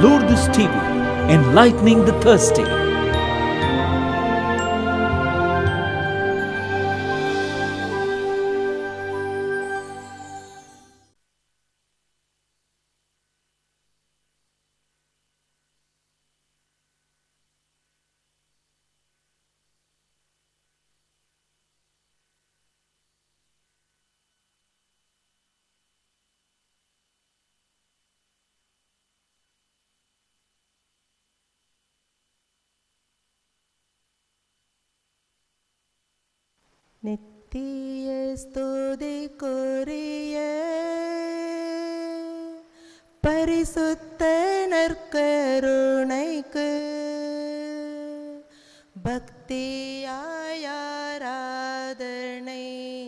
Lourdes TV, enlightening the thirsty. நித்திய ஸ்துதிக்குரிய பரிசுத்த நற்கருணைக்கு பக்தியாயாராதனை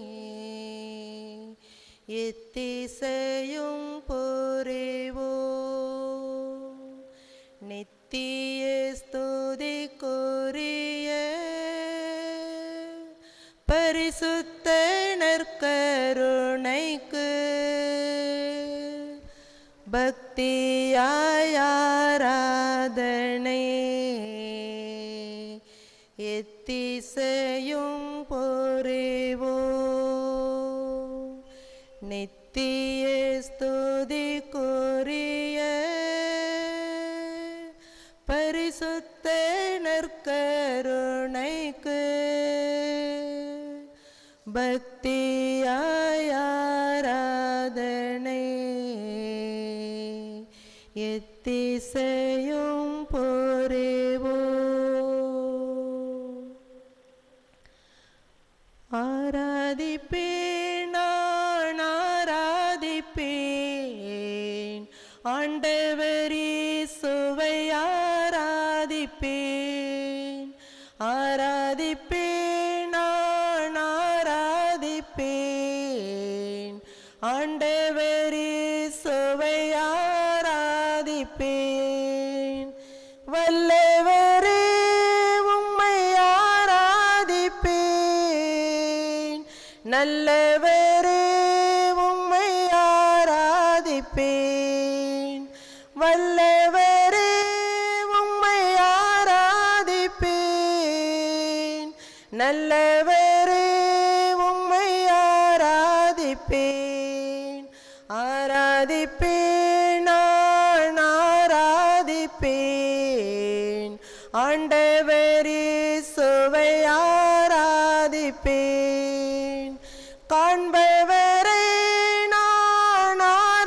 எத்திசையும் புரிவோ நித்திய ஸ்துதிக்குரிய பரிசுத்த நற்கருணைக்கு பக்தியாயாராதனை எத்திசையும் பொறிவோ நித்திய ஸ்துதிக்குரிய பரிசுத்த நற்கருணைக்கு பக்தியாயாராதனை எத்திசையும் பொறிவோ ஆராதிப்பேன் நான் ஆராதிப்பேன் ஆண்டவரே சுவை ஆராதிப்பேன் ஆராதிப்பேன் நான் ஆராதிப்பேன் ஆண்டவரே சுவை ஆராதிப்பேன் வல்லவரே உம்மை ஆராதிப்பேன் நல்லவரே உம்மை ஆராதிப்பேன் வல்லவரே உம்மை ஆராதிப்பேன் நல்லவரே உம்மை ஆராதிப்பேன் ஆராதிப்பேன் நான் ஆராதிப்பேன் ஆண்டவரே சுவை ஆராதிப்பேன் காண்பவரை நான்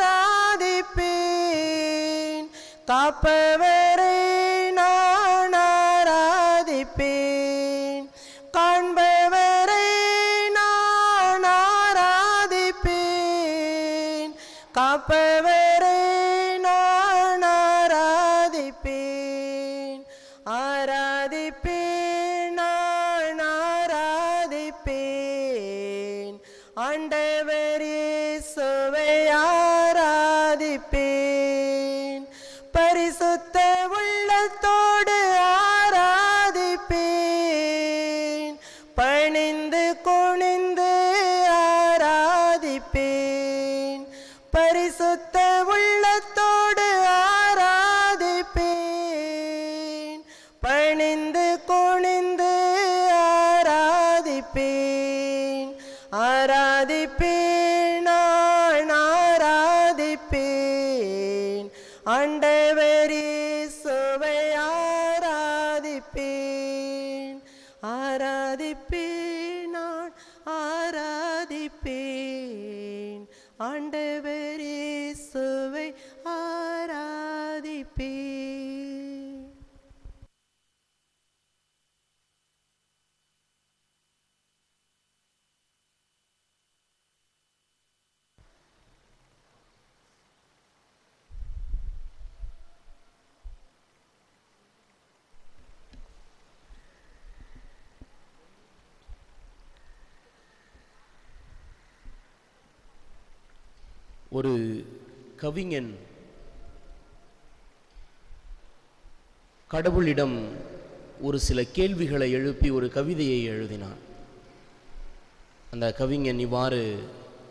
ஆராதிப்பேன் காப்பவரை நான் ஆராதிப்பேன் காண்பவரை நான் ஆராதிப்பேன் காப்பவரை நான் ஆராதிப்பேன் ஆராதிப்பேன் நான் ஆராதிப்பேன் ஆண்டவர் இயேசுவை ஆராதிப்பேன் பரிசுத்த உள்ளத்தோடு ஆராதிப்பேன் பணிந்து குனிந்து ஆராதிப்பேன் பரிசுத்த உள்ளத்தோடு ஆராதிப்பேன் பணிந்து குனிந்து ஆராதிப்பேன் ஆராதிப்பேன் நான் ஆராதிப்பேன் ஆண்டவர் இயேசுவை ஆராதிப்பேன் ஆராதிப்பேன் நான் ஆராதிப்பேன் ஆண்டவர் இயேசுவை ஆராதிப்பேன் ஒரு கவிஞன் கடவுளிடம் ஒரு சில கேள்விகளை எழுப்பி ஒரு கவிதையை எழுதினான் அந்த கவிஞன் இவ்வாறு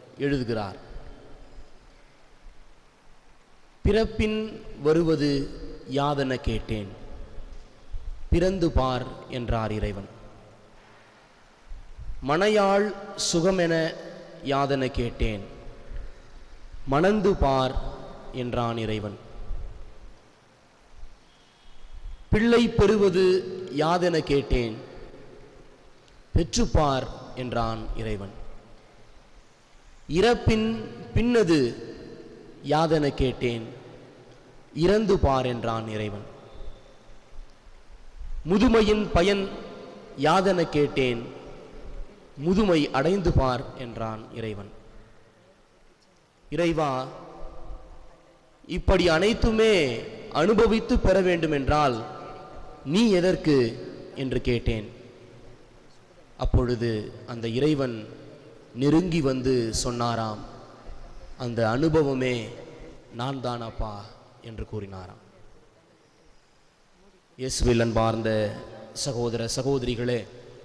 எழுதுகிறார் பிறப்பின் வருவது யாதென கேட்டேன் பிறந்து பார் என்றார் இறைவன் மனையாள் சுகமென யாதென கேட்டேன் மணந்து பார் என்றான் இறைவன் பிள்ளை பெறுவது யாதென கேட்டேன் பெற்றுப்பார் என்றான் இறைவன் இறப்பின் பின்னது யாதென கேட்டேன் இறந்து பார் என்றான் இறைவன் முதுமையின் பயன் யாதென கேட்டேன் முதுமை அடைந்து பார் என்றான் இறைவன் இறைவா இப்படி அனைத்துமே அனுபவித்து பெற வேண்டும் என்றால் நீ எதற்கு என்று கேட்டேன் அப்பொழுது அந்த இறைவன் நெருங்கி வந்து சொன்னாராம் அந்த அனுபவமே நான் தானப்பா என்று கூறினாராம் இயேசுவில் அன்பார்ந்த சகோதர சகோதரிகளே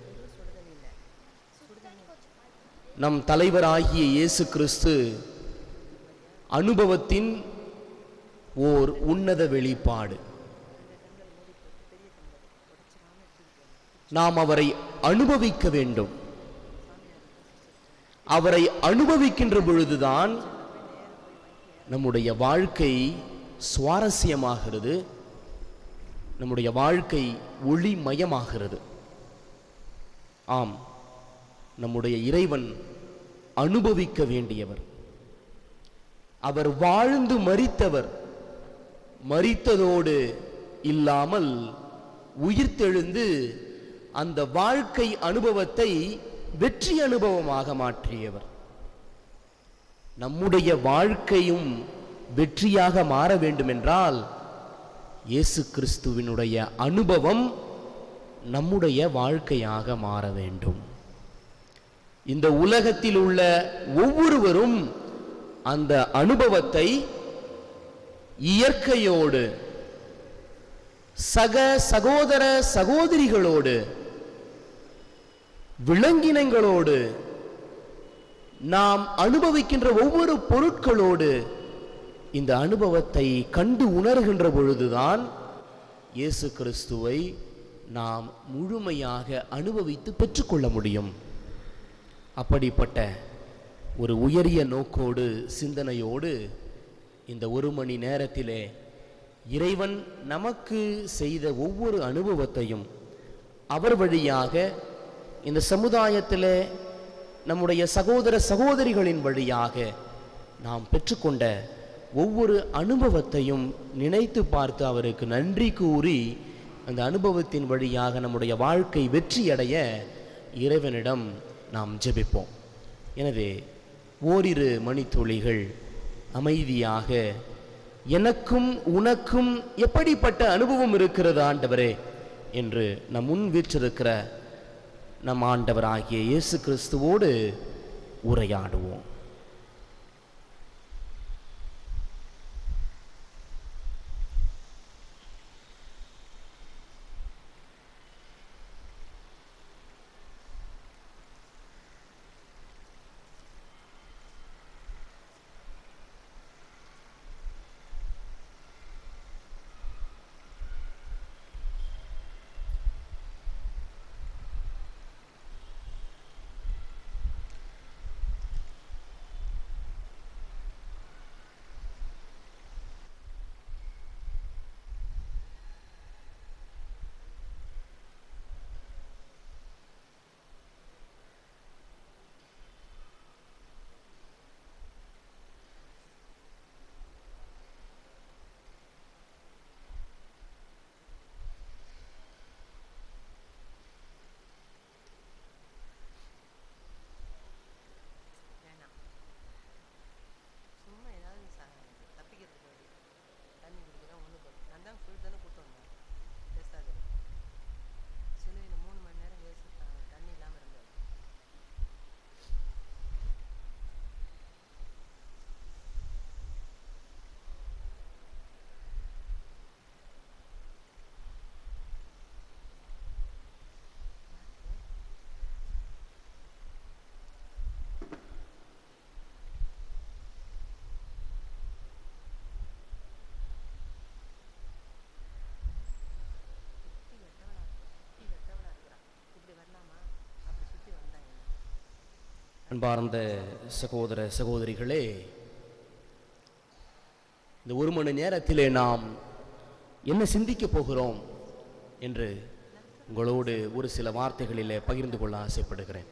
நம் தலைவராகிய இயேசு கிறிஸ்து அனுபவத்தின் ஓர் உன்னத வெளிப்பாடு நாம் அவரை அனுபவிக்க வேண்டும் அவரை அனுபவிக்கின்ற பொழுதுதான் நம்முடைய வாழ்க்கை சுவாரஸ்யமாகிறது நம்முடைய வாழ்க்கை ஒளிமயமாகிறது ஆம் நம்முடைய இறைவன் அனுபவிக்க வேண்டியவர் அவர் வாழ்ந்து மரித்தவர் மரித்ததோடு இல்லாமல் உயிர்த்தெழுந்து அந்த வாழ்க்கை அனுபவத்தை வெற்றி அனுபவமாக மாற்றியவர் நம்முடைய வாழ்க்கையும் வெற்றியாக மாற வேண்டுமென்றால் இயேசு கிறிஸ்துவினுடைய அனுபவம் நம்முடைய வாழ்க்கையாக மாற வேண்டும் இந்த உலகத்தில் உள்ள ஒவ்வொருவரும் அந்த அனுபவத்தை இயற்கையோடு சக சகோதர சகோதரிகளோடு விலங்கினங்களோடு நாம் அனுபவிக்கின்ற ஒவ்வொரு பொருட்களோடு இந்த அனுபவத்தை கண்டு உணர்கின்ற பொழுதுதான் இயேசு கிறிஸ்துவை நாம் முழுமையாக அனுபவித்து பெற்றுக்கொள்ள முடியும் அப்படிப்பட்ட ஒரு உயரிய நோக்கோடு சிந்தனையோடு இந்த ஒரு மணி நேரத்திலே இறைவன் நமக்கு செய்த ஒவ்வொரு அனுபவத்தையும் அவர் வழியாக இந்த சமுதாயத்திலே நம்முடைய சகோதர சகோதரிகளின் வழியாக நாம் பெற்றுக்கொண்ட ஒவ்வொரு அனுபவத்தையும் நினைத்து பார்த்து அவருக்கு நன்றி கூறி அந்த அனுபவத்தின் வழியாக நம்முடைய வாழ்க்கை வெற்றியடைய இறைவனிடம் நாம் ஜெபிப்போம் எனவே ஓரிரு மணித்துளிகள் அமைதியாக எனக்கும் உனக்கும் எப்படிப்பட்ட அனுபவம் இருக்கிறது ஆண்டவரே என்று நம் முன் வீற்றிருக்கிற நம் ஆண்டவராகிய இயேசு கிறிஸ்துவோடு உரையாடுவோம் அன்பார்ந்த சகோதர சகோதரிகளே இந்த ஒரு மணி நேரத்திலே நாம் என்ன சிந்திக்கப் போகிறோம் என்று உங்களோடு ஒரு சில வார்த்தைகளிலே பகிர்ந்து கொள்ள ஆசைப்படுகிறேன்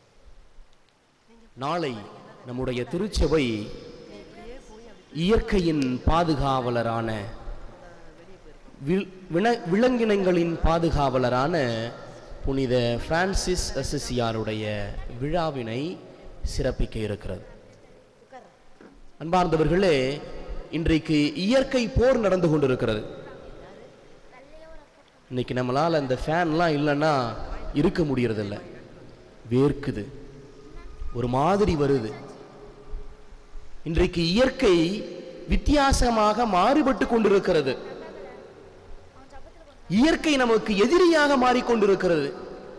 நாளை நம்முடைய திருச்சபை இயற்கையின் பாதுகாவலரான வில்- வின- விலங்கினங்களின் பாதுகாவலரான புனித பிரான்சிஸ் அசிசியாருடைய விழாவினை சிறப்பிக்க இருக்கிறது அன்பார்ந்தவர்களே இன்றைக்கு இயற்கை போர் நடந்து கொண்டிருக்கிறது இன்னைக்கு நம்மளால் அந்த ஃபேன்லாம் இல்லைன்னா இருக்க முடியறதில்ல வேர்க்குது ஒரு மாதிரி வருது இன்றைக்கு இயற்கை வித்தியாசமாக மாறுபட்டு கொண்டிருக்கிறது இயற்கை நமக்கு எதிரியாக மாறிக்கொண்டிருக்கிறது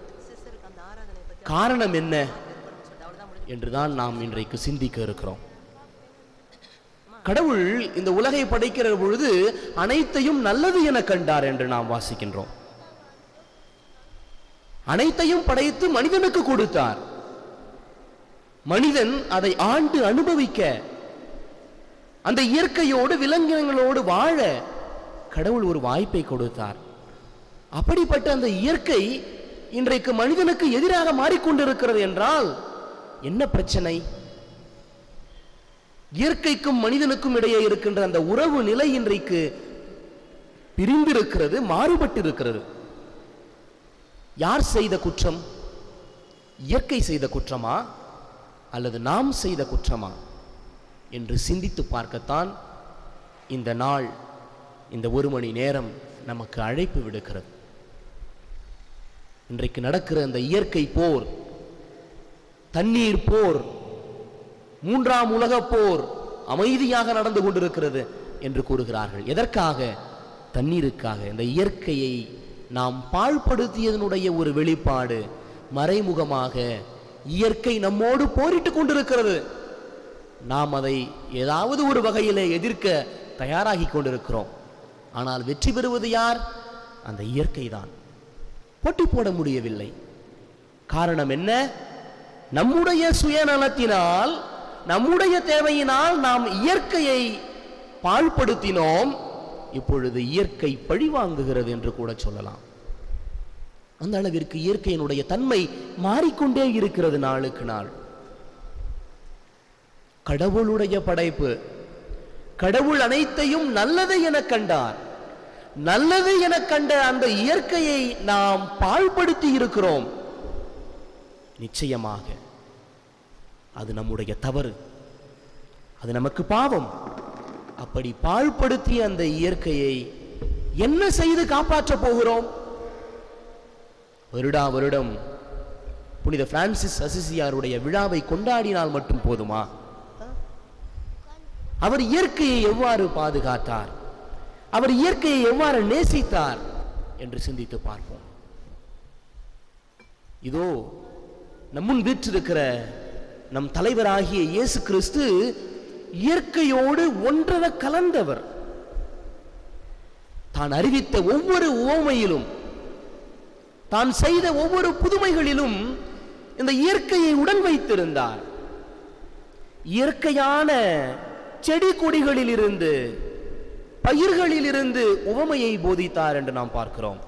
காரணம் என்ன என்றுதான் நாம் இன்றைக்கு சிந்திக்க இருக்கிறோம் கடவுள் இந்த உலகை படைக்கிற பொழுது அனைத்தையும் நல்லது என கண்டார் என்று நாம் வாசிக்கின்றோம் அனைத்தையும் படைத்து மனிதனுக்கு கொடுத்தார் மனிதன் அதை ஆண்டு அனுபவிக்க அந்த இயற்கையோடு விலங்கினங்களோடு வாழ கடவுள் ஒரு வாய்ப்பை கொடுத்தார் அப்படிப்பட்ட அந்த இயற்கை இன்றைக்கு மனிதனுக்கு எதிராக மாறிக்கொண்டிருக்கிறது என்றால் என்ன பிரச்சனை இயற்கைக்கும் மனிதனுக்கும் இடையே இருக்கின்ற அந்த உறவு நிலை இன்றைக்கு பிரிந்திருக்கிறது மாறுபட்டு இருக்கிறது யார் செய்த குற்றம் இயற்கை செய்த குற்றமா அல்லது நாம் செய்த குற்றமா என்று சிந்தித்து பார்க்கத்தான் இந்த நாள் இந்த ஒரு மணி நேரம் நமக்கு அழைப்பு விடுக்கிறது இன்றைக்கு நடக்கிற அந்த இயற்கை போர் தண்ணீர் போர் மூன்றாம் உலகப் போர் அமைதியாக நடந்து கொண்டிருக்கிறது என்று கூறுகிறார்கள் எதற்காக தண்ணீருக்காக இந்த இயற்கையை நாம் பாழ்படுத்தியதனுடைய ஒரு வெளிப்பாடு மறைமுகமாக இயற்கை நம்மோடு போரிட்டுக் கொண்டிருக்கிறது நாம் அதை ஏதாவது ஒரு வகையிலே எதிர்க்க தயாராகி கொண்டிருக்கிறோம் ஆனால் வெற்றி பெறுவது யார் அந்த இயற்கை தான் போட்டி போட முடியவில்லை காரணம் என்ன நம்முடைய சுயநலத்தினால் நம்முடைய தேவையினால் நாம் இயற்கையை பாழ்படுத்தினோம் இப்பொழுது இயற்கை பழிவாங்குகிறது என்று கூட சொல்லலாம் அந்த அளவிற்கு இயற்கையினுடைய தன்மை மாறிக்கொண்டே இருக்கிறது நாளுக்கு நாள் கடவுளுடைய படைப்பு கடவுள் அனைத்தையும் நல்லது என கண்டார் நல்லது என கண்ட அந்த இயற்கையை நாம் பாழ்படுத்தி இருக்கிறோம் நிச்சயமாக அது நம்முடைய தவறு அது நமக்கு பாவம் அப்படி பாழ்படுத்திய அந்த இயற்கையை என்ன செய்து காப்பாற்றப் போகிறோம் வருடா வருடம் புனித பிரான்சிஸ் அசிசியாருடைய விழாவை கொண்டாடினால் மட்டும் போதுமா அவர் இயற்கையை எவ்வாறு பாதுகாத்தார் அவர் இயற்கையை எவ்வாறு நேசித்தார் என்று சிந்தித்து பார்ப்போம் இதோ நம்முன் வீற்றிருக்கிற நம் தலைவராகிய இயேசு கிறிஸ்து இயற்கையோடு ஒன்றென கலந்தவர் தான் அறிவித்த ஒவ்வொரு உவமையிலும் தான் செய்த ஒவ்வொரு புதுமைகளிலும் இந்த இயற்கையை உடன் வைத்திருந்தார் இயற்கையான செடி கொடிகளில் இருந்து பயிர்களில் இருந்து உவமையை போதித்தார் என்று நாம் பார்க்கிறோம்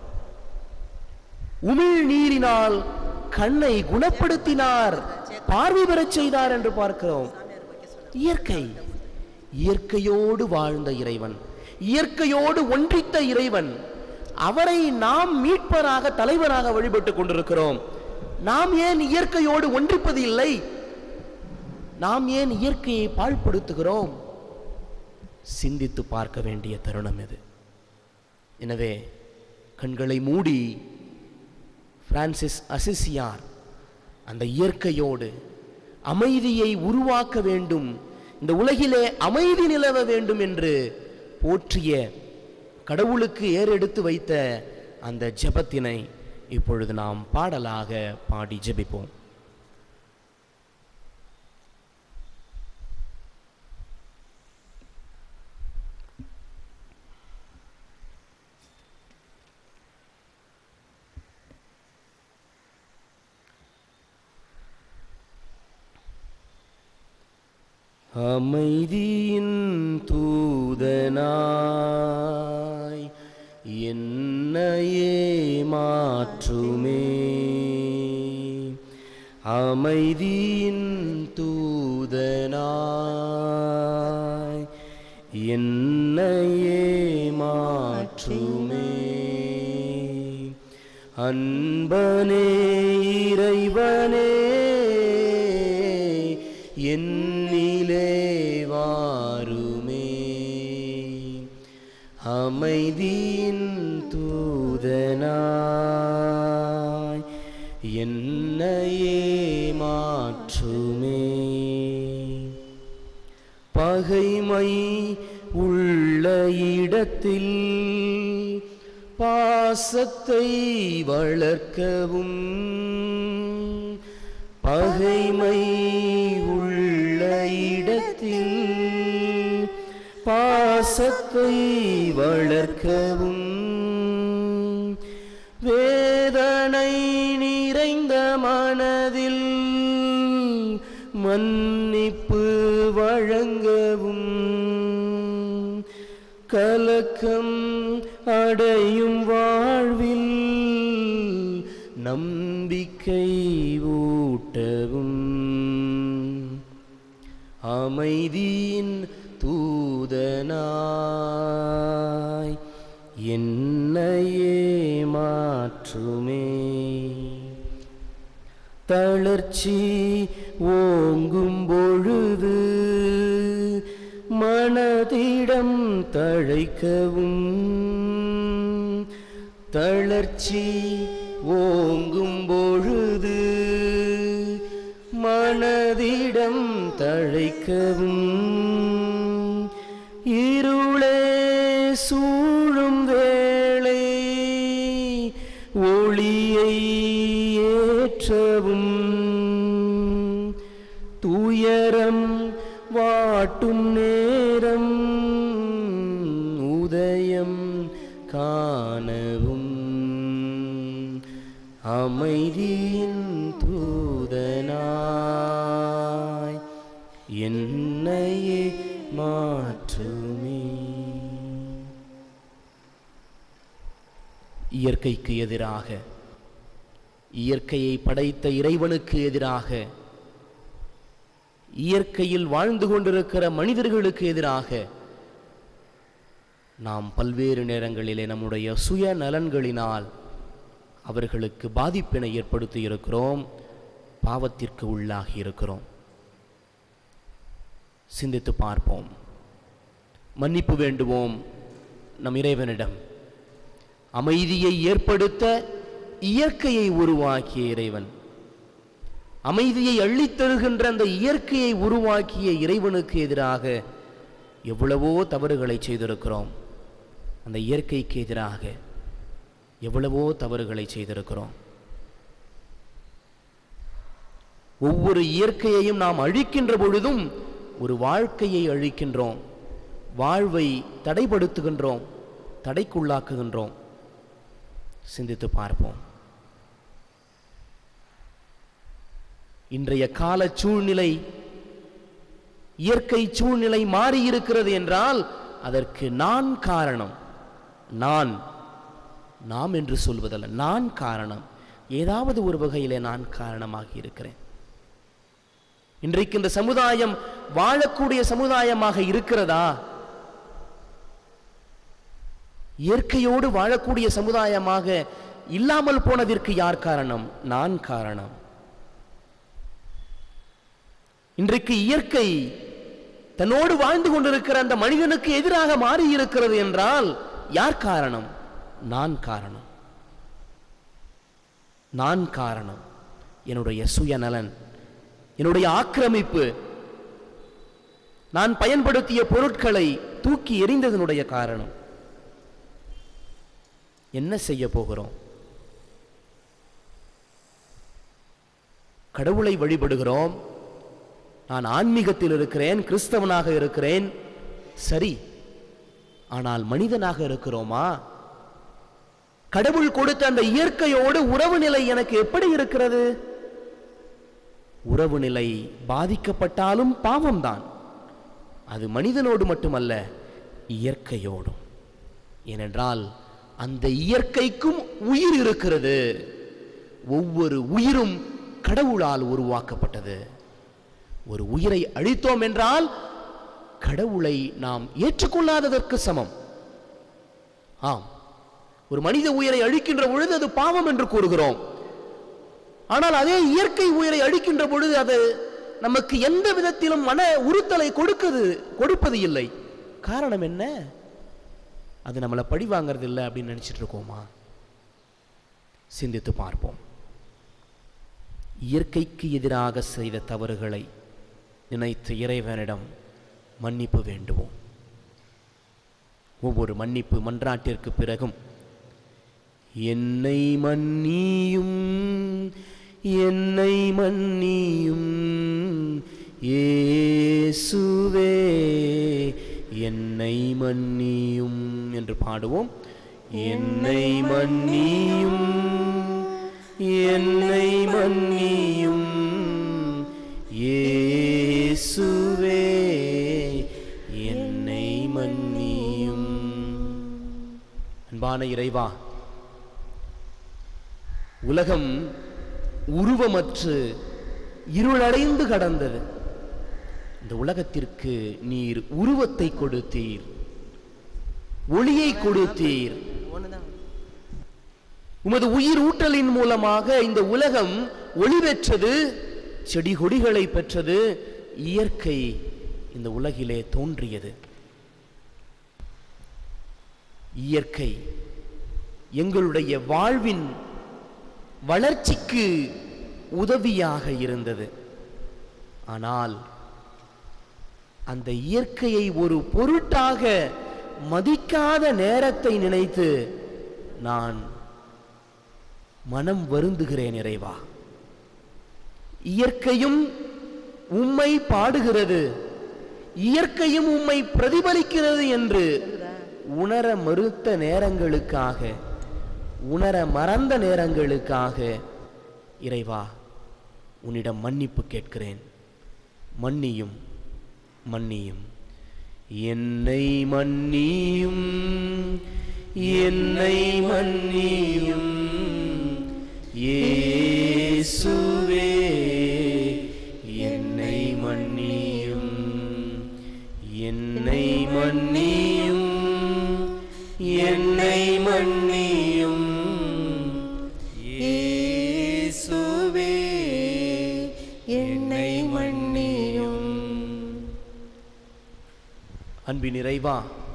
உமிழ் நீரினால் கண்ணை குணப்படுத்தினார் பார்வை பெறச் செய்தார் என்று பார்க்கிறோம் இயற்கை இயற்கையோடு வாழ்ந்த இறைவன் இயற்கையோடு ஒன்றித்த இறைவன் அவரை நாம் மீட்பராக தலைவராக வழிபட்டுக் கொண்டிருக்கிறோம் நாம் ஏன் இயற்கையோடு ஒன்றிப்பது இல்லை நாம் ஏன் இயற்கையை பாழ்படுத்துகிறோம் சிந்தித்து பார்க்க வேண்டிய தருணம் இது எனவே கண்களை மூடி பிரான்சிஸ் அசிசியார் அந்த இயற்கையோடு அமைதியை உருவாக்க வேண்டும் இந்த உலகிலே அமைதி நிலவ வேண்டும் என்று போற்றிய கடவுளுக்கு ஏறெடுத்து வைத்த அந்த ஜெபத்தினை இப்பொழுது நாம் பாடலாக பாடி ஜெபிப்போம் அமைதியின் தூதனாய் என்னையே மாற்றுமே அமைதியின் தூதனாய் என்னையே மாற்றுமே அன்பனே இறைவனே என்னிலே வாருமே அமைதியின் தூதனாய் என்னையே மாற்றுமே பகைமை உள்ள இடத்தில் பாசத்தை வளர்க்கவும் பகைமை உள்ள இடத்தில் பாசத்தை வளர்க்கவும் வேதனை நிறைந்த மனதில் மன்னிப்பு வழங்கவும் கலக்கம் அடையும் வாழ்வில் நம்பிக்கை ஊட்டவும் அமைதியின் தூதனாய் என்னையே மாற்றுமே தளர்ச்சி ஓங்கும் பொழுது மனதிடம் தழைக்கவும் தளர்ச்சி ஓங்கும் பொழுது மனதிடம் தழைக்கவும் இருளே சூழும் வேளை ஒளியை ஏற்றவும் துயரம் வாட்டும் நேரம் உதயம் காணவும் அமைதியின் தூதனாய் என்னையே மாற்றுமே இயற்கைக்கு எதிராக இயற்கையை படைத்த இறைவனுக்கு எதிராக இயற்கையில் வாழ்ந்து கொண்டிருக்கிற மனிதர்களுக்கு எதிராக நாம் பல்வேறு நேரங்களிலே நம்முடைய சுய நலன்களினால் அவர்களுக்கு பாதிப்பினை ஏற்படுத்தி இருக்கிறோம் பாவத்திற்கு உள்ளாகி இருக்கிறோம் சிந்தித்து பார்ப்போம் மன்னிப்பு வேண்டுவோம் நம் இறைவனிடம் அமைதியை ஏற்படுத்த இயற்கையை உருவாக்கிய இறைவன் அமைதியை அள்ளித் தருகின்ற அந்த இயற்கையை உருவாக்கிய இறைவனுக்கு எதிராக எவ்வளவோ தவறுகளை செய்திருக்கிறோம் அந்த இயற்கைக்கு எதிராக எவ்வளவோ தவறுகளை செய்திருக்கிறோம் ஒவ்வொரு இயற்கையையும் நாம் அழிக்கின்ற பொழுதும் ஒரு வாழ்க்கையை அழிக்கின்றோம் வாழ்வை தடைப்படுத்துகின்றோம் தடைக்குள்ளாக்குகின்றோம் சிந்தித்து பார்ப்போம் இன்றைய கால சூழ்நிலை இயற்கை சூழ்நிலை மாறியிருக்கிறது என்றால் அதற்கு நான் காரணம் நான் நாம் என்று சொல்வதல்ல நான் காரணம் ஏதாவது ஒரு வகையிலே நான் காரணமாகி இருக்கிறேன் இன்றைக்கு இந்த சமுதாயம் வாழக்கூடிய சமுதாயமாக இருக்கிறதா இயற்கையோடு வாழக்கூடிய சமுதாயமாக இல்லாமல் போனதற்கு யார் காரணம் நான் காரணம் இன்றைக்கு இயற்கை தன்னோடு வாழ்ந்து கொண்டிருக்கிற அந்த மனிதனுக்கு எதிராக மாறி இருக்கிறது என்றால் யார் காரணம் நான் காரணம் நான் காரணம் என்னுடைய சுயநலன் என்னுடைய ஆக்கிரமிப்பு நான் பயன்படுத்திய பொருட்களை தூக்கி எறிந்ததனுடைய காரணம் என்ன செய்ய போகிறோம் கடவுளை வழிபடுகிறோம் நான் ஆன்மீகத்தில் இருக்கிறேன் கிறிஸ்தவனாக இருக்கிறேன் சரி ஆனால் மனிதனாக இருக்கிறோமா கடவுள் கொடுத்த அந்த இயற்கையோடு உறவு நிலை எனக்கு எப்படி இருக்கிறது உறவு நிலை பாதிக்கப்பட்டாலும் பாவம்தான் அது மனிதனோடு மட்டுமல்ல இயற்கையோடும் ஏனென்றால் அந்த இயற்கைக்கும் உயிர் இருக்கிறது ஒவ்வொரு உயிரும் கடவுளால் உருவாக்கப்பட்டது ஒரு உயிரை அழித்தோம் என்றால் கடவுளை நாம் ஏற்றுக்கொள்ளாததற்கு சமம் ஆம் ஒரு மனித உயிரை அழிக்கின்ற பொழுது அது பாவம் என்று கூறுகிறோம் ஆனால் அதே இயற்கை உயிரை அழிக்கின்ற பொழுது அது நமக்கு எந்த விதத்திலும் மன உறுத்தலை கொடுக்குது கொடுப்பது இல்லை காரணம் என்ன அது நம்மளை பழி வாங்கறது இல்லை அப்படின்னு நினைச்சிட்டு இருக்கோமா சிந்தித்து பார்ப்போம் இயற்கைக்கு எதிராக செய்த தவறுகளை நினைத்து இறைவனிடம் மன்னிப்பு வேண்டுவோம் ஒவ்வொரு மன்னிப்பு மன்றாட்டிற்கு பிறகும் என்னை மன்னியும் என்னை மன்னியும் இயேசுவே என்னை மன்னியும் என்று பாடுவோம் என்னை மன்னியும் என்னை மன்னியும் இயேசுவே என்னை மன்னியும் அன்பான இறைவா உலகம் உருவமற்று இருளடைந்து கடந்தது இந்த உலகத்திற்கு நீர் உருவத்தை கொடுத்தீர் ஒளியை கொடுத்தீர் ஒண்ணுதான் உமது உயிர் ஊட்டலின் மூலமாக இந்த உலகம் ஒளி பெற்றது செடி கொடிகளை பெற்றது இயற்கை இந்த உலகிலே தோன்றியது இயற்கை எங்களுடைய வாழ்வின் வளர்ச்சிக்கு உதவியாக இருந்தது ஆனால் அந்த இயற்கையை ஒரு பொருட்டாக மதிக்காத நேரத்தை நினைத்து நான் மனம் வருந்துகிறேன் இறைவா இயற்கையும் உம்மை பாடுகிறது இயற்கையும் உம்மை பிரதிபலிக்கிறது என்று உணர மறுத்த நேரங்களுக்காக உணர மறந்த நேரங்களுக்காக இறைவா உன்னிடம் மன்னிப்பு கேட்கிறேன் மன்னியும் மன்னியும் என்னை மன்னியும் என்னை மன்னியும் இயேசுவே என்னை மன்னியும் என்னை மன்னியும் என்னை மன்னியும் இயேசுவே என்னை மன்னியும் அன்பின் இறைவா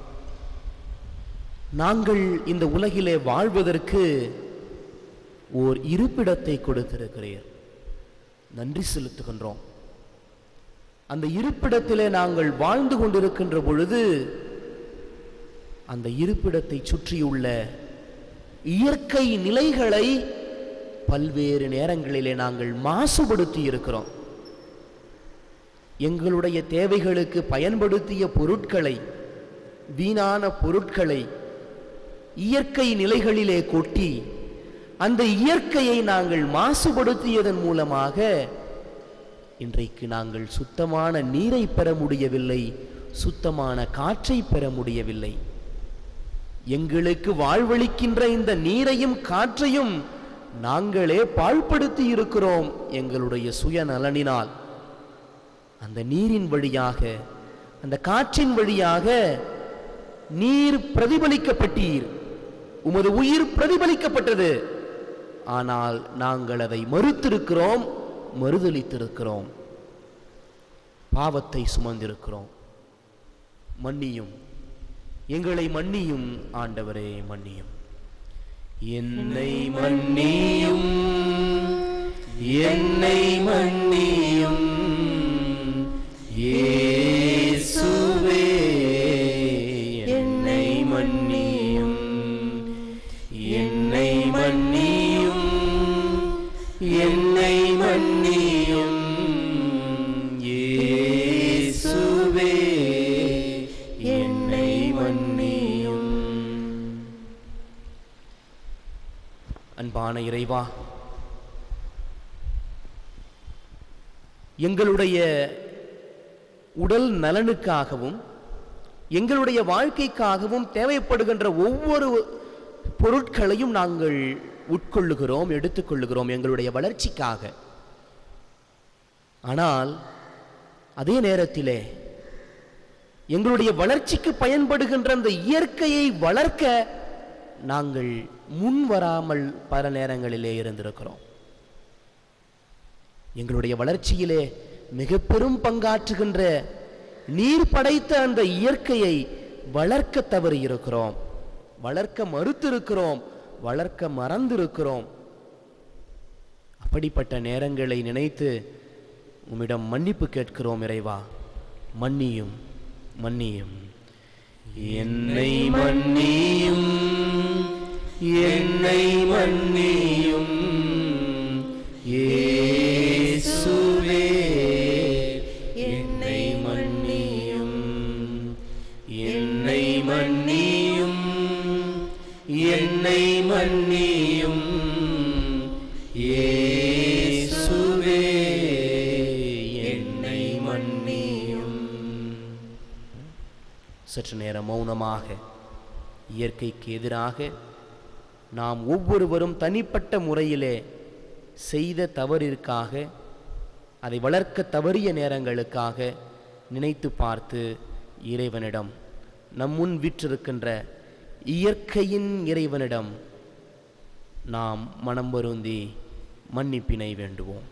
நாங்கள் இந்த உலகிலே வாழ்வதற்கு ஓர் இருப்பிடத்தை கொடுத்திருக்கிறீர் நன்றி செலுத்துகின்றோம் அந்த இருப்பிடத்திலே நாங்கள் வாழ்ந்து கொண்டிருக்கின்ற பொழுது அந்த இருப்பிடத்தை சுற்றியுள்ள இயற்கை நிலைகளை பல்வேறு நேரங்களிலே நாங்கள் மாசுபடுத்தி இருக்கிறோம் எங்களுடைய தேவைகளுக்கு பயன்படுத்திய பொருட்களை வீணான பொருட்களை இயற்கை நிலைகளிலே கொட்டி அந்த இயற்கையை நாங்கள் மாசுபடுத்தியதன் மூலமாக இன்றைக்கு நாங்கள் சுத்தமான நீரை பெற முடியவில்லை சுத்தமான காற்றை பெற முடியவில்லை எங்களுக்கு வாழ்வளிக்கின்ற இந்த நீரையும் காற்றையும் நாங்களே பாழ்படுத்தி இருக்கிறோம் எங்களுடைய சுயநலனினால் அந்த நீரின் வழியாக அந்த காற்றின் வழியாக நீர் பிரதிபலிக்கப்பட்டீர் உமது உயிர் பிரதிபலிக்கப்பட்டது ஆனால் நாங்கள் அதை மறுத்திருக்கிறோம் மறுதலித்திருக்கிறோம் பாவத்தை சுமந்திருக்கிறோம் மன்னியும் எங்களை மன்னியும் ஆண்டவரே மன்னியும் என்னை மன்னியும் என்னை மன்னியும் இயேசுவே என்னை மன்னியும் என்னை மன்னியும் என்னை மன்னியும் இயேசுவே என்னை மன்னியும் அன்பான இறைவா எங்களுடைய உடல் நலனுக்காகவும் எங்களுடைய வாழ்க்கைக்காகவும் தேவைப்படுகின்ற ஒவ்வொரு பொருட்களையும் நாங்கள் உட்கொள்ளுகிறோம் எடுத்துக்கொள்ளுகிறோம் எங்களுடைய வளர்ச்சிக்காக ஆனால் அதே நேரத்திலே எங்களுடைய வளர்ச்சிக்கு பயன்படுகின்ற அந்த இயற்கையை வளர்க்க நாங்கள் முன் வராமல் பல நேரங்களிலே இருந்திருக்கிறோம் எங்களுடைய வளர்ச்சியிலே மிக பெரும் பங்காற்றுகின்ற நீர் படைத்த அந்த இயற்கையை வளர்க்க தவறி இருக்கிறோம் வளர்க்க மறுத்திருக்கிறோம் வளர்க்க மறந்திருக்கிறோம் அப்படிப்பட்ட நேரங்களை நினைத்து உம்மிடம் மன்னிப்பு கேட்கிறோம் இறைவா மன்னியும் மன்னியும் என்னை மன்னியும் என்னை மன்னியும் இயேசுவே என்னை மன்னியும் என்னை மன்னியும் என்னை மன்னியும் இயேசுவே என்னை மன்னியும் சற்று நேரம் மௌனமாக இயற்கைக்கு எதிராக நாம் ஒவ்வொருவரும் தனிப்பட்ட முறையிலே செய்த தவறிற்காக அதை வளர்க்க தவறிய நேரங்களுக்காக நினைத்து பார்த்து இறைவனிடம் நம் முன் விற்றிருக்கின்ற இயற்கையின் இறைவனிடம் நாம் மனம் வருந்தி மன்னிப்பினை வேண்டுவோம்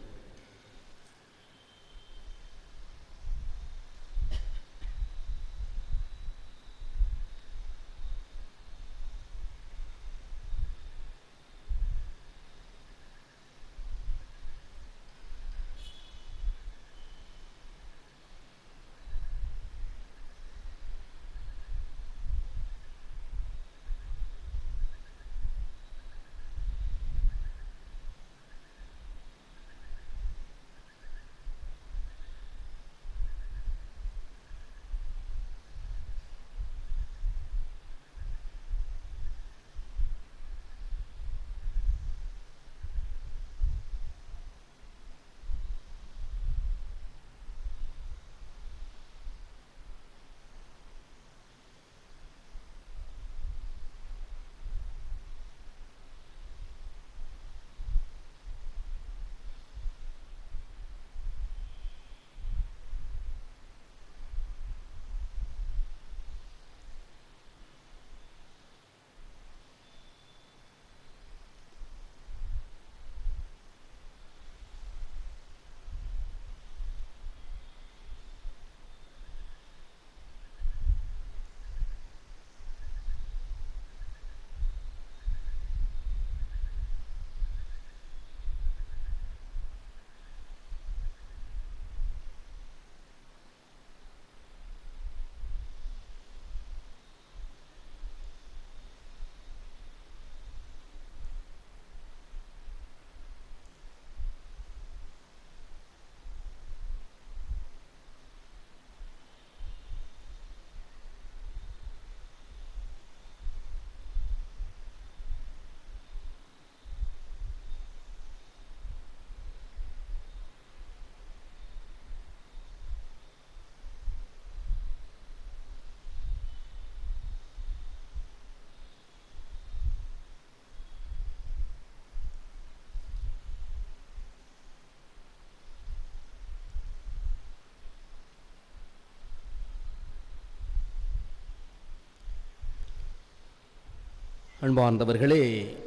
அன்பார்ந்தவர்களே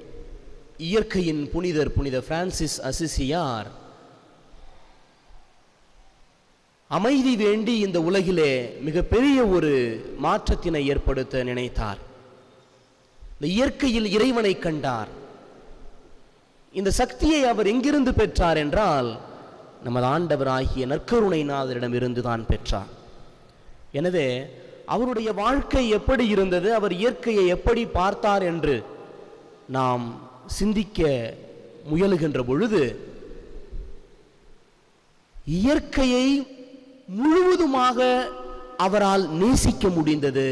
இயற்கையின் புனிதர் புனித பிரான்சிஸ் அசிசியார் அமைதி வேண்டி இந்த உலகிலே மிகப்பெரிய ஒரு மாற்றத்தினை ஏற்படுத்த நினைத்தார் இந்த இயற்கையில் இறைவனை கண்டார் இந்த சக்தியை அவர் எங்கிருந்து பெற்றார் என்றால் நமது ஆண்டவராகிய நற்கருணை நாதரிடமிருந்து தான் பெற்றார் எனவே அவருடைய வாழ்க்கை எப்படி இருந்தது அவர் இயற்கையை எப்படி பார்த்தார் என்று நாம் சிந்திக்க முயலுகின்ற பொழுது இயற்கையை முழுவதுமாக அவரால் நேசிக்க முடிந்தது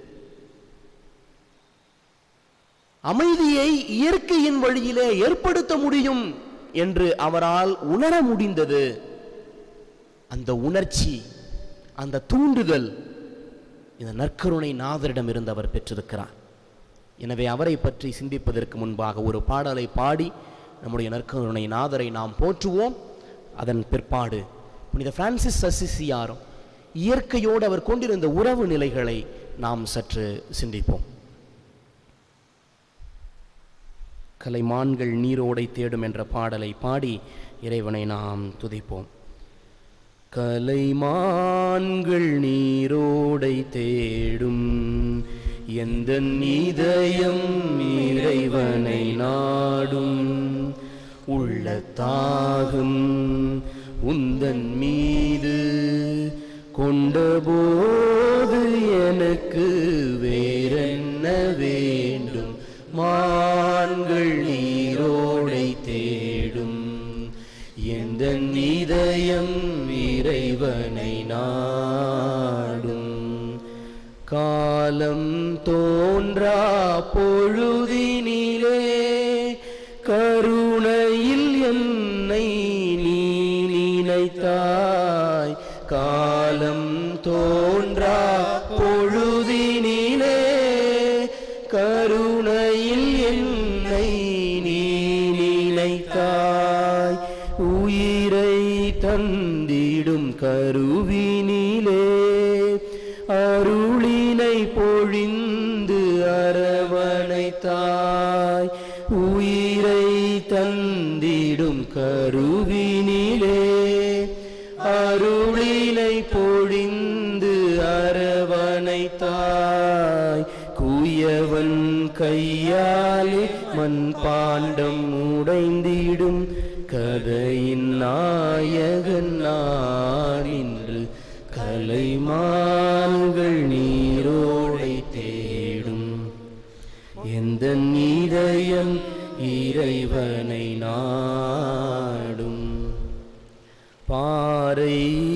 அமைதியை இயற்கையின் வழியிலே ஏற்படுத்த முடியும் என்று அவரால் உணர முடிந்தது அந்த உணர்ச்சி அந்த தூண்டுதல் இந்த நற்கருணை நாதரிடம் இருந்து அவர் பெற்றிருக்கிறார் எனவே அவரை பற்றி சிந்திப்பதற்கு முன்பாக ஒரு பாடலை பாடி நம்முடைய நற்கருணை நாதரை நாம் போற்றுவோம் அதன் பிற்பாடு புனித பிரான்சிஸ் அசிசியாரும் இயற்கையோடு அவர் கொண்டிருந்த உறவு நிலைகளை நாம் சற்று சிந்திப்போம் கலைமான்கள் நீரோடை தேடும் என்ற பாடலை பாடி இறைவனை நாம் துதிப்போம் கலைமான்கள் நீரோடை தேடும் எந்த இதயம் இறைவனை நாடும் உள்ளத்தாகும் உந்தன் மீது கொண்டபோது எனக்கு வேறென்ன வேண்டும் மான்கள் நீரோடை தேடும் எந்த இதயம் இறைவனை நாடும் காலம் தோன்றா பொழுதினிலே கருணையில் என்னை நீ நினைத்தாய் காலம் தோன்றா பொழுதினிலே கருணையில் என்னை நீ நினைத்தாய் உயிரை தந்திடும் கருவினிலே அருளினை பொழிந்து அரவணைத்தாய் உயிரை தந்திடும் கருவினிலே அருளினை பொழிந்து அரவணைத்தாய் குயவன் கையாலே மண் பாண்டம் உடைந்திடும் கதையின் நாயகன் நான் இன்று கலைமான்கள் நீரோடை தேடும் எந்த நீதயம் இறைவனை நாடும் பாறை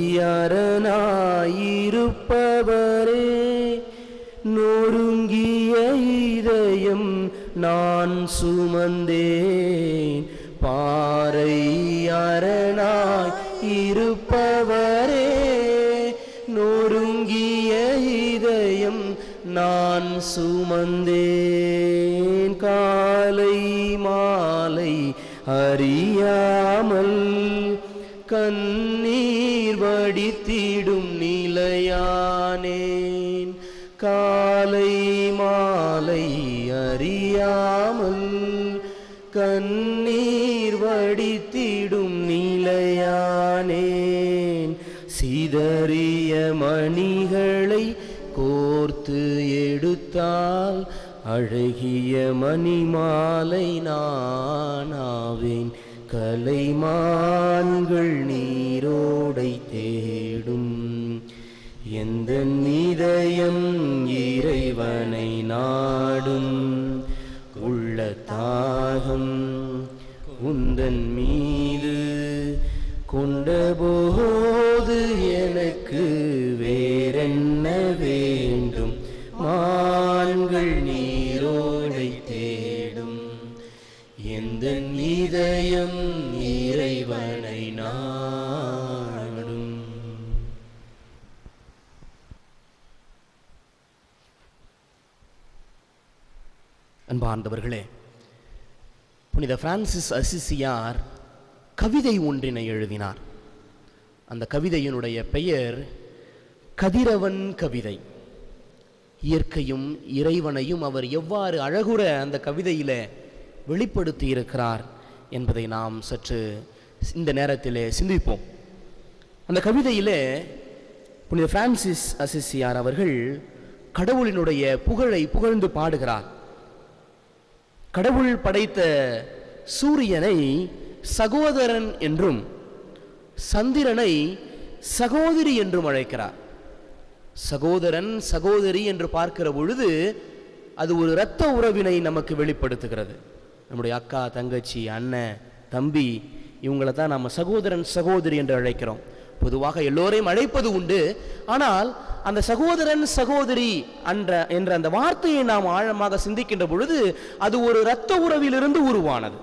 அரணாயிருப்பவரே நொறுங்கிய இதயம் நான் சுமந்தேன் பாறை அரணாய் இருப்பவரே நொறுங்கிய இதயம் நான் சுமந்தேன் காலை மாலை அறியாமல் கண்ணீர் வடித்திடும் நிலையானேன் காலை மாலை அறியாமல் கண்ணீர் வடித்திடும் நிலையானேன் சிதறிய மணிகளை கோர்த்து எடுத்தால் அழகிய மணிமாலை நானாவேன் கலைமான்கள் நீரோடை தேடும் எந்த இதயம் இறைவனை நாடும் உள்ள தாகம் உந்தன் மீது கொண்டபோது எனக்கு வேறென்ன வேண்டும் மான்கள் நீரோடை தேடும் எந்த இதயம் இறைவனை நாடும் அன்பார்ந்தவர்களே புனித பிரான்சிஸ் அசிசியார் கவிதை ஒன்றினை எழுதினார் அந்த கவிதையினுடைய பெயர் கதிரவன் கவிதை இயற்கையும் இறைவனையும் அவர் எவ்வாறு அழகுற அந்த கவிதையில வெளிப்படுத்தி இருக்கிறார் என்பதை நாம் சற்று இந்த நேரத்திலே சிந்திப்போம் அந்த கவிதையிலே புனித பிரான்சிஸ் அசிசியார் அவர்கள் கடவுளினுடைய புகழை புகழ்ந்து பாடுகிறார் கடவுள் படைத்த சூரியனை சகோதரன் என்றும் சந்திரனை சகோதரி என்றும் அழைக்கிறார் சகோதரன் சகோதரி என்று பார்க்கிற பொழுது அது ஒரு இரத்த உறவினை நமக்கு வெளிப்படுத்துகிறது நம்முடைய அக்கா தங்கச்சி அண்ணன் தம்பி இவங்களை தான் நம்ம சகோதரன் சகோதரி என்று அழைக்கிறோம் பொதுவாக எல்லோரையும் அழைப்பது உண்டு ஆனால் அந்த சகோதரன் சகோதரி என்ற என்ற அந்த வார்த்தையை நாம் ஆழமாக சிந்திக்கின்ற பொழுது அது ஒரு இரத்த உறவிலிருந்து உருவானது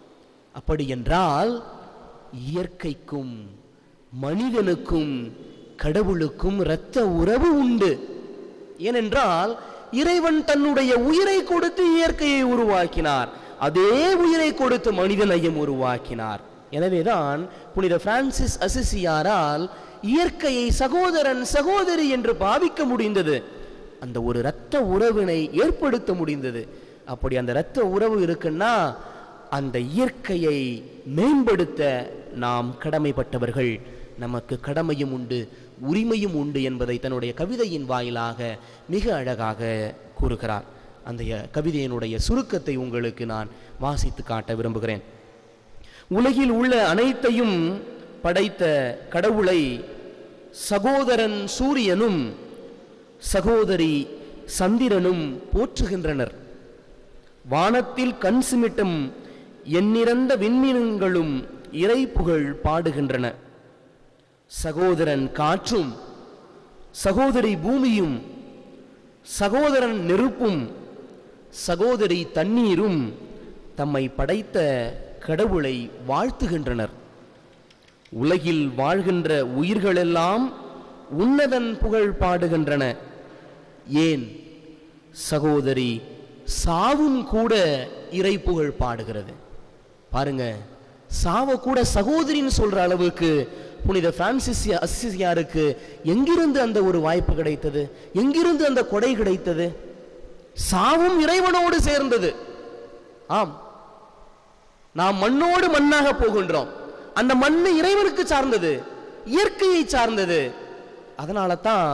அப்படி என்றால் இயற்கைக்கும் மனிதனுக்கும் கடவுளுக்கும் இரத்த உறவு உண்டு ஏனென்றால் இறைவன் தன்னுடைய உயிரை கொடுத்து இயற்கையை உருவாக்கினார் அதே உயிரை கொடுத்து மனிதனையும் உருவாக்கினார் எனவேதான் புனித பிரான்சிஸ் அசிசியாரால் இயற்கையை சகோதரன் சகோதரி என்று பாவிக்க முடிந்தது அந்த ஒரு இரத்த உறவினை ஏற்படுத்த முடிந்தது அப்படி அந்த இரத்த உறவு இருக்குன்னா அந்த இயற்கையை மேம்படுத்த நாம் கடமைப்பட்டவர்கள் நமக்கு கடமையும் உண்டு உரிமையும் உண்டு என்பதை தன்னுடைய கவிதையின் வாயிலாக மிக அழகாக கூறுகிறார் அந்த கவிதையினுடைய சுருக்கத்தை உங்களுக்கு நான் வாசித்து காட்ட விரும்புகிறேன் உலகில் உள்ள அனைத்தையும் படைத்த கடவுளை சகோதரன் சூரியனும் சகோதரி சந்திரனும் போற்றுகின்றனர் வானத்தில் கண் சிமிட்டும் எண்ணிறந்த விண்மீன்களும் இறை புகழ் பாடுகின்றன சகோதரன் காற்றும் சகோதரி பூமியும் சகோதரன் நெருப்பும் சகோதரி தண்ணீரும் தம்மை படைத்த கடவுளை வாழ்த்துகின்றனர் உலகில் வாழ்கின்ற உயிர்களெல்லாம் உன்னதன் புகழ் பாடுகின்றன ஏன் சகோதரி சாவும் கூட இறை புகழ் பாடுகிறது பாருங்க சாவ கூட சகோதரின்னு சொல்ற அளவுக்கு புனித பிரான்சிஸ் அசிசியாருக்கு எங்கிருந்து அந்த ஒரு வாய்ப்பு கிடைத்தது எங்கிருந்து அந்த கொடை கிடைத்தது சாவும் இறைவனோடு சேர்ந்தது ஆம் நாம் மண்ணோடு மண்ணாக போகின்றோம் அந்த மண்ணு இறைவனுக்கு சார்ந்தது இயற்கையை சார்ந்தது அதனால தான்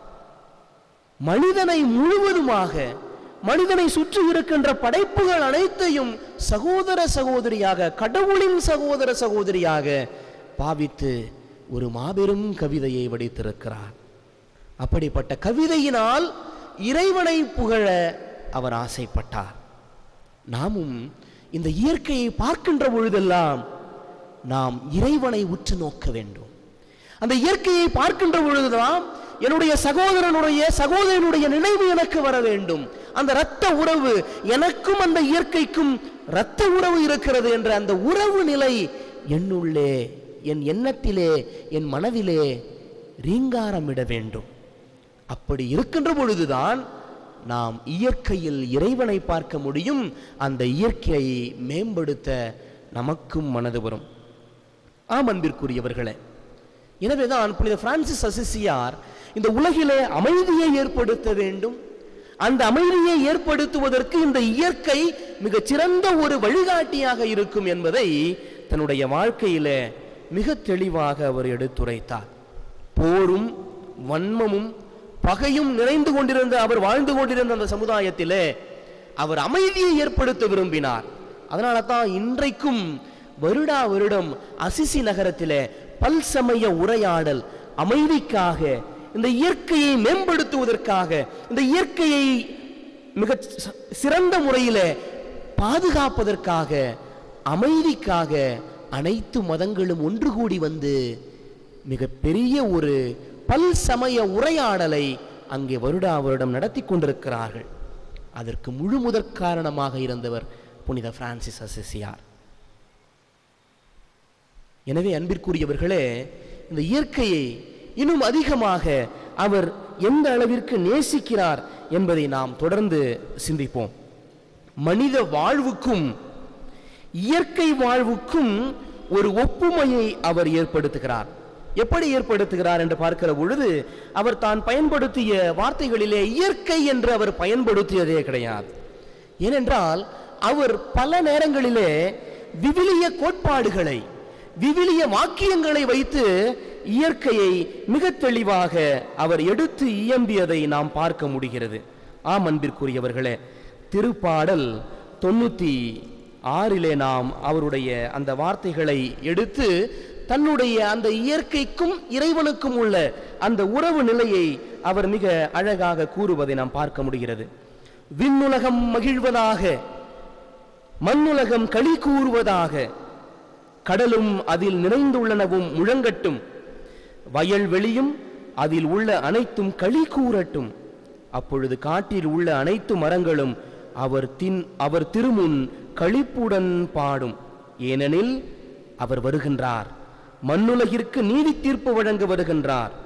மனிதனை முழுவதுமாக மனிதனை சுற்றி இருக்கின்ற படைப்புகள் அனைத்தையும் சகோதர சகோதரியாக கடவுளின் சகோதர சகோதரியாக பாவித்து ஒரு மாபெரும் கவிதையை வடித்திருக்கிறார் அப்படிப்பட்ட கவிதையினால் இறைவனை புகழ அவர் ஆசைப்பட்டார் நாமும் இந்த இயற்கையை பார்க்கின்ற பொழுதெல்லாம் நாம் இறைவனை உற்று நோக்க வேண்டும் அந்த இயற்கையை பார்க்கின்ற பொழுதுதான் என்னுடைய சகோதரனுடைய சகோதரனுடைய நினைவு எனக்கு வர வேண்டும் அந்த இரத்த உறவு எனக்கும் அந்த இயற்கைக்கும் இரத்த உறவு இருக்கிறது என்ற அந்த உறவு நிலை என்னுள்ளே என் எண்ணத்திலே என் மனதிலே ரீங்காரமிட வேண்டும் அப்படி இருக்கின்ற பொழுதுதான் நாம் இயற்கையில் இறைவனை பார்க்க முடியும் அந்த இயற்கையை மேம்படுத்த நமக்கும் மனது வரும் ஆம் அன்பிற்குரியவர்களே எனவேதான் புனித பிரான்சிஸ் அசிசியார் இந்த உலகிலே அமைதியை ஏற்படுத்த வேண்டும் அந்த அமைதியை ஏற்படுத்துவதற்கு இந்த இயற்கை மிகச் சிறந்த ஒரு வழிகாட்டியாக இருக்கும் என்பதை தன்னுடைய வாழ்க்கையிலே மிக தெளிவாக அவர் எடுத்துரைத்தார் போரும் வன்மமும் பகையும் நிறைந்து கொண்டிருந்த அவர் வாழ்ந்து கொண்டிருந்த அந்த சமுதாயத்திலே அவர் அமைதியை ஏற்படுத்த விரும்பினார் அதனால தான் இன்றைக்கும் வருடா வருடம் அசிசி நகரத்திலே பல்சமய உரையாடல் அமைதிக்காக இந்த இயற்கையை மேம்படுத்துவதற்காக இந்த இயற்கையை மிக சி- சிறந்த முறையில் பாதுகாப்பதற்காக அமைதிக்காக அனைத்து மதங்களும் ஒன்று கூடி வந்து மிகப்பெரிய ஒரு பல் சமய உரையாடலை அங்கே வருடா வருடம் நடத்தி கொண்டிருக்கிறார்கள் அதற்கு முழு முதற் காரணமாக இருந்தவர் புனித பிரான்சிஸ் அசிசியார் எனவே அன்பிற்குரியவர்களே இந்த இயற்கையை இன்னும் அதிகமாக அவர் எந்த அளவிற்கு நேசிக்கிறார் என்பதை நாம் தொடர்ந்து சிந்திப்போம் மனித வாழ்வுக்கும் இயற்கை வாழ்வுக்கும் ஒரு ஒப்புமையை அவர் ஏற்படுத்துகிறார் எப்படி ஏற்படுத்துகிறார் என்று பார்க்கிற பொழுது அவர் தான் பயன்படுத்திய வார்த்தைகளிலே இயற்கை என்று அவர் பயன்படுத்தியதே கிடையாது ஏனென்றால் அவர் பல நேரங்களிலே விவிலிய கோட்பாடுகளை விவிலிய வாக்கியங்களை வைத்து இயற்கையை மிக தெளிவாக அவர் எடுத்து இயம்பியதை நாம் பார்க்க முடிகிறது ஆம் அன்பிற்குரியவர்களே திருப்பாடல் தொண்ணூத்தி ஆறிலே நாம் அவருடைய அந்த வார்த்தைகளை எடுத்து தன்னுடைய அந்த இயற்கைக்கும் இறைவனுக்கும் உள்ள அந்த உறவு நிலையை அவர் மிக அழகாக கூறுவதை நாம் பார்க்க முடிகிறது விண்ணுலகம் மகிழ்வதாக மண்ணுலகம் களி கூறுவதாக கடலும் அதில் நிறைந்துள்ளனவும் முழங்கட்டும் வயல்வெளியும் அதில் உள்ள அனைத்தும் களி கூறட்டும் அப்பொழுது காட்டில் உள்ள அனைத்து மரங்களும் அவர் தின் அவர் திருமுன் களிப்புடன் பாடும் ஏனெனில் அவர் வருகின்றார் மண்ணுலகிற்கு நீதி தீர்ப்பு வழங்க வருகின்றார்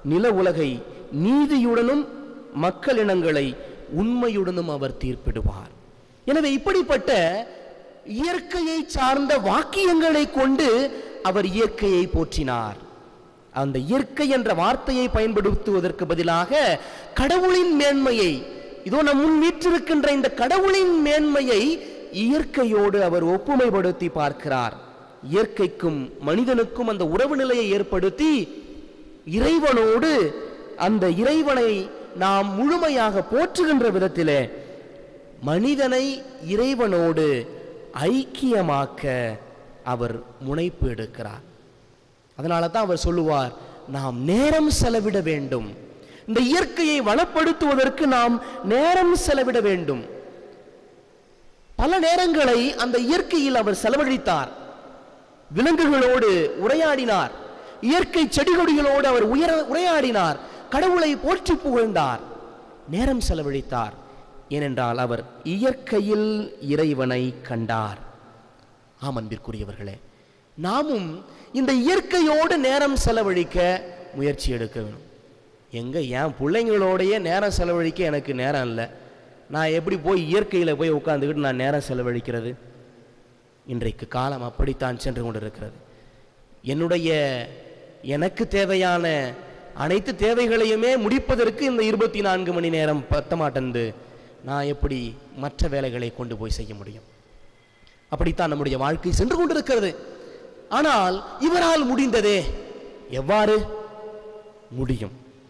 நில உலகை நீதியுடனும் மக்களினங்களை உண்மையுடனும் அவர் தீர்ப்பிடுவார் எனவே இப்படிப்பட்ட இயற்கையை சார்ந்த வாக்கியங்களை கொண்டு அவர் இயற்கையை போற்றினார் அந்த இயற்கை என்ற வார்த்தையை பயன்படுத்துவதற்கு பதிலாக கடவுளின் மேன்மையை இதோ நம் முன் வீற்றிருக்கின்ற இந்த கடவுளின் மேன்மையை இயற்கையோடு அவர் ஒப்புமைப்படுத்தி பார்க்கிறார் இயற்கைக்கும் மனிதனுக்கும் அந்த உறவு நிலையை ஏற்படுத்தி இறைவனோடு அந்த இறைவனை நாம் முழுமையாக போற்றுகின்ற விதத்திலே மனிதனை இறைவனோடு ஐக்கியமாக்க அவர் முனைப்பு எடுக்கிறார் அதனால தான் அவர் சொல்லுவார் நாம் நேரம் செலவிட வேண்டும் இந்த இயற்கையை வளப்படுத்துவதற்கு நாம் நேரம் செலவிட வேண்டும் பல நேரங்களை அந்த இயற்கையில் அவர் செலவழித்தார் விலங்குகளோடு உரையாடினார் இயற்கை செடி கொடிகளோடு அவர் உயர உரையாடினார் கடவுளை போற்றி புகழ்ந்தார் நேரம் செலவழித்தார் ஏனென்றால் அவர் இயற்கையில் இறைவனை கண்டார் ஆம் அன்பிற்குரியவர்களே நாமும் இந்த இயற்கையோடு நேரம் செலவழிக்க முயற்சி எடுக்க வேணும் எங்க என் பிள்ளைங்களோடையே நேரம் செலவழிக்க எனக்கு நேரம் இல்லை நான் எப்படி போய் இயற்கையில் போய் உட்காந்துக்கிட்டு நான் நேரம் செலவழிக்கிறது இன்றைக்கு காலம் அப்படித்தான் சென்று கொண்டிருக்கிறது என்னுடைய எனக்கு தேவையான அனைத்து தேவைகளையுமே முடிப்பதற்கு இந்த இருபத்தி நான்கு மணி நேரம் பத்த மாட்டேன்து நான் எப்படி மற்ற வேலைகளை கொண்டு போய் செய்ய முடியும் அப்படித்தான் நம்முடைய வாழ்க்கை சென்று கொண்டிருக்கிறது ஆனால் இவரால் முடிந்ததே எவ்வாறு முடியும்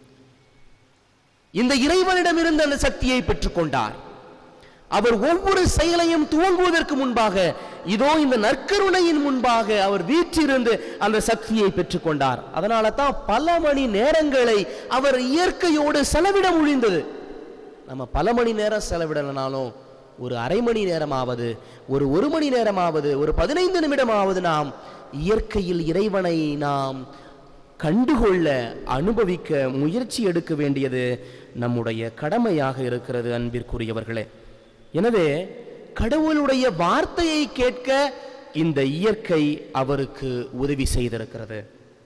இந்த இறைவனிடமிருந்து அந்த சக்தியை பெற்றுக்கொண்டார் அவர் ஒவ்வொரு செயலையும் துவங்குவதற்கு முன்பாக இதோ இந்த நற்கருணையின் முன்பாக அவர் வீற்றிருந்து அந்த சக்தியை பெற்றுக்கொண்டார் அதனால தான் பல மணி நேரங்களை அவர் இயற்கையோடு செலவிட முடிந்தது நம்ம பல மணி நேரம் செலவிடலனாலும் ஒரு அரை மணி நேரமாவது ஒரு ஒரு மணி நேரமாவது ஒரு பதினைந்து நிமிடமாவது நாம் இயற்கையில் இறைவனை நாம் கண்டுகொள்ள அனுபவிக்க முயற்சி எடுக்க வேண்டியது நம்முடைய கடமையாக இருக்கிறது அன்பிற்குரியவர்களே எனவே கடவுளுடைய வார்த்தையை கேட்க இந்த இயற்கை அவருக்கு உதவி செய்திருக்கிறது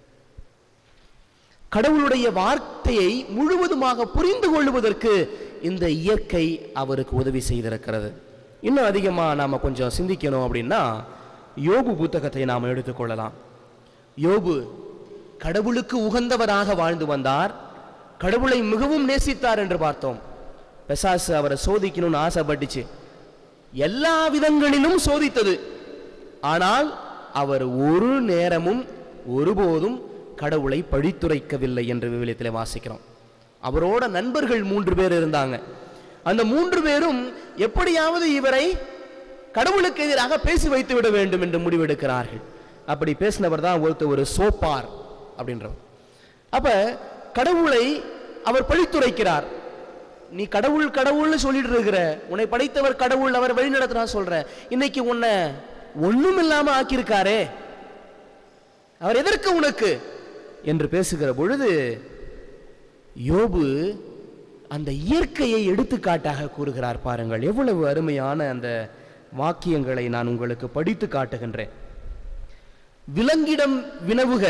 கடவுளுடைய வார்த்தையை முழுவதுமாக புரிந்து கொள்வதற்கு இந்த இயற்கை அவருக்கு உதவி செய்திருக்கிறது இன்னும் அதிகமாக நாம் கொஞ்சம் சிந்திக்கணும் அப்படின்னா யோபு புத்தகத்தை நாம் எடுத்துக்கொள்ளலாம் யோபு கடவுளுக்கு உகந்தவராக வாழ்ந்து வந்தார் கடவுளை மிகவும் நேசித்தார் என்று பார்த்தோம் பெசாசு அவரை சோதிக்கணும்னு ஆசைப்பட்டுச்சு எல்லா விதங்களிலும் சோதித்தது ஆனால் அவர் ஒரு நேரமும் ஒருபோதும் கடவுளை பழித்துரைக்கவில்லை என்று விவிலியத்தில் வாசிக்கிறோம் அவரோட நண்பர்கள் மூன்று பேர் இருந்தாங்க அந்த மூன்று பேரும் எப்படியாவது இவரை கடவுளுக்கு எதிராக பேசி வைத்து விட வேண்டும் என்று முடிவெடுக்கிறார்கள் அப்படி பேசினவர் தான் ஒருத்தர் ஒரு சோப்பார் அப்படின்றவர் அப்ப கடவுளை அவர் பழித்துரைக்கிறார் நீ கடவுள் கடவுள்னு சொல்லிட்டு இருக்கிற உன்னை படைத்தவர் கடவுள் அவர் வழி நடத்துறா சொல்ற இன்னைக்கு உன்னை ஒண்ணும் இல்லாம ஆக்கியிருக்காரே அவர் எதற்கு உனக்கு என்று பேசுகிற பொழுது யோபு அந்த இயற்கையை எடுத்துக்காட்டாக கூறுகிறார் பாருங்கள் எவ்வளவு அருமையான அந்த வாக்கியங்களை நான் உங்களுக்கு படித்து காட்டுகின்றேன் விலங்கிடம் வினவுக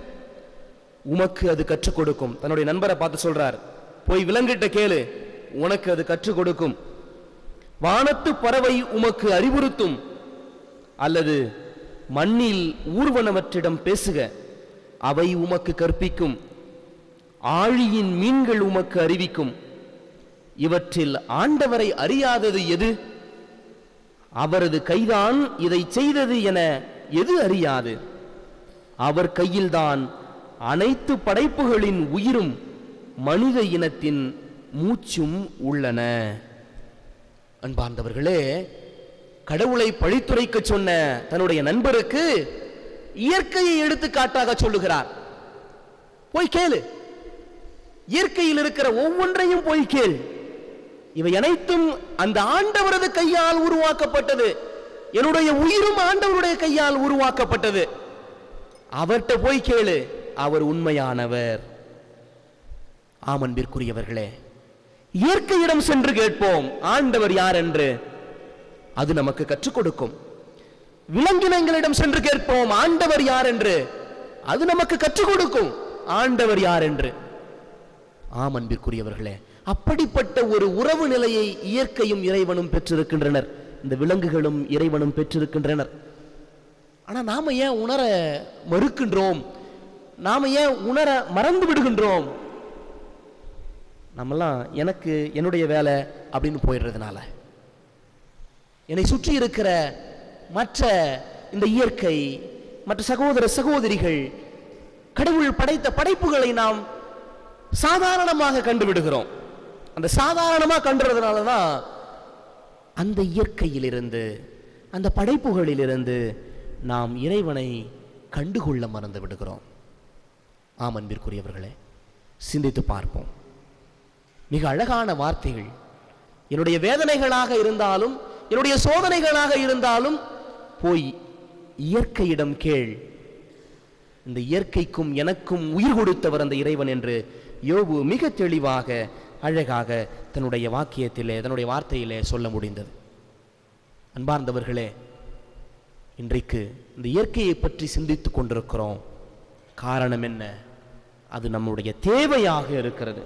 உமக்கு அது கற்றுக் கொடுக்கும் தன்னுடைய நண்பரை பார்த்து சொல்றார் போய் விலங்கிட்ட கேளு உனக்கு அது கற்றுக் கொடுக்கும் வானத்து பறவை உமக்கு அறிவுறுத்தும் அல்லது மண்ணில் ஊர்வனவற்றிடம் பேசுக அவை உமக்கு கற்பிக்கும் ஆழியின் மீன்கள் உமக்கு அறிவிக்கும் இவற்றில் ஆண்டவரை அறியாதது எது அவரது கைதான் இதை செய்தது என எது அறியாது அவர் கையில்தான் அனைத்து படைப்புகளின் உயிரும் மனித இனத்தின் மூச்சும் உள்ளன அன்பார்ந்தவர்களே கடவுளை பழித்துரைக்க சொன்ன தன்னுடைய நண்பருக்கு இயற்கையை எடுத்துக்காட்டாக சொல்லுகிறார் போய் கேளு இயற்கையில் இருக்கிற ஒவ்வொன்றையும் போய் கேள் இவை அனைத்தும் அந்த ஆண்டவரது கையால் உருவாக்கப்பட்டது என்னுடைய உயிரும் ஆண்டவருடைய கையால் உருவாக்கப்பட்டது அவர்கிட்ட போய் கேளு அவர் உண்மையானவர் ஆமன்பிற்குரியவர்களே இயற்கையிடம் சென்று கேட்போம் ஆண்டவர் யார் என்று அது நமக்கு கற்றுக் கொடுக்கும் விலங்கினங்களிடம் சென்று கேட்போம் ஆண்டவர் யார் என்று அது நமக்கு கற்றுக் கொடுக்கும் ஆண்டவர் யார் என்று ஆம் அன்பிற்குரியவர்களே அப்படிப்பட்ட ஒரு உறவு நிலையை இயற்கையும் இறைவனும் பெற்றிருக்கின்றனர் இந்த விலங்குகளும் இறைவனும் பெற்றிருக்கின்றனர் ஆனா நாம ஏன் உணர மறுக்கின்றோம் நாம ஏன் உணர மறந்து விடுகின்றோம் நம்மலாம் எனக்கு என்னுடைய வேலை அப்படின்னு போயிடுறதுனால என்னை சுற்றி இருக்கிற மற்ற இந்த இயற்கை மற்ற சகோதர சகோதரிகள் கடவுள் படைத்த படைப்புகளை நாம் சாதாரணமாக கண்டுவிடுகிறோம் அந்த சாதாரணமாக கண்டுறதுனால தான் அந்த இயற்கையிலிருந்து அந்த படைப்புகளிலிருந்து நாம் இறைவனை கண்டுகொள்ள மறந்து விடுகிறோம் ஆம் அன்பிற்குரியவர்களே சிந்தித்து பார்ப்போம் மிக அழகான வார்த்தைகள் என்னுடைய வேதனைகளாக இருந்தாலும் என்னுடைய சோதனைகளாக இருந்தாலும் போய் இயற்கையிடம் கேள் இந்த இயற்கைக்கும் எனக்கும் உயிர் கொடுத்தவர் அந்த இறைவன் என்று யோபு மிக தெளிவாக அழகாக தன்னுடைய வாக்கியத்திலே தன்னுடைய வார்த்தையிலே சொல்ல முடிந்தது அன்பார்ந்தவர்களே இன்றைக்கு இந்த இயற்கையை பற்றி சிந்தித்துக் கொண்டிருக்கிறோம் காரணம் என்ன அது நம்முடைய தேவையாக இருக்கிறது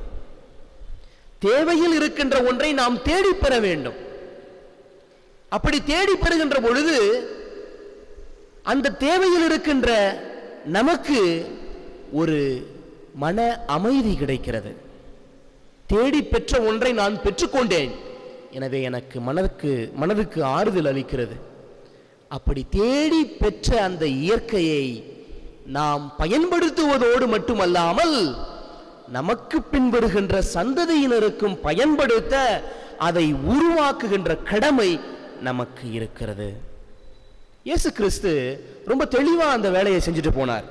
தேவையில் இருக்கின்ற ஒன்றை நாம் தேடி பெற வேண்டும் அப்படி தேடி பெறுகின்ற பொழுது அந்த தேவையில் இருக்கின்ற நமக்கு ஒரு மன அமைதி கிடைக்கிறது தேடி பெற்ற ஒன்றை நான் பெற்றுக்கொண்டேன் எனவே எனக்கு மனதுக்கு மனதுக்கு ஆறுதல் அளிக்கிறது அப்படி தேடி பெற்ற அந்த இயற்கையை நாம் பயன்படுத்துவதோடு மட்டுமல்லாமல் நமக்கு பின்வருகின்ற சந்ததியினருக்கும் பயன்படுத்த அதை உருவாக்குகின்ற கடமை நமக்கு இருக்கிறது இயேசு கிறிஸ்து ரொம்ப தெளிவா அந்த வேலையை செஞ்சுட்டு போனார்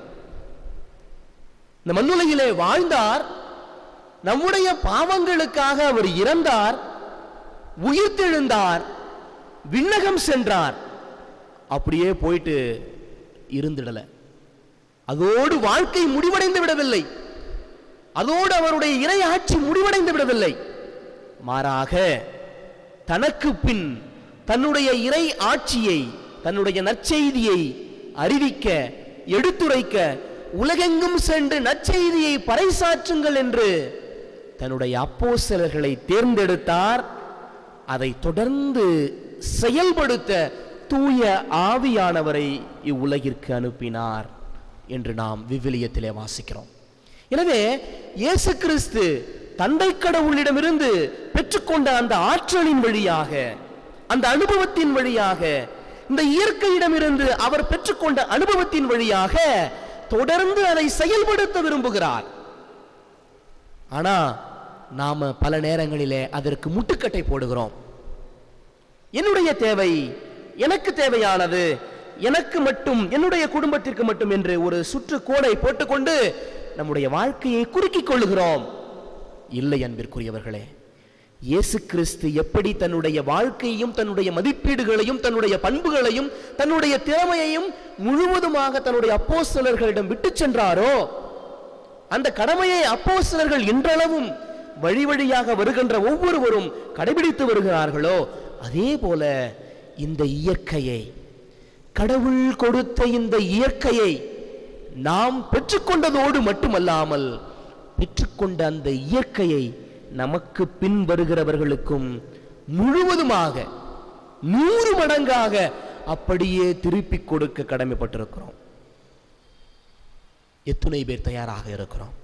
இந்த மண்ணுலகிலே வாழ்ந்தார் நம்முடைய பாவங்களுக்காக அவர் இறந்தார் உயிர்த்தெழுந்தார் விண்ணகம் சென்றார் அப்படியே போயிட்டு இருந்திடல அதோடு வாழ்க்கை முடிவடைந்து விடவில்லை அதோடு அவருடைய இறை ஆட்சி முடிவடைந்து விடவில்லை மாறாக தனக்கு பின் தன்னுடைய இறை ஆட்சியை தன்னுடைய நற்செய்தியை அறிவிக்க எடுத்துரைக்க உலகெங்கும் சென்று நற்செய்தியை பறைசாற்றுங்கள் என்று தன்னுடைய அப்போஸ்தலர்களை தேர்ந்தெடுத்தார் அதை தொடர்ந்து செயல்படுத்த தூய ஆவியானவரை இவ்வுலகிற்கு அனுப்பினார் என்று நாம் விவிலியத்திலே வாசிக்கிறோம் எனவே இயேசு கிறிஸ்து தந்தை கடவுளிடமிருந்து பெற்றுக்கொண்ட அந்த ஆற்றலின் வழியாக அந்த அனுபவத்தின் வழியாக இந்த இயற்கையிடமிருந்து அவர் பெற்றுக்கொண்ட அனுபவத்தின் வழியாக தொடர்ந்து அதை செயல்படுத்த விரும்புகிறார் ஆனா நாம பல நேரங்களிலே அதற்கு முட்டுக்கட்டை போடுகிறோம் என்னுடைய தேவை எனக்கு தேவையானது எனக்கு மட்டும் என்னுடைய குடும்பத்திற்கு மட்டும் என்று ஒரு சுற்று கோடை போட்டுக்கொண்டு நம்முடைய வாழ்க்கையை குறுக்கிக் கொள்ளுகிறோம் இல்லை அன்பிற்குரியவர்களே இயேசு கிறிஸ்து எப்படி தன்னுடைய வாழ்க்கையையும் தன்னுடைய மதிப்பீடுகளையும் தன்னுடைய பண்புகளையும் தன்னுடைய திறமையையும் முழுவதுமாக தன்னுடைய அப்போஸ்தலர்களிடம் விட்டு சென்றாரோ அந்த கடமையை அப்போஸ்தலர்கள் இன்றளவும் வழி வழியாக வருகின்ற ஒவ்வொருவரும் கடைபிடித்து வருகிறார்களோ அதே போல இந்த இயற்கையை கடவுள் கொடுத்த இந்த இயற்கையை நாம் பெற்றுக்கொண்டதோடு மட்டுமல்லாமல் பெற்றுக்கொண்ட அந்த இயற்கையை நமக்கு பின் வருகிறவர்களுக்கும் முழுவதுமாக நூறு மடங்காக அப்படியே திருப்பிக் கொடுக்க கடமைப்பட்டிருக்கிறோம் எத்துணை பேர் தயாராக இருக்கிறோம்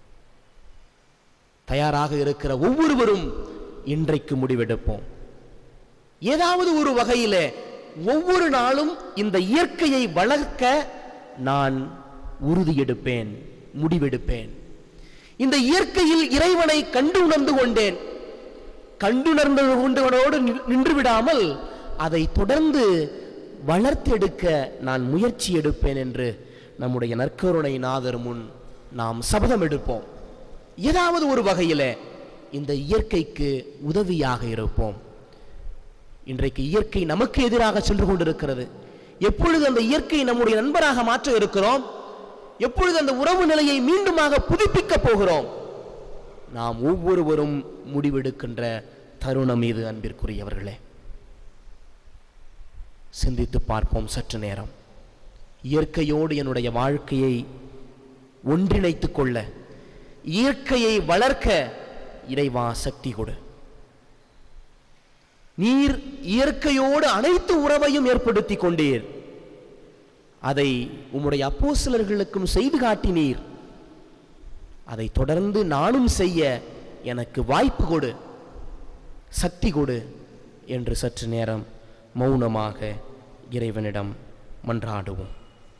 தயாராக இருக்கிற ஒவ்வொருவரும் இன்றைக்கு முடிவெடுப்போம் ஏதாவது ஒரு வகையிலே ஒவ்வொரு நாளும் இந்த இயற்கையை வளர்க்க நான் உறுதியெடுப்பேன் முடிவெடுப்பேன் இந்த இயற்கையில் இறைவனை கண்டு உணர்ந்து கொண்டேன் கண்டுணர்ந்து கொண்டவனோடு நின்- நின்று விடாமல் அதை தொடர்ந்து வளர்த்தெடுக்க நான் முயற்சி எடுப்பேன் என்று நம்முடைய நற்கருணை நாதர் முன் நாம் சபதம் எடுப்போம் ஏதாவது ஒரு வகையிலே இந்த இயற்கைக்கு உதவியாக இருப்போம் இன்றைக்கு இயற்கை நமக்கு எதிராக சென்று கொண்டிருக்கிறது எப்பொழுது அந்த இயற்கை நம்முடைய நண்பராக மாற்ற இருக்கிறோம் எப்பொழுது அந்த உறவு நிலையை மீண்டுமாக புதுப்பிக்க போகிறோம் நாம் ஒவ்வொருவரும் முடிவெடுக்கின்ற தருணம் இது அன்பிற்குரியவர்களே சிந்தித்து பார்ப்போம் சற்று நேரம் இயற்கையோடு என்னுடைய வாழ்க்கையை ஒன்றிணைத்துக் கொள்ள இயற்கையை வளர்க்க இறைவா சக்தி கொடு நீர் இயற்கையோடு அனைத்து உறவையும் ஏற்படுத்தி கொண்டீர் அதை உம்முடைய அப்போஸ்தலர்களுக்கும் செய்து காட்டினீர் அதை தொடர்ந்து நானும் செய்ய எனக்கு வாய்ப்பு கொடு சக்தி கொடு என்று சற்று நேரம் மௌனமாக இறைவனிடம் மன்றாடுவோம்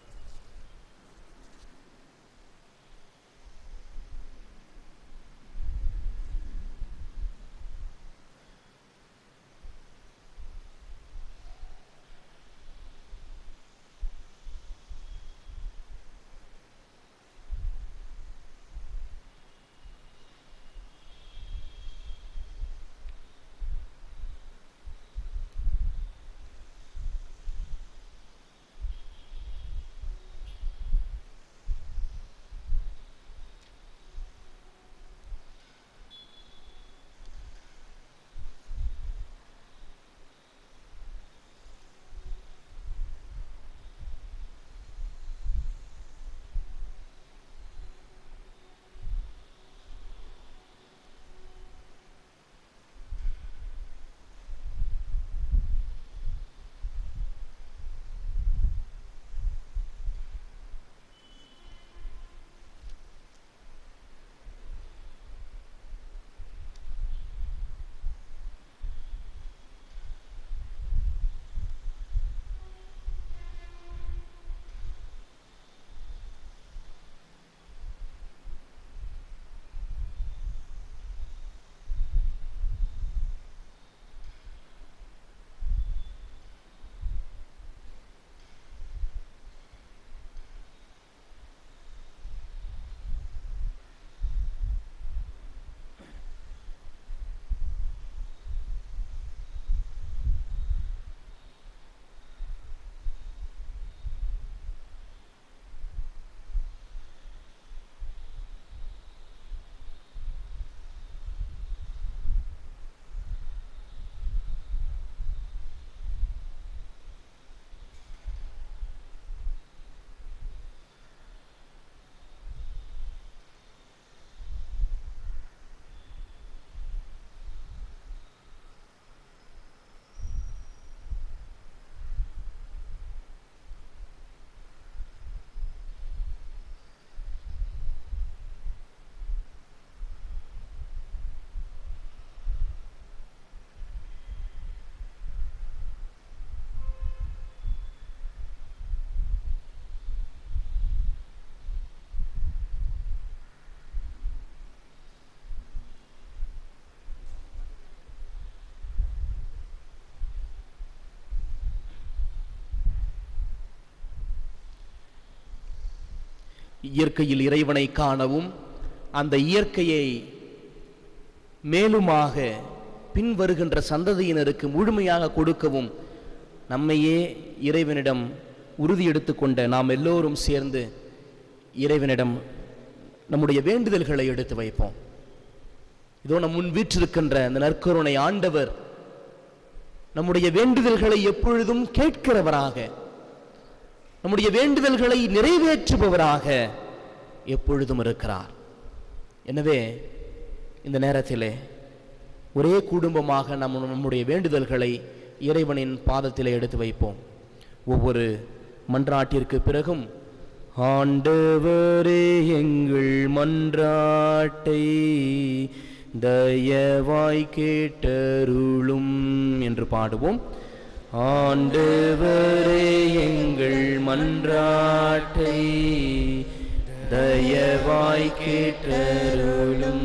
இயற்கையில் இறைவனை காணவும் அந்த இயற்கையை மேலுமாக பின்வருகின்ற சந்ததியினருக்கு முழுமையாக கொடுக்கவும் நம்மையே இறைவனிடம் உறுதி எடுத்துக்கொண்ட நாம் எல்லோரும் சேர்ந்து இறைவனிடம் நம்முடைய வேண்டுதல்களை எடுத்து வைப்போம் இதோ நம் முன் வீற்றிருக்கின்ற அந்த நற்கருணை ஆண்டவர் நம்முடைய வேண்டுதல்களை எப்பொழுதும் கேட்கிறவராக நம்முடைய வேண்டுதல்களை நிறைவேற்றுபவராக எப்பொழுதும் இருக்கிறார் எனவே இந்த நேரத்திலே ஒரே குடும்பமாக நம் நம்முடைய வேண்டுதல்களை இறைவனின் பாதத்திலே எடுத்து வைப்போம் ஒவ்வொரு மன்றாட்டிற்கு பிறகும் ஆண்டவரே எங்கள் மன்றாட்டை தயவாய் கேட்டருளும் என்று பாடுவோம் ஆண்டவரே எங்கள் மன்றாட்டை தயவாய் கேட்டருளும்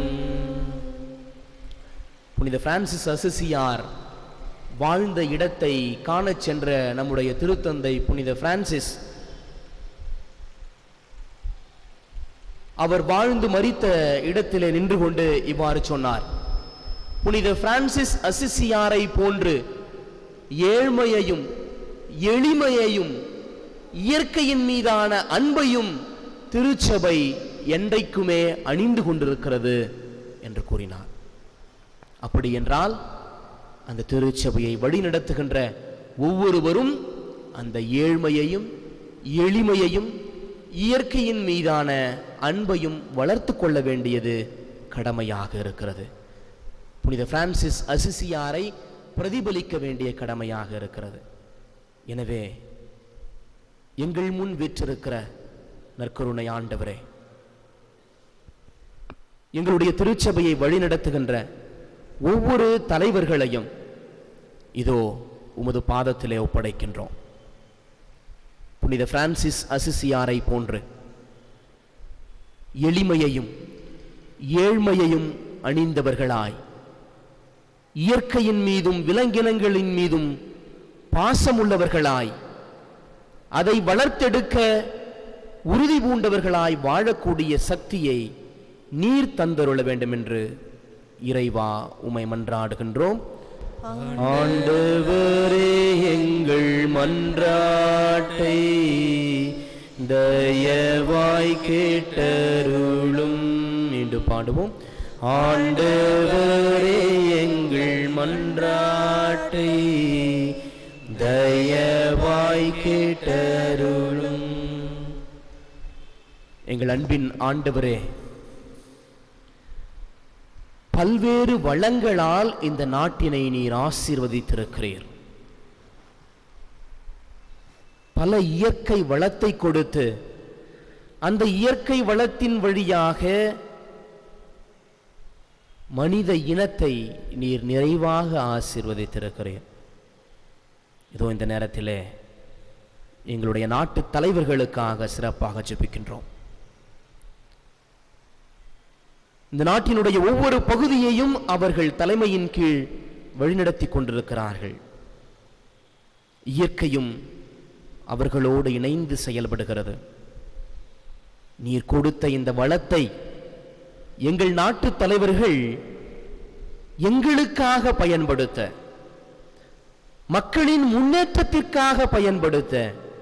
புனித பிரான்சிஸ் அசிசியார் வாழ்ந்த இடத்தை காணச் சென்ற நம்முடைய திருத்தந்தை புனித பிரான்சிஸ் அவர் வாழ்ந்து மரித்த இடத்திலே நின்று கொண்டு இவ்வாறு சொன்னார் புனித பிரான்சிஸ் அசிசியாரை போன்று ஏழ்மையையும் எளிமையையும் இயற்கையின் மீதான அன்பையும் திருச்சபை என்றைக்குமே அணிந்து கொண்டிருக்கிறது என்று கூறினார் அப்படி என்றால் அந்த திருச்சபையை வழிநடத்துகின்ற ஒவ்வொருவரும் அந்த ஏழ்மையையும் எளிமையையும் இயற்கையின் மீதான அன்பையும் வளர்த்து கொள்ள வேண்டியது கடமையாக இருக்கிறது புனித பிரான்சிஸ் அசிசியாரை பிரதிபலிக்க வேண்டிய கடமையாக இருக்கிறது எனவே எங்கள் முன் வீற்றிருக்கிற நற்கருணை ஆண்டவரே எங்களுடைய திருச்சபையை வழிநடத்துகின்ற ஒவ்வொரு தலைவர்களையும் இதோ உமது பாதத்திலே ஒப்படைக்கின்றோம் புனித பிரான்சிஸ் அசிசியாரை போன்று எளிமையையும் ஏழ்மையையும் அணிந்தவர்களாய் இயற்கையின் மீதும் விலங்கினங்களின் மீதும் பாசமுள்ளவர்களாய் அதை வளர்த்தெடுக்க உறுதி பூண்டவர்களாய் வாழக்கூடிய சக்தியை நீர் தந்தருள வேண்டும் என்று இறைவா உமை மன்றாடுகின்றோம் ஆண்டவரே எங்கள் மன்றாட்டை தயவாய் கேட்டருளும் என்று பாடுவோம் ஆண்டவரே எங்கள் மன்றாட்டை தயவாய் கேட்டருளும் எங்கள் அன்பின் ஆண்டவரே பல்வேறு வளங்களால் இந்த நாட்டினை நீர் ஆசீர்வதித்திருக்கிறீர் பல இயற்கை வளத்தை கொடுத்து அந்த இயற்கை வளத்தின் வழியாக மனித இனத்தை நீர் நிறைவாக ஆசீர்வதித்திருக்கிறீர் இதோ இந்த நேரத்திலே எங்களுடைய நாட்டு தலைவர்களுக்காக சிறப்பாக ஜெபிக்கின்றோம் இந்த நாட்டினுடைய ஒவ்வொரு பகுதியையும் அவர்கள் தலைமையின் கீழ் வழிநடத்தி கொண்டிருக்கிறார்கள் இயற்கையும் அவர்களோடு இணைந்து செயல்படுகிறது நீர் கொடுத்த இந்த வளத்தை எங்கள் நாட்டு தலைவர்கள் எங்களுக்காக பயன்படுத்த மக்களின் முன்னேற்றத்திற்காக பயன்படுத்த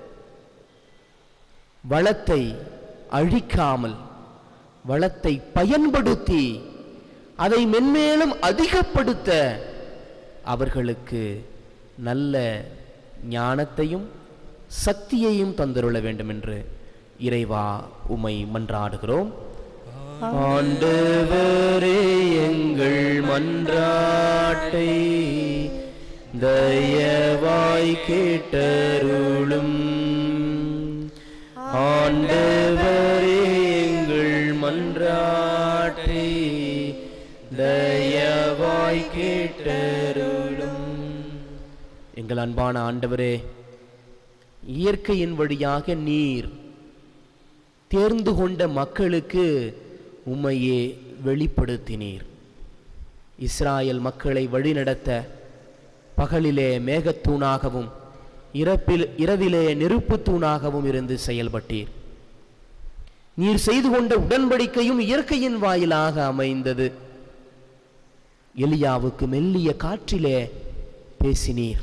வளத்தை அழிக்காமல் வளத்தை பயன்படுத்தி அதை மென்மேலும் அதிகப்படுத்த அவர்களுக்கு நல்ல ஞானத்தையும் சக்தியையும் தந்தருள வேண்டும் என்று இறைவா உமை மன்றாடுகிறோம் ஆண்டவரே எங்கள் மன்றாட்டை தயவாய் கேட்டருளும் ஆண்டவரே எங்கள் மன்றாட்டை தயவாய் கேட்டருளும் எங்கள் அன்பான ஆண்டவரே இயற்கையின் வழியாக நீர் தேர்ந்து கொண்ட மக்களுக்கு உம்மையே வெளிப்படுத்தினீர் இஸ்ராயல் மக்களை வழிநடத்த பகலிலே மேகத்தூணாகவும் இறப்பில் இரவிலே நெருப்புத் தூணாகவும் இருந்து செயல்பட்டீர் நீர் செய்து கொண்ட உடன்படிக்கையும் இயற்கையின் வாயிலாக அமைந்தது எலியாவுக்கு மெல்லிய காற்றிலே பேசினீர்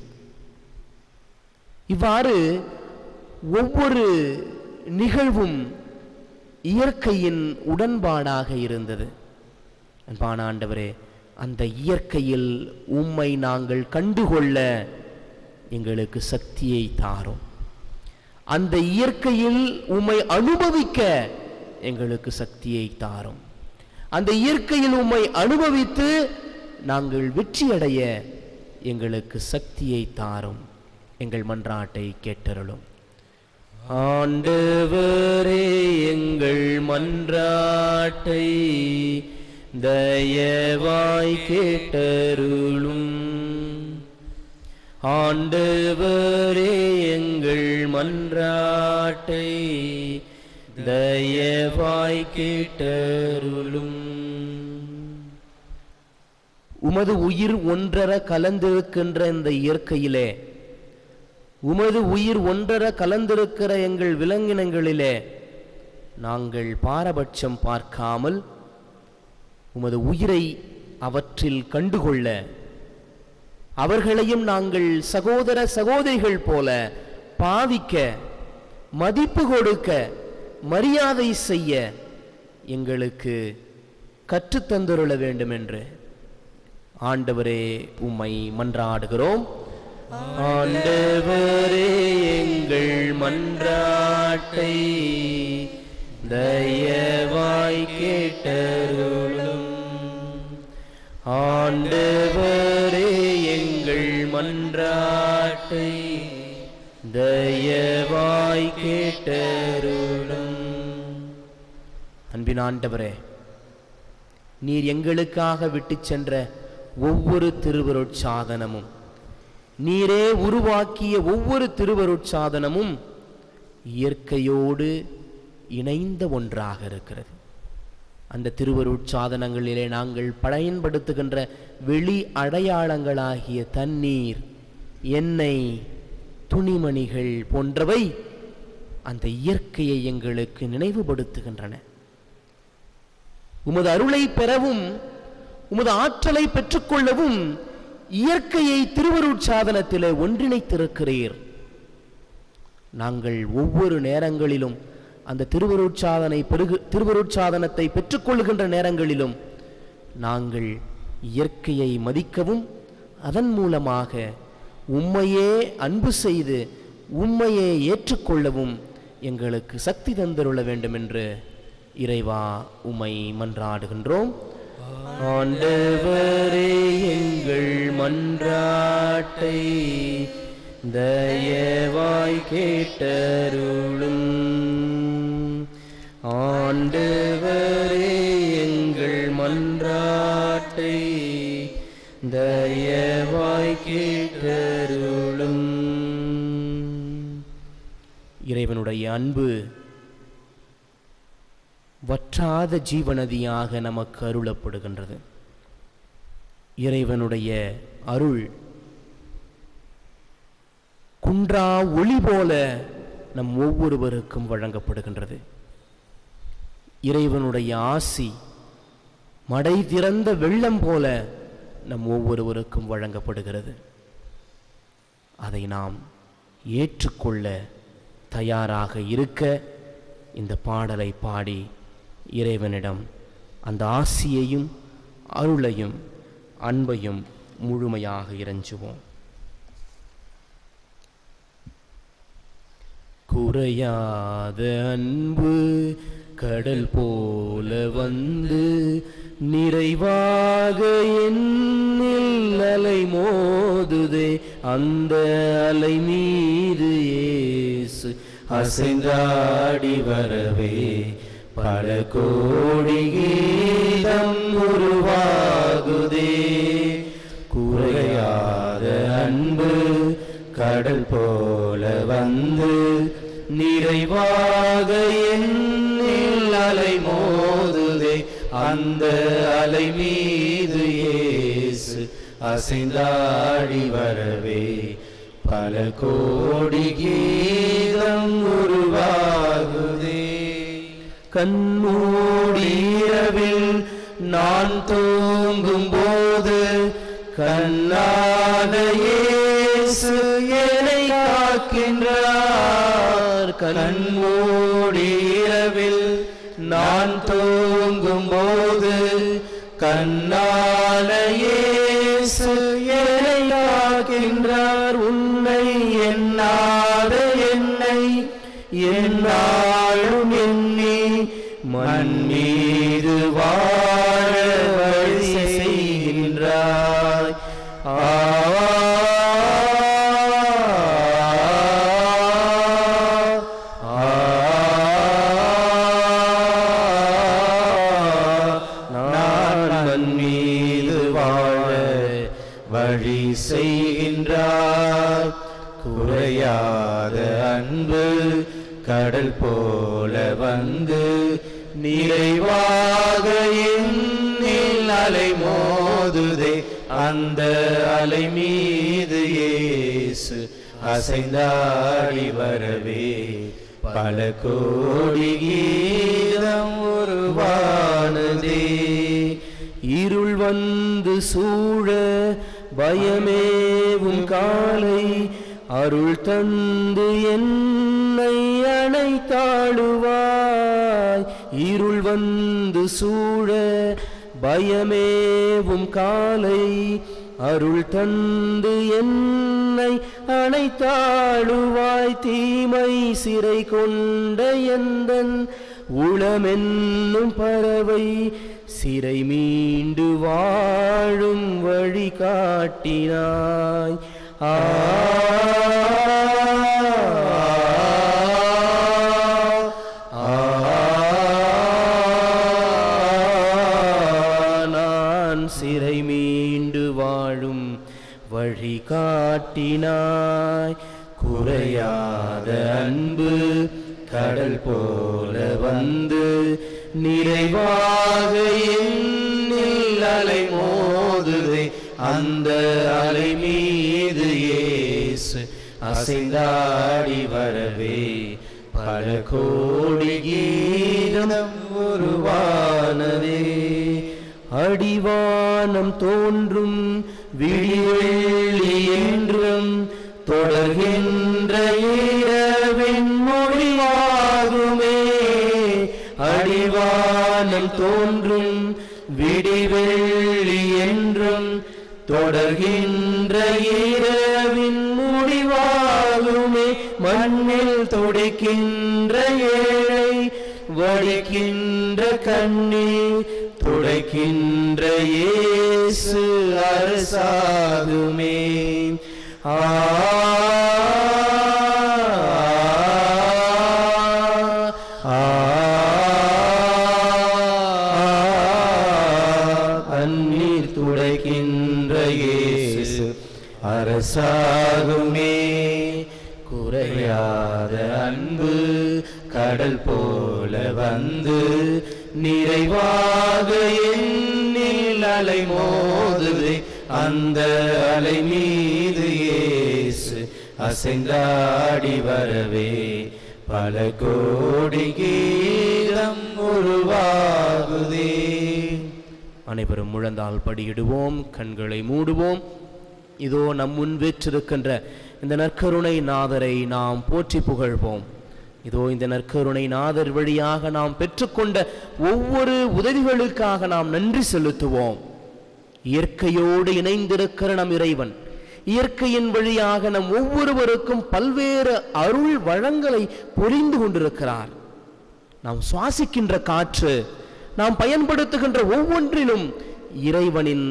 இவ்வாறு ஒவ்வொரு நிகழ்வும் இயற்கையின் உடன்பாடாக இருந்தது அன்பான ஆண்டவரே அந்த இயற்கையில் உம்மை நாங்கள் கண்டுகொள்ள எங்களுக்கு சக்தியை தாரும் அந்த இயற்கையில் உம்மை அனுபவிக்க எங்களுக்கு சக்தியை தாரும் அந்த இயற்கையில் உம்மை அனுபவித்து நாங்கள் வெற்றியடைய எங்களுக்கு சக்தியை தாரும் எங்கள் மன்றாட்டை கேட்டருளும் ஆண்டவரே எங்கள் மன்றாட்டை தயவாய் கேட்டருளும் ஆண்டவரே எங்கள் மன்றாட்டை தயவாய் கேட்டருளும் உமது உயிர் ஒன்றர கலந்திருக்கின்ற இந்த இயற்கையிலே உமது உயிர் ஒன்றர கலந்திருக்கிற எங்கள் விலங்கினங்களிலே நாங்கள் பாரபட்சம் பார்க்காமல் உமது உயிரை அவற்றில் கண்டுகொள்ள அவர்களையும் நாங்கள் சகோதர சகோதரிகள் போல பாவிக்க மதிப்பு கொடுக்க மரியாதை செய்ய எங்களுக்கு கற்றுத்தந்துருள வேண்டும் என்று ஆண்டவரே உம்மை மன்றாடுகிறோம் ஆண்டவரே எங்கள் மன்றாட்டை தயவாய் கேட்டருளும் ஆண்டவரே எங்கள் மன்றாட்டை தயவாய் கேட்டருளும் அன்பின் ஆண்டவரே நீர் எங்களுக்காக விட்டுச் சென்ற ஒவ்வொரு திருவருட்சாதனமும் நீரே உருவாக்கிய ஒவ்வொரு திருவருட்சாதனமும் இயற்கையோடு இணைந்த ஒன்றாக இருக்கிறது அந்த திருவருட்சாதனங்களிலே நாங்கள் பயன்படுத்துகின்ற வெளி அடையாளங்களாகிய தண்ணீர் எண்ணெய் துணிமணிகள் போன்றவை அந்த இயற்கையை எங்களுக்கு நினைவுபடுத்துகின்றன உமது அருளை பெறவும் உமது ஆற்றலை பெற்றுக்கொள்ளவும் இயற்கையை திருவருட்சாதனத்திலே ஒன்றிணைத்திருக்கிறீர் நாங்கள் ஒவ்வொரு நேரங்களிலும் அந்த திருவருட்சாதனை பெருகு திருவருட்சாதனத்தை பெற்றுக்கொள்கின்ற நேரங்களிலும் நாங்கள் இயற்கையை மதிக்கவும் அதன் மூலமாக உம்மையே அன்பு செய்து உம்மையே ஏற்றுக்கொள்ளவும் எங்களுக்கு சக்தி தந்தருள வேண்டும் என்று இறைவா உம்மை மன்றாடுகின்றோம் ஆண்டவரே எங்கள் மன்றாட்டை தயவாய் கேட்டருளும் ஆண்டவரே எங்கள் மன்றாட்டை தயவாய் கேட்டருளும் இறைவனுடைய அன்பு வற்றாத ஜீவநதியாக நமக்கு அருளப்படுகின்றது இறைவனுடைய அருள் குன்றா ஒளி போல நம் ஒவ்வொருவருக்கும் வழங்கப்படுகின்றது இறைவனுடைய ஆசி மடை திறந்த வெள்ளம் போல நம் ஒவ்வொருவருக்கும் வழங்கப்படுகிறது அதை நாம் ஏற்றுக்கொள்ள தயாராக இருக்க இந்த பாடலை பாடி இறைவனிடம் அந்த ஆசியையும் அருளையும் அன்பையும் முழுமையாக இறைஞ்சுவோம் குறையாத அன்பு கடல் போல வந்து நிறைவாக என்னில் அலை மோதுதே அந்த அலை மீது இயேசு அசைந்தாடி வரவே பல கோடி கீதம் உருவாகுதே குறையாத அன்பு கடல் போல வந்து நிறைவாக என்னில் அலை மோதுதே அந்த அலை மீது இயேசு அசைந்தாடி வரவே பல கோடி கீதம் உருவாகுதே கண்மூடியவில் நான் தூங்கும் போது கண்ணாத இயேசு என்னை காக்கின்றார் கண்மூடியவில் நான் தூங்கும் போது கண்ணால இயேசு என்னை காக்கின்றார் உன்னை எண்ணாத என்னை என்னாலும் எண்ணி மண் மீது வாழ வழி செய்கின்றாய் ஆ நான் மண் மீது வாழ வழி செய்கின்றார் குறையாத அன்பு கடல் போல வந்து நிறைவாக என்னில் அலை மோதுதே அந்த அலை மீது இயேசு அசைந்தாடி வரவே பல கோடி கீதம் உருவானதே இருள் வந்து சூழ பயமேவும் காலை அருள் தந்து என்னை அணைத்தாடுவாய் இருள் வந்து சூழ பயமேவும் காலை அருள் தந்து என்னை அணைத்தாடுவாய் தீமை சிறை கொண்ட எந்தன் உளமென்னும் பறவை சிறை மீண்டு வாழும் வழி காட்டினாய் ஆ நான் சிறை மீண்டு வாழும் வழி காட்டினாய் குறையாத அன்பு கடல் போல வந்து நிறைவாக என்னில் அலை மோதுதே அந்த அலை மீது இயேசு அசைந்தாடி வரவே பல கோடி கீதம் உருவானதே அடிவானம் தோன்றும் விடிவெள்ளி என்றும் தொடர்கின்ற இரவின் மொழியாகுமே அடிவானம் தோன்றும் விடிவெள்ளி என்றும் தொடர்கின்ற இரவின் முடிவாகுமே மண்ணில் துடைக்கின்ற ஏழை வடிக்கின்ற கண்ணீர் துடைக்கின்ற இயேசு அரசாகுமே ஆ கண்ணீர் துடைக்கின்ற இயேசு அரசாகுமே குறையாத அன்பு கடல் போல வந்து நிறைவாக என்னில் அலை மோதுதே அந்த அலை மீது இயேசு அசைந்தாடி வரவே பல கோடி கீதம் உருவாகுதே அனைவரும் முழந்தால் படியிடுவோம் கண்களை மூடுவோம் இதோ நம் முன் வீற்றிருக்கின்ற இந்த நற்கருணை நாதரை நாம் போற்றி புகழ்வோம் இதோ இந்த நற்கருணை நாதர் வழியாக நாம் பெற்றுக்கொண்ட ஒவ்வொரு உதவிகளுக்காக நாம் நன்றி செலுத்துவோம் இயற்கையோடு இணைந்திருக்கிற நம் இறைவன் இயற்கையின் வழியாக நம் ஒவ்வொருவருக்கும் பல்வேறு அருள் வளங்களை பொழிந்து கொண்டிருக்கிறார் நாம் சுவாசிக்கின்ற காற்று நாம் பயன்படுத்துகின்ற ஒவ்வொன்றிலும் இறைவனின்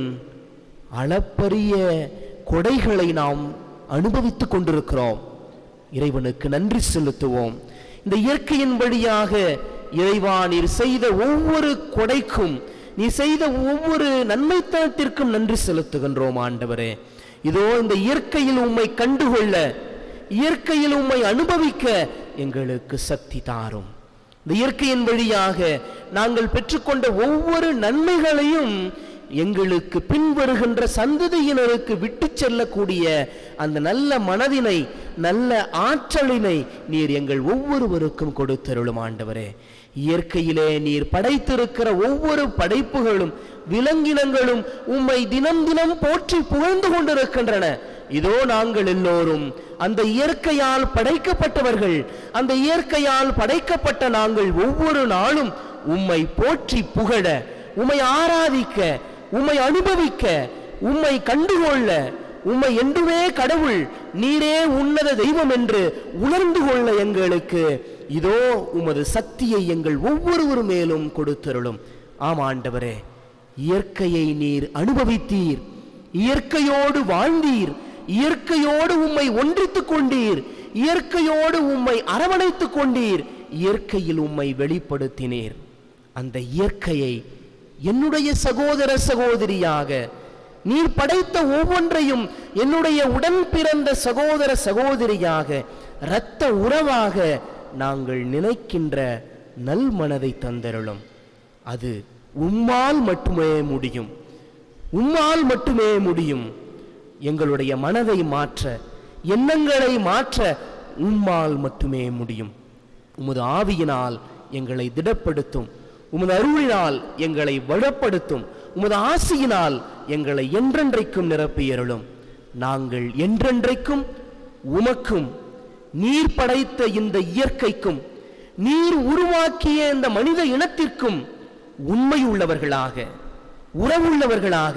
அளப்பரிய கொடைகளை நாம் அனுபவித்துக் கொண்டிருக்கிறோம் இறைவனுக்கு நன்றி செலுத்துவோம் இந்த இயற்கையின் வழியாக இறைவா நீர் செய்த ஒவ்வொரு கொடைக்கும் நீ செய்த ஒவ்வொரு நன்மைத்தனத்திற்கும் நன்றி செலுத்துகின்றோம் ஆண்டவரே இதோ இந்த இயற்கையில் உம்மை கண்டுகொள்ள இயற்கையில் உம்மை அனுபவிக்க எங்களுக்கு சக்தி தாரும் இந்த இயற்கையின் வழியாக நாங்கள் பெற்றுக்கொண்ட ஒவ்வொரு நன்மைகளையும் எங்களுக்கு பின்வருகின்ற சந்ததியினருக்கு விட்டு செல்லக்கூடிய அந்த நல்ல மனதினை நல்ல ஆற்றலினை நீர் எங்கள் ஒவ்வொருவருக்கும் கொடுத்தருளும் ஆண்டவரே இயற்கையிலே நீர் படைத்திருக்கிற ஒவ்வொரு படைப்புகளும் விலங்கினங்களும் உம்மை தினம் தினம் போற்றி புகழ்ந்து கொண்டிருக்கின்றன இதோ நாங்கள் எல்லோரும் அந்த இயற்கையால் படைக்கப்பட்டவர்கள் அந்த இயற்கையால் படைக்கப்பட்ட நாங்கள் ஒவ்வொரு நாளும் உம்மை போற்றி புகழ உம்மை ஆராதிக்க உம்மை அனுபவிக்க உம்மை கண்டுகொள்ள உம்மை என்றுமே கடவுள் நீரே உன்னத தெய்வம் என்று உணர்ந்து கொள்ள எங்களுக்கு இதோ உமது சக்தியை எங்கள் ஒவ்வொருவர் மேலும் கொடுத்தருளும் ஆம் ஆண்டவரே இயற்கையை நீர் அனுபவித்தீர் இயற்கையோடு வாழ்ந்தீர் இயற்கையோடு உம்மை ஒன்றித்துக் கொண்டீர் இயற்கையோடு உம்மை அரவணைத்துக் கொண்டீர் இயற்கையில் உம்மை வெளிப்படுத்தினீர் அந்த இயற்கையை என்னுடைய சகோதர சகோதரியாக நீர் படைத்த ஒவ்வொன்றையும் என்னுடைய உடன் பிறந்த சகோதர சகோதரியாக இரத்த உறவாக நாங்கள் நினைக்கின்ற நல் மனதை தந்தருளும் அது உம்மால் மட்டுமே முடியும் உம்மால் மட்டுமே முடியும் எங்களுடைய மனதை மாற்ற எண்ணங்களை மாற்ற உம்மால் மட்டுமே முடியும் உமது ஆவியினால் எங்களை திடப்படுத்தும் உமது அருளினால் எங்களை வளப்படுத்தும் உமது ஆசியினால் எங்களை என்றென்றைக்கும் நிரப்பியருளும் நாங்கள் என்றென்றைக்கும் உமக்கும் நீர் படைத்த இந்த இயற்கைக்கும் நீர் உருவாக்கிய இந்த மனித இனத்திற்கும் உண்மையுள்ளவர்களாக உறவுள்ளவர்களாக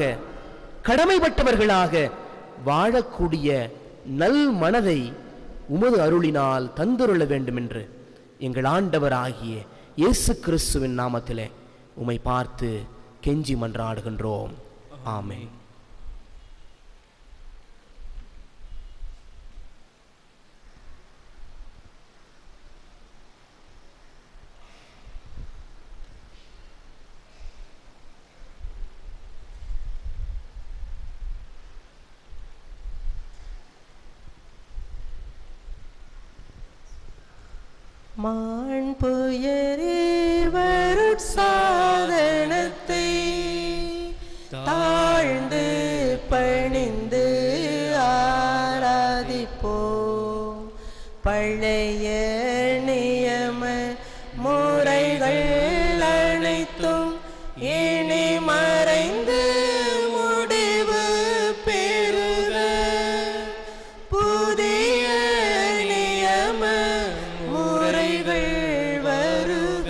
கடமைப்பட்டவர்களாக வாழக்கூடிய நல் மனதை உமது அருளினால் தந்துருள வேண்டும் என்று எங்கள் ஆண்டவராகிய இயேசு கிறிஸ்துவின் நாமத்திலே உம்மை பார்த்து கெஞ்சி மன்றாடுகின்றோம் ஆமென் மாண்புயரேவருட்சாதனத்தை தாழ்ந்து பணிந்து ஆராதிப்போம் பழைய நியம முறைகள் அனைத்தும் இனி மறைந்து முடிவு பெறுக புதிய நியம முறைகள் வருக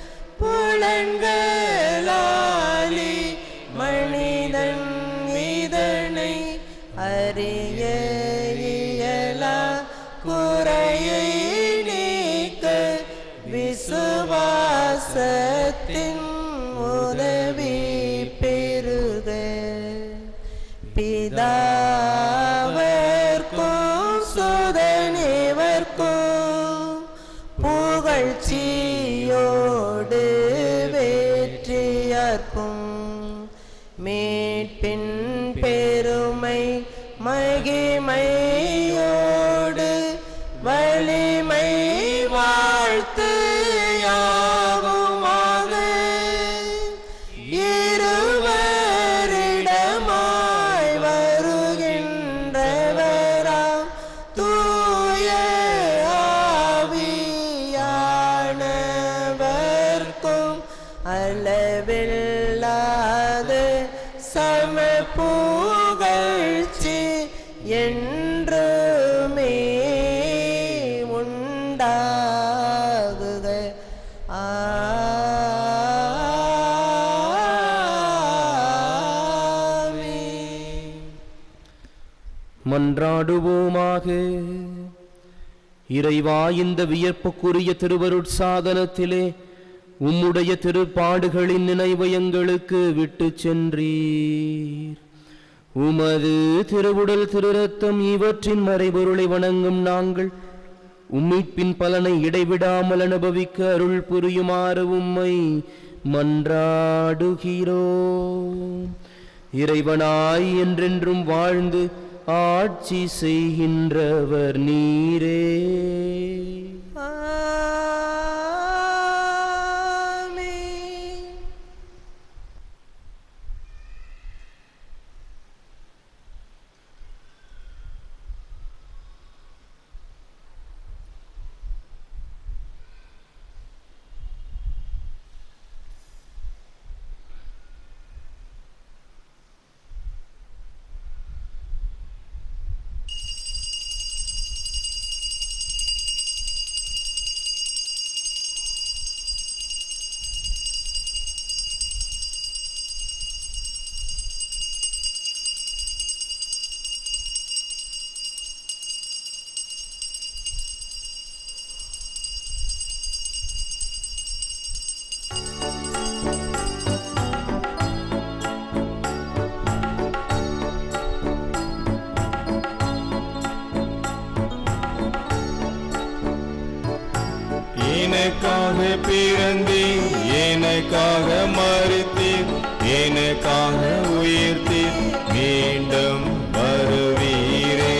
புலன்களாலே மனிதன் இதனை அறிய இயலா குறையை நீக்க விசுவாசத்தின் உதவி பெறுக பிதாவர்க்கும் சுதனிவர்க்கும் புகழ்ச்சியோடு வெற்றியார்க்கும் மீட்பின் பெருமை மகிமையோடு வலிமை வாழ்த்து யாவுமாக இருவரிடமாய் வருகின்றவராம் தூய ஆவியானவர்க்கும் அளவில்லாத சம புகழ்ச்சி என்றுமே உண்டாகுக ஆமென். மன்றாடுவோமாக இறைவா இந்த வியப்புக்குரிய திருவருட்சாதனத்திலே உம்முடைய திருப்பாடுகளின் நினைவை எங்களுக்கு விட்டுச் சென்றீர் உமது திருவுடல் திருரத்தம் இவற்றின் மறைபொருளை வணங்கும் நாங்கள் உம்மிப்பின் பலனை இடைவிடாமல் அனுபவிக்க அருள் புரியுமாறு உம்மை மன்றாடுகிறோம் இறைவனாய் என்றென்றும் வாழ்ந்து ஆட்சி செய்கின்றவர் நீரே ஆமென். எனக்காக பிறந்தீர் எனக்காக மறித்தீர் எனக்காக உயிர்த்தீர் மீண்டும் வருவீரே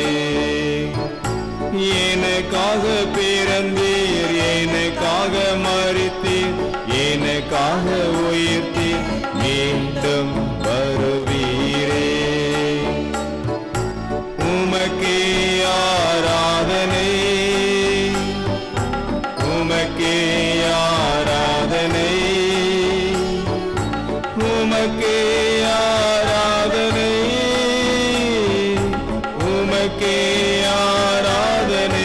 எனக்காக பிறந்தீர் எனக்காக மறித்தீர் எனக்காக உயிர்த்தீர் மீண்டும் வருவீரே உமக்கே ஆராதனை உமக்கே ஆராதனை உமக்கே ஆராதனை உமக்கே ஆராதனை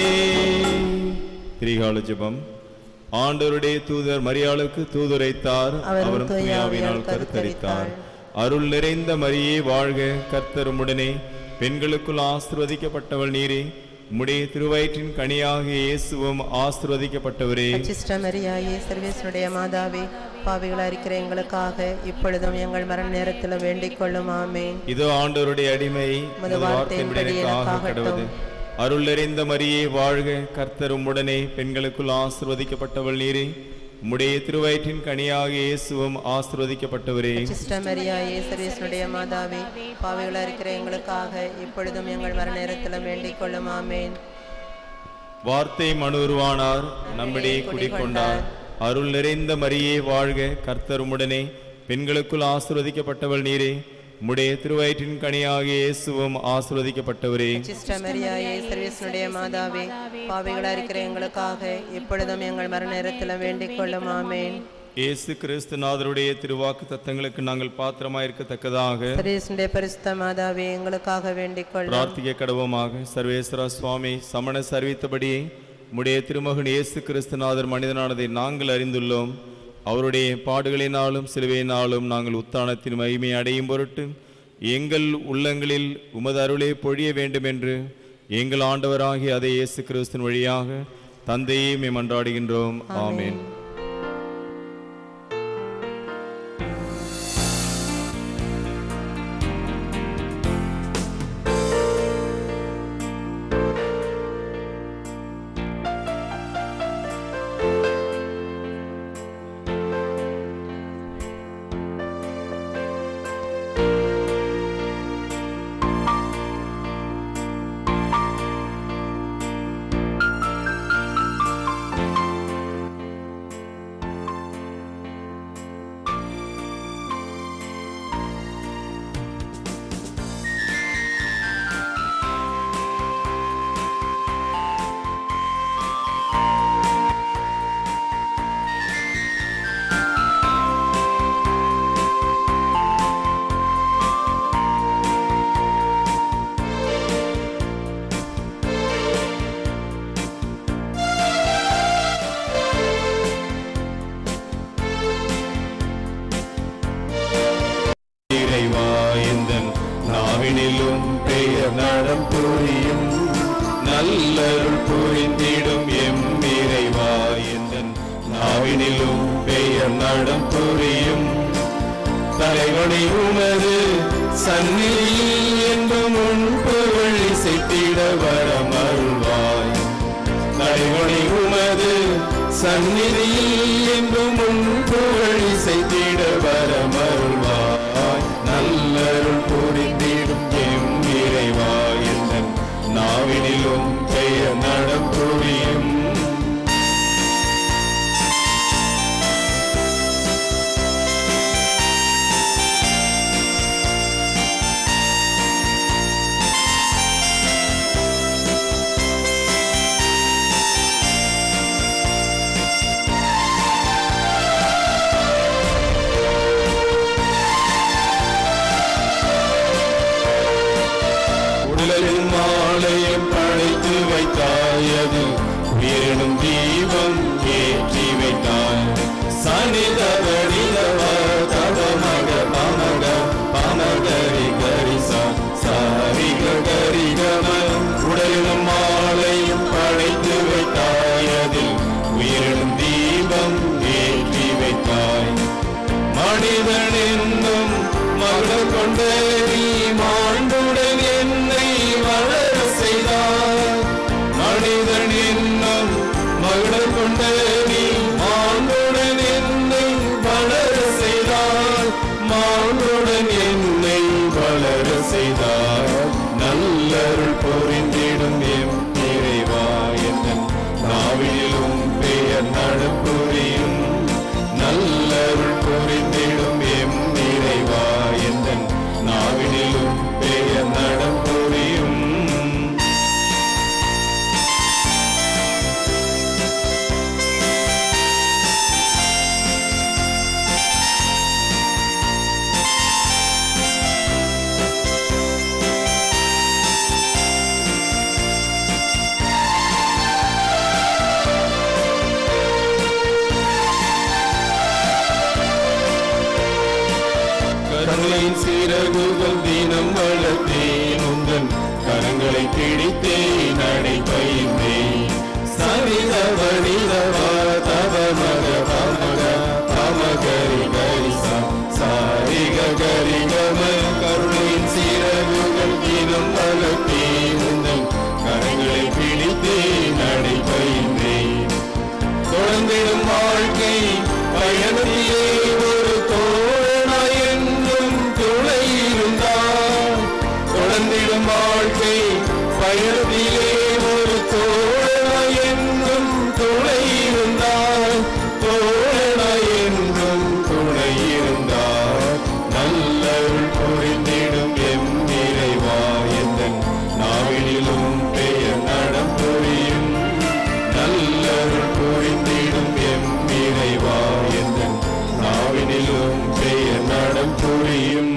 திரிகால ஜெபம் ஆண்டவருடைய தூதர் மரியாளுக்கு தூதுரைத்தார் அவரும் அவரும் தூய தூயாவினால் ஆவியால் கருத்தரித்தார் கருத்தரித்தார். அருள் நிறைந்த மரியே வாழ்க கர்த்தர் உடனே பெண்களுக்குள் ஆசிர்வதிக்கப்பட்டவள் நீரே உம்முடைய திருவயிற்றின் கனியாக இயேசுவும் ஆசிர்வதிக்கப்பட்டவரே அச்சிஷ்ட மரியாயே சர்வேசனுடைய மாதாவே பாவிகளா இருக்கிற எங்களுக்காக இப்பொழுதும் எங்கள் மரண நேரத்தில் வேண்டிக் கொள்ளும் ஆமேன் இதோ ஆண்டவருடைய அடிமை உமது வார்த்தையின்படி வார்த்தையின்படி எனக்காக கடவுது எனக்காகட்டும். அருள் நிறைந்த மரியே வாழ்க கர்த்தர் உம்முடனே பெண்களுக்குள் ஆசிர்வதிக்கப்பட்டவள் நீரே உம்முடைய திருவயிற்றின் கனியாக இயேசுவும் ஆசிர்வதிக்கப்பட்டவரே அச்சிஷ்ட மரியாயே சர்வேசனுடைய மாதாவே பாவிகளா இருக்கிற எங்களுக்காக இப்பொழுதும் எங்கள் மரண நேரத்தில் வேண்டிக் கொள்ளும் ஆமேன் வார்த்தை மனு உருவானார் நம்மிடையே குடிக்கொண்டார் அருள் நிறைந்த மரியே வாழ்க கர்த்தர் உம்முடனே பெண்களுக்குள் ஆசிர்வதிக்கப்பட்டவள் நீரே உம்முடைய திருவயிற்றின் கனியாக இயேசுவும் ஆசிர்வதிக்கப்பட்டவரே அச்சிஷ்ட மரியாயே சர்வேசனுடைய மாதாவே பாவிகளா இருக்கிற எங்களுக்காக இப்பொழுதும் எங்கள் மரண நேரத்தில் வேண்டிக் கொள்ளும் ஆமேன் இயேசு கிறிஸ்து நாதருடைய திருவாக்கு தத்தங்களுக்கு நாங்கள் பாத்திரமாயிருக்கத்தக்கதாக சர்வேசனுடைய பரிசுத்த மாதாவே எங்களுக்காக வேண்டிக் கொள்ளும் பிரார்த்திக்க கடவுமாக சர்வேஸ்வரா சுவாமி சமண சரிவித்தபடியே உம்முடைய திருமகன் இயேசு கிறிஸ்துநாதர் மனிதனானதை நாங்கள் அறிந்துள்ளோம் அவருடைய பாடுகளினாலும் சிலுவையினாலும் நாங்கள் உத்தானத்தின் மகிமை அடையும் பொருட்டு எங்கள் உள்ளங்களில் உமது அருளை பொழிய வேண்டும் என்று எங்கள் ஆண்டவராகிய அதை இயேசு கிறிஸ்துவின் வழியாக தந்தையே மே மன்றாடுகின்றோம் ஆமென் இறைவா எந்தன் நாவினிலும் பெயர் நடம் புரியும் நல்லருள் புரிந்திடும் எம் இறைவா எந்தன் நாவினிலும் பெயர் நடம் புரியும் தலைவனை உமது சந்நிதியில் என்றும் உன் புகழ் இசைத்திட வரம் அருள்வாய் தலைவனை உமது சந்நிதியில் என்றும் உன் புகழ் இசைத்திட வரமருள்வாய் நல்லருள் புரிந்திடும் எம் இறைவா எந்தன் நாவினிலும் பெயர் நடம் புரியும் உடலின் மாலையும் படைத்து வைத்தாயது உயிரினும் தீபம் ஏற்றி வைத்தாய் சனிதவடிதவ தவமக பமக பமகரி கரிசா சாரிக கரிகம உடலினும் மாலையும் படைத்து வைத்தாயதில் உயிரினும் தீபம் ஏற்றி வைத்தாய் மனிதன் என்னும் மகள் கொண்ட நீ மாண்புடன் என்னை வளர செய்தாய் மனிதன் என்னும் மகள் கொண்ட நீ மாண்புடன் என்னை வளர செய்தாய் மாண்புடன் என்னை வளர செய்தாய் நல்லருள் பொறிந்திடும் எம் இறைவா எந்தன் நாவிலும் பெயர் நடப்புரியும் நல்லருள் புரிந்திடும் எம் இறைவா எந்தன் நாவினிலும் பெயர் நடம் புரியும் கருணையின் சீரகுகள் தினம் வளர்த்தேன் உந்தன் கரங்களை பிடித்தே நடைபயின்றே சரித வடிதவ தவ மக பமக பமகரி கரிசா சாரிக கரி கம கருணையின் சீரகுகள் தினம் வளர்த்தே உந்தன் கரங்களை பிடித்தே நடைபயின்றேன் தொடர்ந்திடும் வாழ்க்கை பயணத்திலே ஒரு தோழனாய் என்றும் துணை இருந்தார் தொடர்ந்திடும் வாழ்க்கை பயணத்திலே ஒரு தோழனாய் என்றும் துணை இருந்தார் தோழனாய் என்றும் துணை இருந்தார் நல்லருள் புரிந்திடும் எம் நிறைவா எந்தன் நாவினிலும் பெயர் நடம் புரியும் நல்லருள் புரிந்திடும் எம் இறைவா எந்த நாவினிலும் பெயர் நடம் புரியும்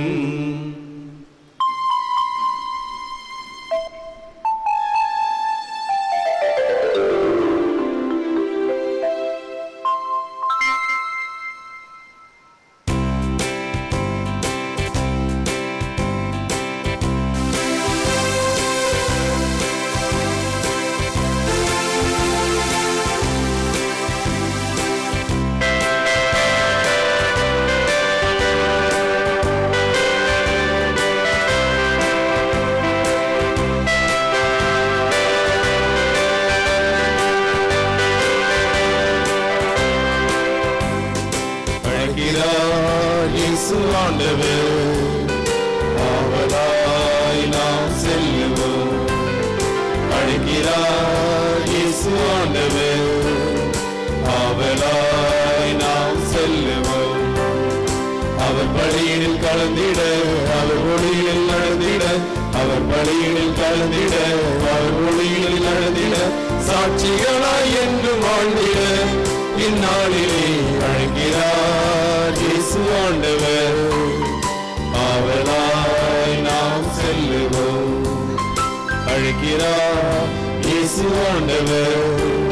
அழைக்கிறார் இயேசு ஆண்டவர் ஆவலாய் நாம் செல்லுவோம் அழைக்கிறார் இயேசு ஆண்டவர் ஆவலாய் நாம் செல்லுவோம் அவர் பலியினில் கலந்திட அவர் ஒளியில் நடந்திட அவர் பலியினில் கலந்திட அவர் ஒளியில் நடந்திட சாட்சிகளாய் என்று வாழ்ந்திட இந்நாளிலே அழைக்கிறார் இயேசு ஆண்டவர் ஆவலாய் நாம் செல்லுவோம் அழைக்கிறார் இயேசு ஆண்டவர்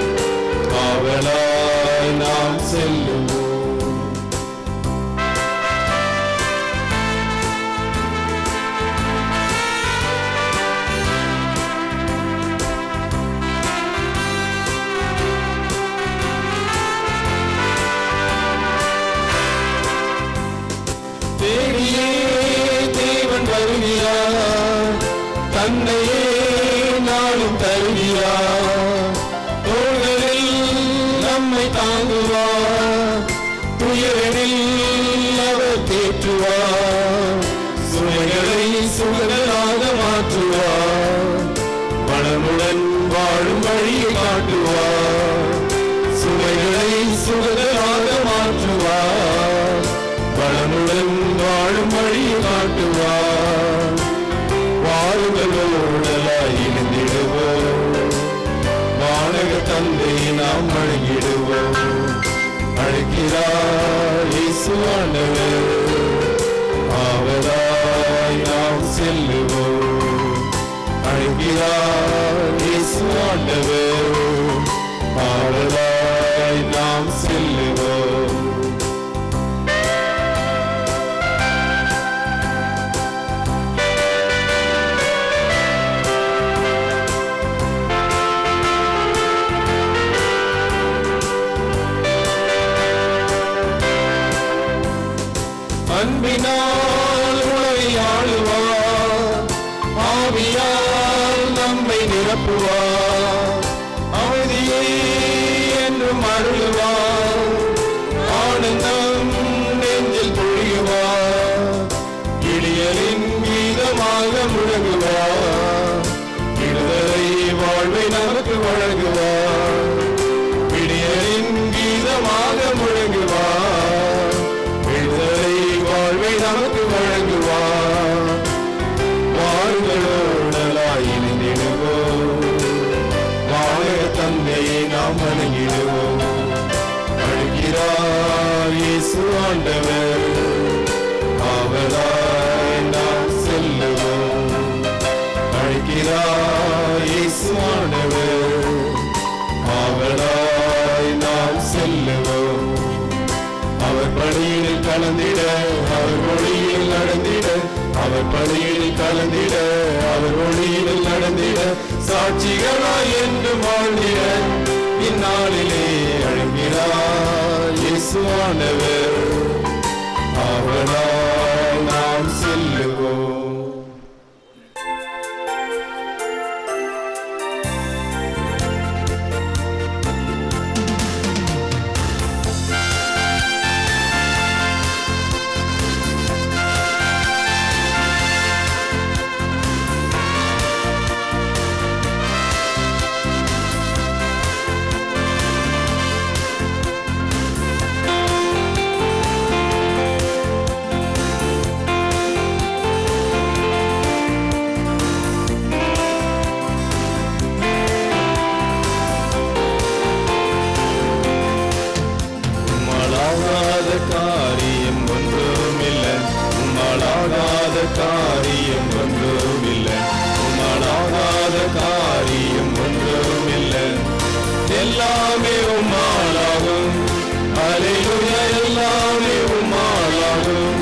ஆவலாய் நாம் செல்லுவோம் தேடியே தேவன் வருகிறார் தன்னையே நாளும் தருகிறார் தோள்களில் நம்மை தாங்குவார் துயரில் அவர் தேற்றுவார் சுமைகளை சுகங்களாக மாற்றுவார் வளமுடன் வாழும் வழியை காட்டுவார் சுமைகளை சுகங்களாக மாற்றுவார் வளமுடன் வாழும் வழியை காட்டுவார் வாருங்களோடலாய் இணைந்திடுவோம் வானக தந்தை நாம் வழங்கிடுவோம் அழைக்கிறார் இயேசு ஆண்டவர் ஆவதாய் நாம் செல்லுவோம் அழைக்கிறார் இயேசு ஆண்டவர் ஆவதாய் நாம் செல்லுவோம் அன்பினால் உலகை ஆளுவார் ஆவியால் நம்மை நிரப்புவார் அமைதியை என்றும் அருளுவார் ஆனந்தம் நெஞ்சில் பொழியுவார் இடியலின் கீதமாக முழங்குவார் விடுதலை வாழ்வை நமக்கு வழங்குவார் விடியலின் கீதமாக முழங்குவார் விடுதலை வாழ்வை நமக்கு வழங்குவார் வாழ்களோடலாய் இணைந்திடுவோம் வாழ தந்தையை நாம் வணங்கிடுவோம் அழுகிறார் இயேசு ஆண்டவர் ஆவலாய் நாம் செல்லுவோம் அழைக்கிறார் இயேசு ஆண்டவர் ஆவலாய் நாம் செல்லுவோம் அவர் பணியில் கலந்திட அவர் ஒளியில் நடந்திட அவர் பணியில் கலந்திட அவர் ஒளியில் நடந்திட சாட்சிகளாய் என்று வாழ்ந்திட இந்நாளிலே அழைக்கிறார் இயேசுவானவர் அவரால் நாம் செல்லுவோம் உம்மளாகாத காரியம் ஒன்றுமில்லை உம்மளாகாத காரியம் ஒன்றுமில்லை உம்மளாகாத காரியம் ஒன்றுமில்லை எல்லாமே உம்மாளாகும் அலையுயா எல்லாமே உம்மாளாகும்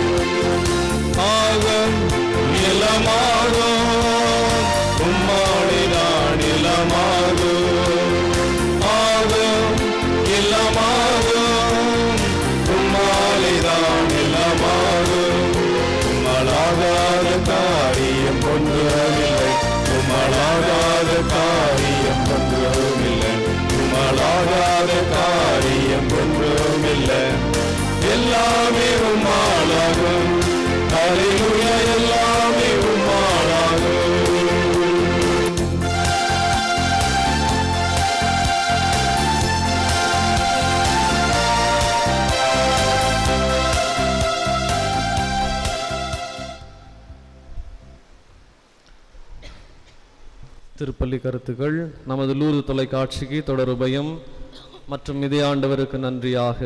ஆகும் நிலமாகும் உம்மாடி நான் நிலமாகும் ஆகும் எல்லாமாகும் உம்மாலிதான் எல்லாமாகும் உம்மளாகாத காரியம் ஒன்றுமில்லை உம்மளாகாத காரியம் ஒன்றுமில்லை உம்மளாகாத காரியம் ஒன்றுமில்லை எல்லாமே உம்மாளாகும் ஹalleluya எல்லாமே உம்மாளாகும் திருப்பள்ளி கருத்துக்கள் நமது லூது தொலைக்காட்சிக்கு தொடர் உபயம் மற்றும் இதே ஆண்டவருக்கு நன்றியாக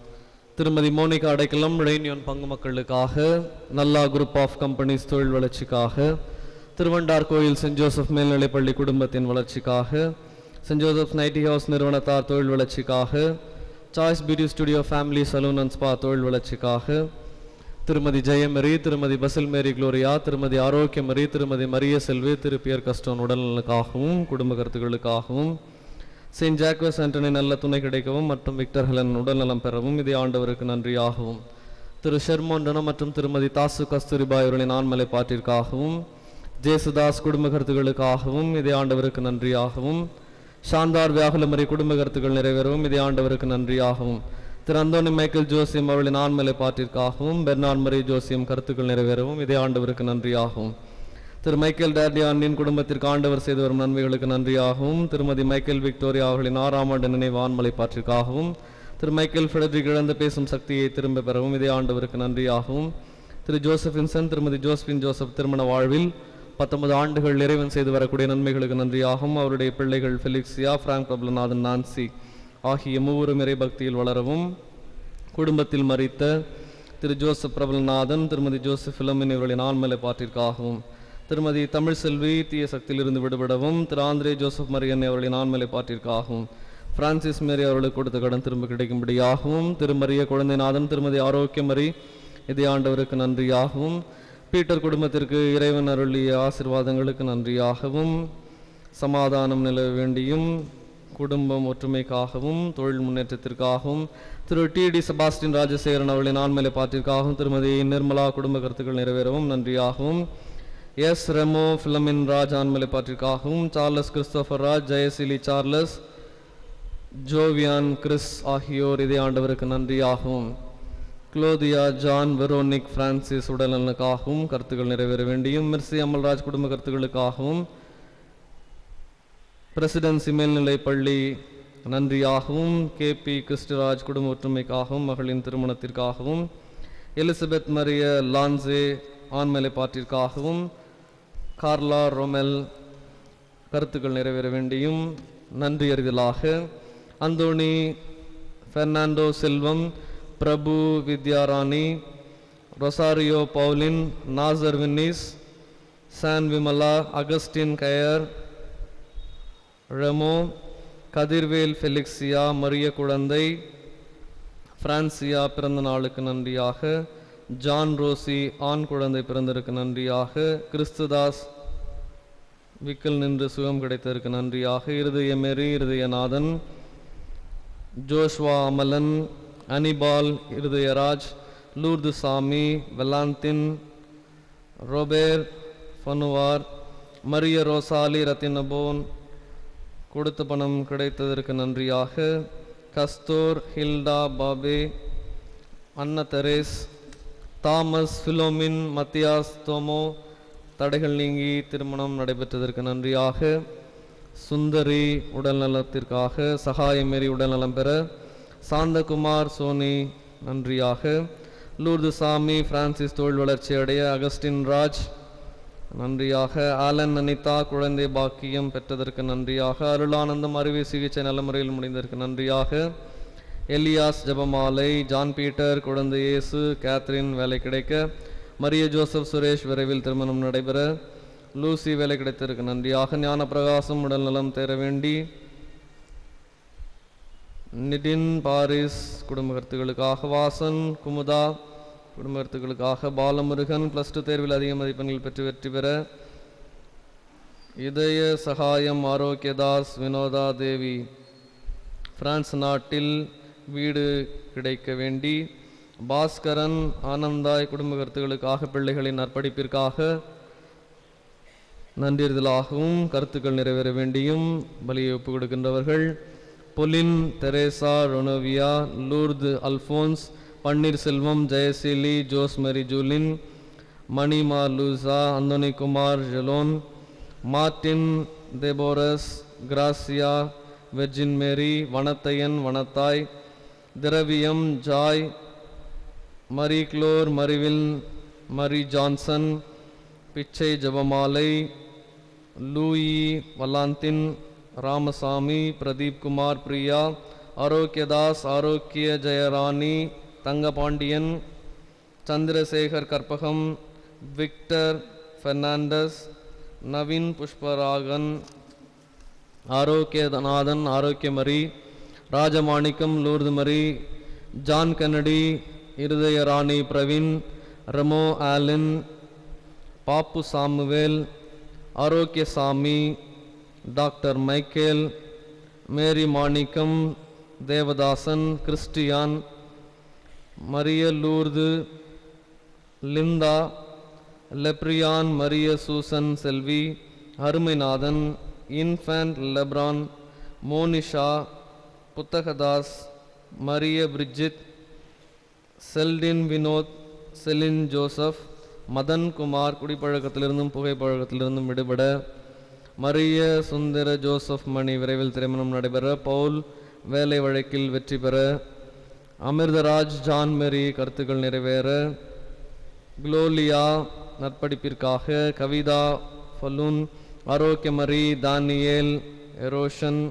திருமதி மோனிகா அடைக்கலம் ரெயினியன் பங்கு மக்களுக்காக நல்லா குரூப் ஆஃப் கம்பெனிஸ் தொழில் வளர்ச்சிக்காக திருவண்டார் கோயில் சென்ட் ஜோசப் மேல்நிலைப்பள்ளி குடும்பத்தின் வளர்ச்சிக்காக சென்ட் ஜோசப் நைட்டி ஹவுஸ் நிறுவனத்தார் தொழில் வளர்ச்சிக்காக Choice Beauty Studio Family Salon and Spa தொழில் வளர்ச்சிக்காக திருமதி ஜெயமரி திருமதி பசில் மேரி குளோரியா திருமதி ஆரோக்கியமரி திருமதி மரிய செல்வி திரு பியர் கஸ்டோன் உடல்நலனுக்காகவும் குடும்ப கருத்துக்களுக்காகவும் செயின்ட் ஜாக்வஸ் ஆண்டனி நல்ல துணை கிடைக்கவும் மற்றும் விக்டர் ஹெலன் உடல்நலம் பெறவும் இதே ஆண்டவருக்கு நன்றியாகவும் திரு ஷெர்மோண்டனம் மற்றும் திருமதி தாசு கஸ்தூரிபாய் அவர்களின் ஆண்மலை பாட்டிற்காகவும் ஜேசுதாஸ் குடும்ப கருத்துக்களுக்காகவும் இதே ஆண்டவருக்கு நன்றியாகவும் சாந்தார் வியாகுலமரி குடும்ப கருத்துக்கள் நிறைவேறவும் இதே ஆண்டவருக்கு நன்றியாகவும் திரு அந்தோனி மைக்கேல் ஜோசியம் அவர்களின் ஆண்மலை பாட்டிற்காகவும் பெர்னான் மரி ஜோசியம் கருத்துக்கள் நிறைவேறவும் இதே ஆண்டவருக்கு நன்றியாகவும் திரு மைக்கேல் டேர்டியானின் குடும்பத்திற்கு ஆண்டவர் செய்து வரும் நன்மைகளுக்கு நன்றியாகவும் திருமதி மைக்கேல் விக்டோரியா அவர்களின் ஆறாம் ஆண்டு நினைவு ஆண்மலை பாற்றிற்காகவும் திரு மைக்கேல் ஃபெடரிக் இழந்து பேசும் சக்தியை திரும்ப பெறவும் இதே ஆண்டவருக்கு நன்றியாகவும் திரு ஜோசப் வின்சன் திருமதி ஜோஸ்பின் ஜோசப் திருமண வாழ்வில் பத்தொன்பது ஆண்டுகள் இறைவன் செய்து வரக்கூடிய நன்மைகளுக்கு நன்றியாகவும் அவருடைய பிள்ளைகள் ஃபெலிக்சியா பிராங்க் பிரபலநாதன் நான்சி ஆகிய மூவரும் இறை பக்தியில் வளரவும் குடும்பத்தில் மறித்த திரு ஜோசப் பிரபலநாதன் திருமதி ஜோசப் பிலமின் இவர்களின் ஆண்மலை பாட்டிற்காகவும் திருமதி தமிழ் செல்வி தீய சக்தியிலிருந்து விடுபடவும் திரு ஆந்திரே ஜோசப் மரியன் அவர்களின் ஆண்மலை பாட்டிற்காகவும் பிரான்சிஸ் மேரி அவர்களுக்கு கொடுத்த கடன் திரும்ப கிடைக்கும்படியாகவும் திருமரிய குழந்தைநாதன் திருமதி ஆரோக்கியமரி இதே ஆண்டவருக்கு நன்றியாகவும் பீட்டர் குடும்பத்திற்கு இறைவன் அருளிய ஆசிர்வாதங்களுக்கு நன்றியாகவும் சமாதானம் நிலவ வேண்டியும் குடும்பம் ஒற்றுமைக்காகவும் தொழில் முன்னேற்றத்திற்காகவும் திரு டி டி செபாஸ்டின் ராஜசேகரன் அவர்களின் ஆண்மலை பாட்டிற்காகவும் திருமதி நிர்மலா குடும்ப கருத்துக்கள் நிறைவேறவும் நன்றியாகவும் எஸ் ரெமோ பிலமின் ராஜ் ஆண்மலை பாட்டிற்காகவும் Charles Christopher Raj Jayaseeli Charles Jovian Chris ஆகியோர் இதே ஆண்டவருக்கு நன்றியாகவும் குளோதியா ஜான் வெரோனிக் பிரான்சிஸ் உடல்நலனுக்காகவும் கருத்துக்கள் நிறைவேற வேண்டியும் மிர்சி அமல்ராஜ் குடும்ப கருத்துக்களுக்காகவும் பிரசிடென்சி மேல்நிலைப் பள்ளி நன்றியாகவும் கே பி கிறிஸ்டராஜ் குடும்ப ஒற்றுமைக்காகவும் மகளின் திருமணத்திற்காகவும் எலிசபெத் மரிய லான்சே ஆண்மலை பாட்டிற்காகவும் கார்லா ரொமெல் கருத்துக்கள் நிறைவேற வேண்டியும் நன்றி அறிதலாக Anthony Fernando Selvam Prabhu Vidyarani Rosario Pauline Nasar வின்னிஸ் சான் விமலா அகஸ்டின் கயர் ரெமோ கதிர்வேல் ஃபெலிக்சியா மரிய குழந்தை பிரான்சியா பிறந்த நாளுக்கு நன்றியாக ஜான் ரோசி ஆண் குழந்தை பிறந்ததற்கு நன்றியாக கிறிஸ்துதாஸ் விக்கல் நின்று சுகம் கிடைத்ததற்கு நன்றியாக Irudaya Mary Irudayanathan Joshua Amalan Anibal Irudayaraj Lourdu Sami Valentine ரோபேர் ஃபனுவார் Maria Rosalie ரத்தினபோன் கொடுத்த பணம் கிடைத்ததற்கு நன்றியாக கஸ்தூர் ஹில்டா பாபே Anne Therese Thomas Philomine Mathias தோமோ தடைகள் நீங்கி திருமணம் நடைபெற்றதற்கு நன்றியாக சுந்தரி உடல்நலத்திற்காக சகாயமேரி உடல்நலம் பெற சாந்தகுமார் சோனி நன்றியாக லூர்து சாமி பிரான்சிஸ் தொழில் வளர்ச்சி அடைய அகஸ்டின் ராஜ் நன்றியாக ஆலன் அனிதா குழந்தை பாக்கியம் பெற்றதற்கு நன்றியாக அருளானந்தம் அறுவை சிகிச்சை நல்ல முறையில் முடிந்ததற்கு நன்றியாக எலியாஸ் ஜெபமாலை ஜான் பீட்டர் குழந்தை இயேசு கேத்ரின் வேலை கிடைக்க மரிய ஜோசப் சுரேஷ் விரைவில் திருமணம் நடைபெற லூசி வேலை கிடைத்ததற்கு நன்றியாக ஞான பிரகாசம் உடல்நலம் தேர வேண்டி நிதின் பாரிஸ் குடும்ப கருத்துக்களுக்காக வாசன் குமுதா குடும்ப கருத்துக்களுக்காக பாலமுருகன் ப்ளஸ் டூ தேர்வில் அதிக மதிப்பெண்கள் பெற்று வெற்றி பெற இதய சகாயம் ஆரோக்கியதாஸ் வினோதா தேவி பிரான்ஸ் நாட்டில் வீடு கிடைக்க வேண்டி பாஸ்கரன் ஆனந்தாய் குடும்ப கருத்துக்களுக்காக பிள்ளைகளின் நற்படிப்பிற்காக நன்றியறிதலாகவும் கருத்துக்கள் நிறைவேற வேண்டியும் பலியை ஒப்புக் கொடுக்கின்றவர்கள் பொலின் தெரேசா ரொனோவியா Lourdu Alphonse Panneerselvam Jayaseeli Jose Mary Juline மணிமா லூசா அந்தோனி குமார் ஜெலோன் மார்டின் தெபோரஸ் Gracia Virgin Mary Vanathaiyan Vanathai Thiraviyam Joy Mary குளோர் மரிவில் Mary Johnson Pichai Jabamalai Louis Valentine Ramasamy Pradeep Kumar Priya Arockiadas Arockia Jayarani Thangapandian Chandrasekar Karpagam Victor Fernandes Naveen Pushparagan Arockianathan Arockiamary Rajamanickam Lourdumary John Kennedy Irudayarani Praveen Remo Alan Pappu Samuel Arockiasamy doctor Michael Mary Manickam Devadasan Christian Maria Lourdu Linda லெப்ரியான் Maria Susan Selvi Arumainathan infant லெப்ரான் மோனிஷா புத்தகதாஸ் Maria Bridget செல்டின் Vinod Celine Joseph Madan Kumar குடிப்பழக்கத்திலிருந்தும் புகைப்பழக்கத்திலிருந்தும் விடுபட மரிய சுந்தர ஜோசப் மணி விரைவில் திருமணம் நடைபெற பவுல் வேலை வழக்கில் வெற்றி பெற அமிர்தராஜ் ஜான் மேரி கருத்துக்கள் நிறைவேற குளோலியா நற்படிப்பிற்காக கவிதா ஃபலூன் ஆரோக்கியமரி தானியேல் எரோஷன்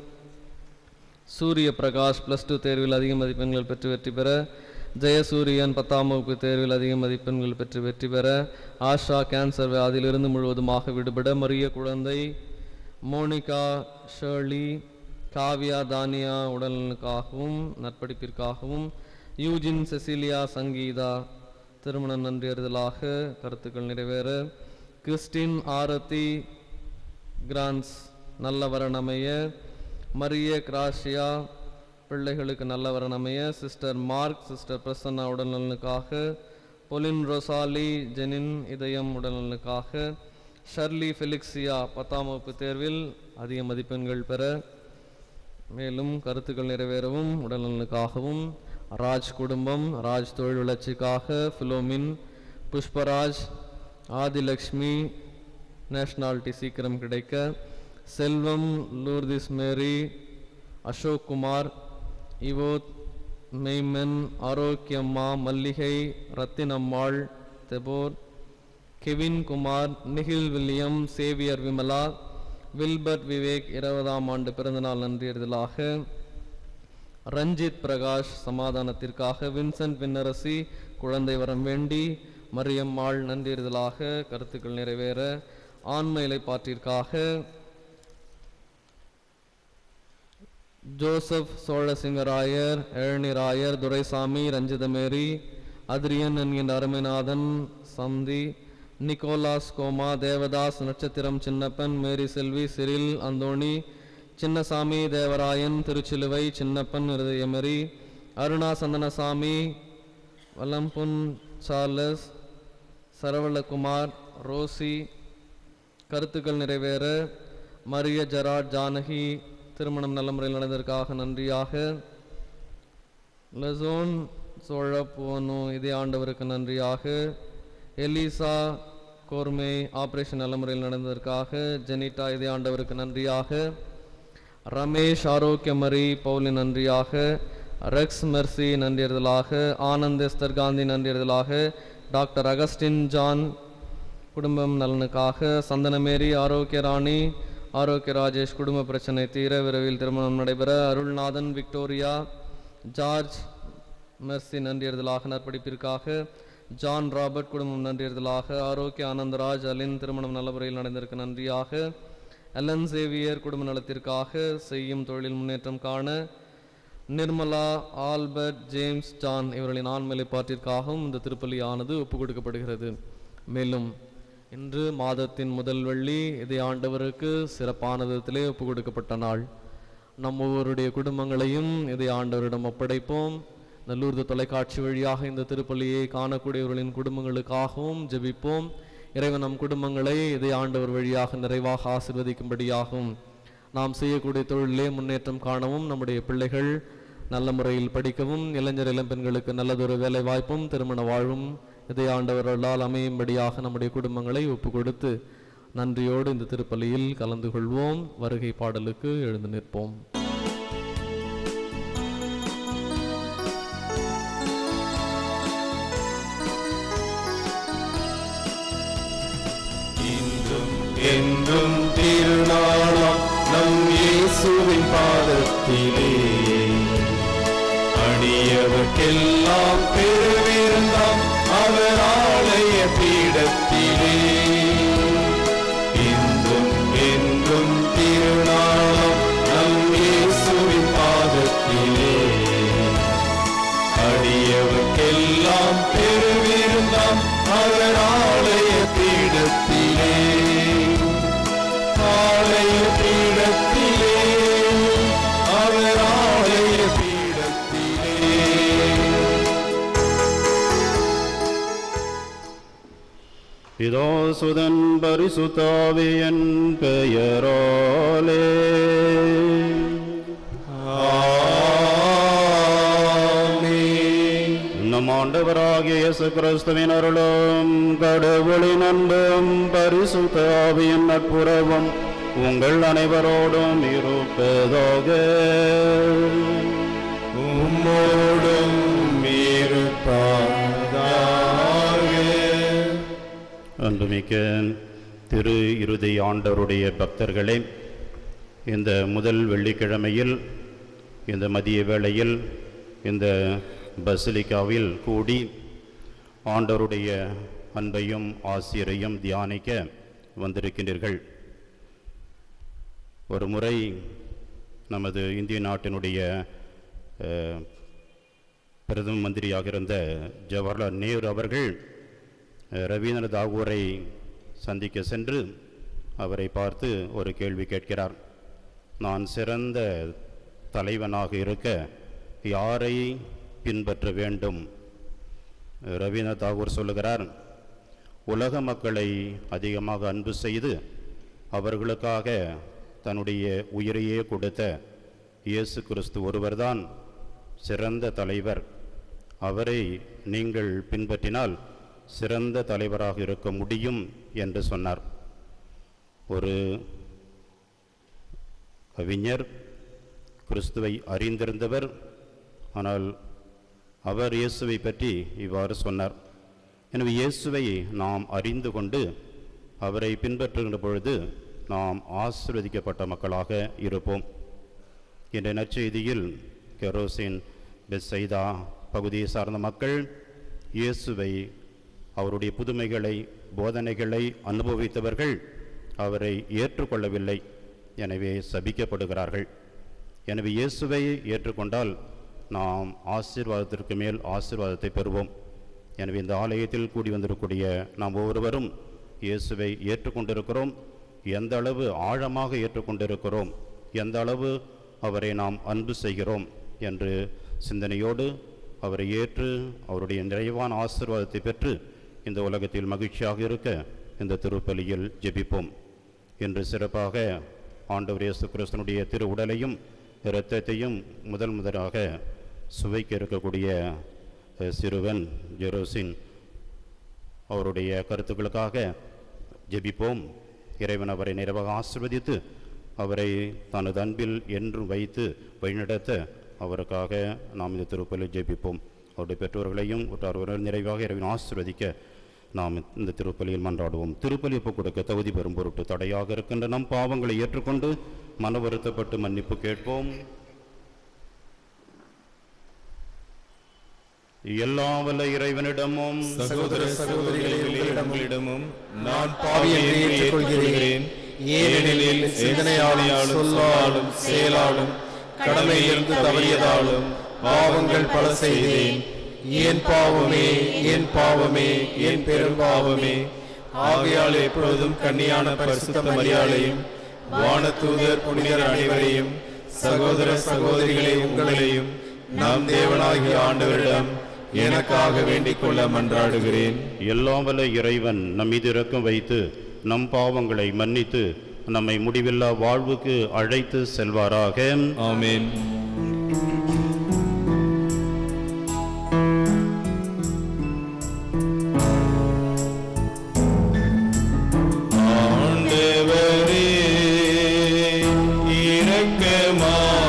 சூரிய பிரகாஷ் ப்ளஸ் டூ தேர்வில் அதிக மதிப்பெண்கள் பெற்று வெற்றி பெற ஜெயசூரியன் பத்தாம் வகுப்பு தேர்வில் அதிக மதிப்பெண்கள் பெற்று வெற்றி பெற ஆஷா கேன்சர் வியாதியிலிருந்து முழுவதுமாக விடுபட மரிய குழந்தை மோனிகா ஷேர்லி காவ்யா தானியா உடலுக்காகவும் நற்படிப்பிற்காகவும் யூஜின் செசிலியா சங்கீதா திருமணம் நன்றியறிதலாக கருத்துக்கள் நிறைவேற கிறிஸ்டின் ஆரத்தி கிரான்ஸ் நல்ல வரனமைய மரிய கிராஷியா பிள்ளைகளுக்கு நல்ல வரனமைய சிஸ்டர் மார்க் சிஸ்டர் பிரசன்னா உடல்நலனுக்காக பொலின் ரொசாலி ஜெனின் இதயம் உடல்நலனுக்காக ஷர்லி ஃபெலிக்சியா பத்தாம் வகுப்பு தேர்வில் அதிக மதிப்பெண்கள் பெற மேலும் கருத்துக்கள் நிறைவேறவும் உடல்நலனுக்காகவும் ராஜ் குடும்பம் ராஜ் தொழில் வளர்ச்சிக்காக ஃபிலோமின் புஷ்பராஜ் ஆதிலக்ஷ்மி நேஷ்னாலிட்டி சீக்கிரம் கிடைக்க செல்வம் லூர்திஸ் மேரி அசோக் குமார் இவோத் மெய்மென் ஆரோக்கியம்மா மல்லிகை ரத்தினம்மாள் தெபோர் Kevin Kumar Nikhil William Xavier Vimala Wilbert Vivek இருபதாம் ஆண்டு பிறந்தநாள் நன்றியறிதலாக ரஞ்சித் பிரகாஷ் சமாதானத்திற்காக வின்சென்ட் விண்ணரசி குழந்தை வரம் வேண்டி மரியம்மாள் நன்றியறிதலாக கருத்துக்கள் நிறைவேற ஆண்மை இலைப்பாற்றிற்காக ஜோசப் சோழசிங்கராயர் எழுநிராயர் துரைசாமி ரஞ்சிதமேரி அதிரியன் என்கின்ற அருமைநாதன் சந்தி நிக்கோலாஸ் கோமா தேவதாஸ் நட்சத்திரம் Chinnappan Mary Selvi Cyril Anthony Chinnasamy Devarayan திருச்சிலுவை சின்னப்பன் இருதயமரி அருணா சந்தனசாமி வலம்புன் சார்லஸ் சரவணகுமார் ரோசி கருத்துக்கள் நிறைவேற மரிய ஜெராட் ஜானகி திருமணம் நல்ல முறையில் நடந்ததற்காக நன்றியாக லசோன் சோழப்போனு இதே ஆண்டவருக்கு நன்றியாக எலிசா கோர்மே ஆபரேஷன் நல்ல முறையில் நடந்ததற்காக ஜெனிட்டா இதே ஆண்டவருக்கு நன்றியாக ரமேஷ் ஆரோக்கியமரி பவுலி நன்றியாக ரெக்ஸ் மெர்சி நன்றியறுதலாக ஆனந்த் எஸ்தர் காந்தி நன்றியறுதலாக டாக்டர் அகஸ்டின் ஜான் குடும்பம் நலனுக்காக சந்தனமேரி ஆரோக்கிய ராணி ஆரோக்கிய ராஜேஷ் குடும்ப பிரச்சனை தீர விரைவில் திருமணம் நடைபெற அருள்நாதன் விக்டோரியா ஜார்ஜ் மெர்சி நன்றியறுதலாக நற்படிப்பிற்காக ஜான் ராபர்ட் குடும்பம் நன்றியறுதலாக ஆரோக்கிய ஆனந்தராஜ் அலின் திருமணம் நல்ல முறையில் நடந்திருக்கு நன்றியாக எலன் சேவியர் குடும்ப நலத்திற்காக செய்யும் தொழில் முன்னேற்றம் காண நிர்மலா ஆல்பர்ட் ஜேம்ஸ் ஜான் இவர்களின் ஆண்மலைப்பாட்டிற்காகவும் இந்த திருப்பலியானது ஒப்புக் கொடுக்கப்படுகிறது மேலும் இன்று மாதத்தின் முதல் வெள்ளி இதை ஆண்டவருக்கு சிறப்பான விதத்திலே ஒப்புக் கொடுக்கப்பட்ட நாள் நம் ஒவ்வொருடைய குடும்பங்களையும் இதை ஆண்டவரிடம் ஒப்படைப்போம் இந்த லூர்து தொலைக்காட்சி வழியாக இந்த திருப்பலியை காணக்கூடியவர்களின் குடும்பங்களுக்காகவும் ஜெபிப்போம் இறைவன் நம் குடும்பங்களை இதை ஆண்டவர் வழியாக நிறைவாக ஆசிர்வதிக்கும்படியாகவும் நாம் செய்யக்கூடிய தொழிலே முன்னேற்றம் காணவும் நம்முடைய பிள்ளைகள் நல்ல முறையில் படிக்கவும் இளைஞர் இளம்பெண்களுக்கு நல்லதொரு வேலை வாய்ப்பும் திருமண வாழ்வும் இதை ஆண்டவர்களால் அமையும்படியாக நம்முடைய குடும்பங்களை ஒப்பு கொடுத்து நன்றியோடு இந்த திருப்பலியில் கலந்து கொள்வோம் வருகை பாடலுக்கு எழுந்து நிற்போம் இன்றும் என்றும் திருநாளாம் நம் இயேசுவின் பாதத்திலே அடியவர்க்கெல்லாம் பெருவிருந்தாம் அவர் ஆலய பீடத்திலே இன்றும் என்றும் திருநாளாம் நம் இயேசுவின் பாதத்திலே அடியவர்க்கெல்லாம் பெருவிருந்தாம் அவர் ஆலய பீடத்திலே ஆலய பீடத்திலே அவர் ஆலய பீடத்திலே பிதாசுதன் பரிசுத்தாவியன் பெயராலே ஆமென். நம் ஆண்டவராகிய இயேசு கிறிஸ்துவின் அருளும் கடவுளின் அன்பும் பரிசுத்தாவியின் நட்புறவும் உங்கள் அனைவரோடும் இருப்பதாக உம்மோடும் இருப்பாதாக அன்புமிக்க திரு இறுதி ஆண்டவருடைய பக்தர்களே இந்த முதல் வெள்ளிக்கிழமையில் இந்த மதிய வேளையில் இந்த பசிலிக்காவில் கூடி ஆண்டவருடைய அன்பையும் ஆசிரியரையும் தியானிக்க வந்திருக்கின்றீர்கள் ஒரு முறை நமது இந்திய நாட்டினுடைய அஹ், பிரதம மந்திரியாக இருந்த ஜவஹர்லால் நேரு அவர்கள் அஹ், ரவீந்திர தாகூரை சந்திக்க சென்று அவரை பார்த்து ஒரு கேள்வி கேட்கிறார் நான் சிறந்த தலைவனாக இருக்க யாரை பின்பற்ற வேண்டும் ரவீந்திர தாகூர் சொல்லுகிறார் உலக மக்களை அதிகமாக அன்பு செய்து அவர்களுக்காக தன்னுடைய உயிரையே கொடுத்த இயேசு கிறிஸ்து ஒருவர்தான் சிறந்த தலைவர் அவரை நீங்கள் பின்பற்றினால் சிறந்த தலைவராக இருக்க முடியும் என்று சொன்னார் ஒரு கவிஞர் கிறிஸ்துவை அறிந்திருந்தவர் ஆனால் அவர் இயேசுவை பற்றி இவ்வாறு சொன்னார் எனவே இயேசுவை நாம் அறிந்து கொண்டு அவரை பின்பற்றுகின்ற பொழுது நாம் ஆசீர்வதிக்கப்பட்ட மக்களாக இருப்போம் என்ற நற்செய்தியில் கெரோசின் பெஸ்ஸைதா பகுதியை சார்ந்த மக்கள் இயேசுவை அவருடைய புதுமைகளை போதனைகளை அனுபவித்தவர்கள் அவரை ஏற்றுக்கொள்ளவில்லை எனவே சபிக்கப்படுகிறார்கள் எனவே இயேசுவை ஏற்றுக்கொண்டால் நாம் ஆசீர்வாதத்திற்கு மேல் ஆசீர்வாதத்தை பெறுவோம் எனவே இந்த ஆலயத்தில் கூடி வந்திருக்கக்கூடிய நாம் ஒவ்வொருவரும் இயேசுவை ஏற்றுக்கொண்டிருக்கிறோம் எந்த அளவு ஆழமாக ஏற்றுக்கொண்டிருக்கிறோம் எந்த அளவு அவரை நாம் அன்பு செய்கிறோம் என்று சிந்தனையோடு அவரை ஏற்று அவருடைய நிறைவான ஆசீர்வாதத்தை பெற்று இந்த உலகத்தில் மகிழ்ச்சியாக இருக்க இந்த திருப்பலியில் ஜெபிப்போம் இன்று சிறப்பாக ஆண்டவர் இயேசு கிறிஸ்தனுடைய திரு உடலையும் இரத்தத்தையும் முதல் முதலாக சுவைக்க இருக்கக்கூடிய அஹ், சிறுவன் ஜெரோசின் அவருடைய கருத்துக்களுக்காக ஜெபிப்போம் இறைவன் அவரை நிறைவாக ஆசிர்வதித்து அவரை தனது அன்பில் என்றும் வைத்து வழிநடத்த அவருக்காக நாம் இந்த திருப்பலில் ஜெபிப்போம் அவருடைய பெற்றோர்களையும் உற்றார் உறவினர் நிறைவாக இறைவன் ஆசிர்வதிக்க நாம் இந்த திருப்பலியில் மன்றாடுவோம் திருப்பலி ஒப்புக் கொடுக்க தகுதி பெறும் பொருட்டு தடையாக இருக்கின்ற நம் பாவங்களை ஏற்றுக்கொண்டு மன வருத்தப்பட்டு மன்னிப்பு கேட்போம் எல்லா வல்ல இறைவனிடமும் சகோதர சகோதரிகளே உங்களிடமும் நான் பாவி என்று ஏற்றுக்கொள்கிறேன் ஏனெனில் சிந்தனையாலும் சொல்லாலும் செயலாலும் கடமையிலிருந்து தவறியதாலும் பாவங்கள் பல செய்தேன் என் பாவமே என் பாவமே என் பெரும் பாவமே ஆகையால் எப்பொழுதும் கன்னியான பரிசுத்த மரியாதையும் வானதூதர் புனிதர் அனைவரையும் சகோதர சகோதரிகளே உங்களையும் நம் தேவனாகிய ஆண்டவரிடம் எனக்காக வேண்டிக் கொள்ள மன்றாடுகிறேன் எல்லாம் வல்ல இறைவன் நம் மீது இரக்கம் வைத்து நம் பாவங்களை மன்னித்து நம்மை முடிவில்லா வாழ்வுக்கு அழைத்து செல்வாராக ஆமென் ஆண்டவரே இரக்கமாயிரும்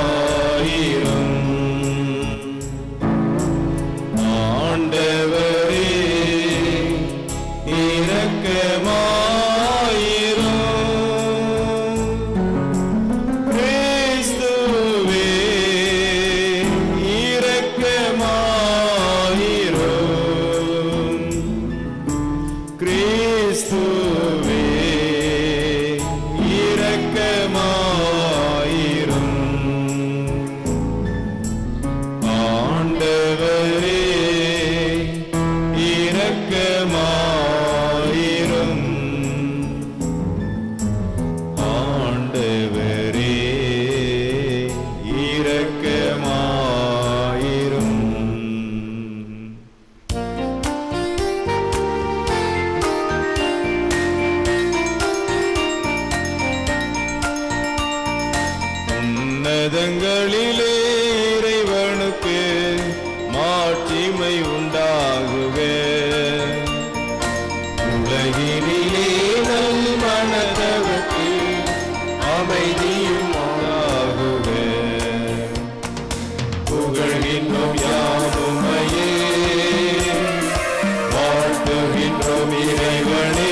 ஆண்டவரே இரக்கமாயிரும் கிறிஸ்துவே இரக்கமாயிரும் கிறிஸ்துவே இரக்கமாயிரும் ஆண்டவரே இரக்கமாயிரும் ஆண்டவரே இரக்கமாயிரும் உன்னதங்களிலே இறைவனுக்கு மாட்சிமை உண்டாகுக உலகினிலே நல் மனதவர்க்கு அமைதியும் உண்டாகுக புகழ்கின்றோம் யாவுமையே வாழ்த்துகின்றோம் இறைவனே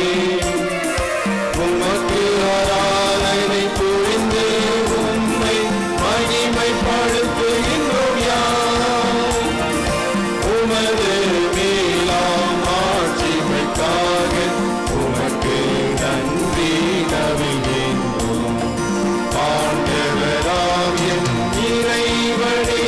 உமக்கு ஆராதனை புரிந்து உம்மை மகிமைப்படுத்துகின்றோம் யாம் உமது மேலாம் ஆட்சிமைக்காக உமக்கு நன்றி நவிகின்றோம் ஆண்டவராம் என் இறைவனே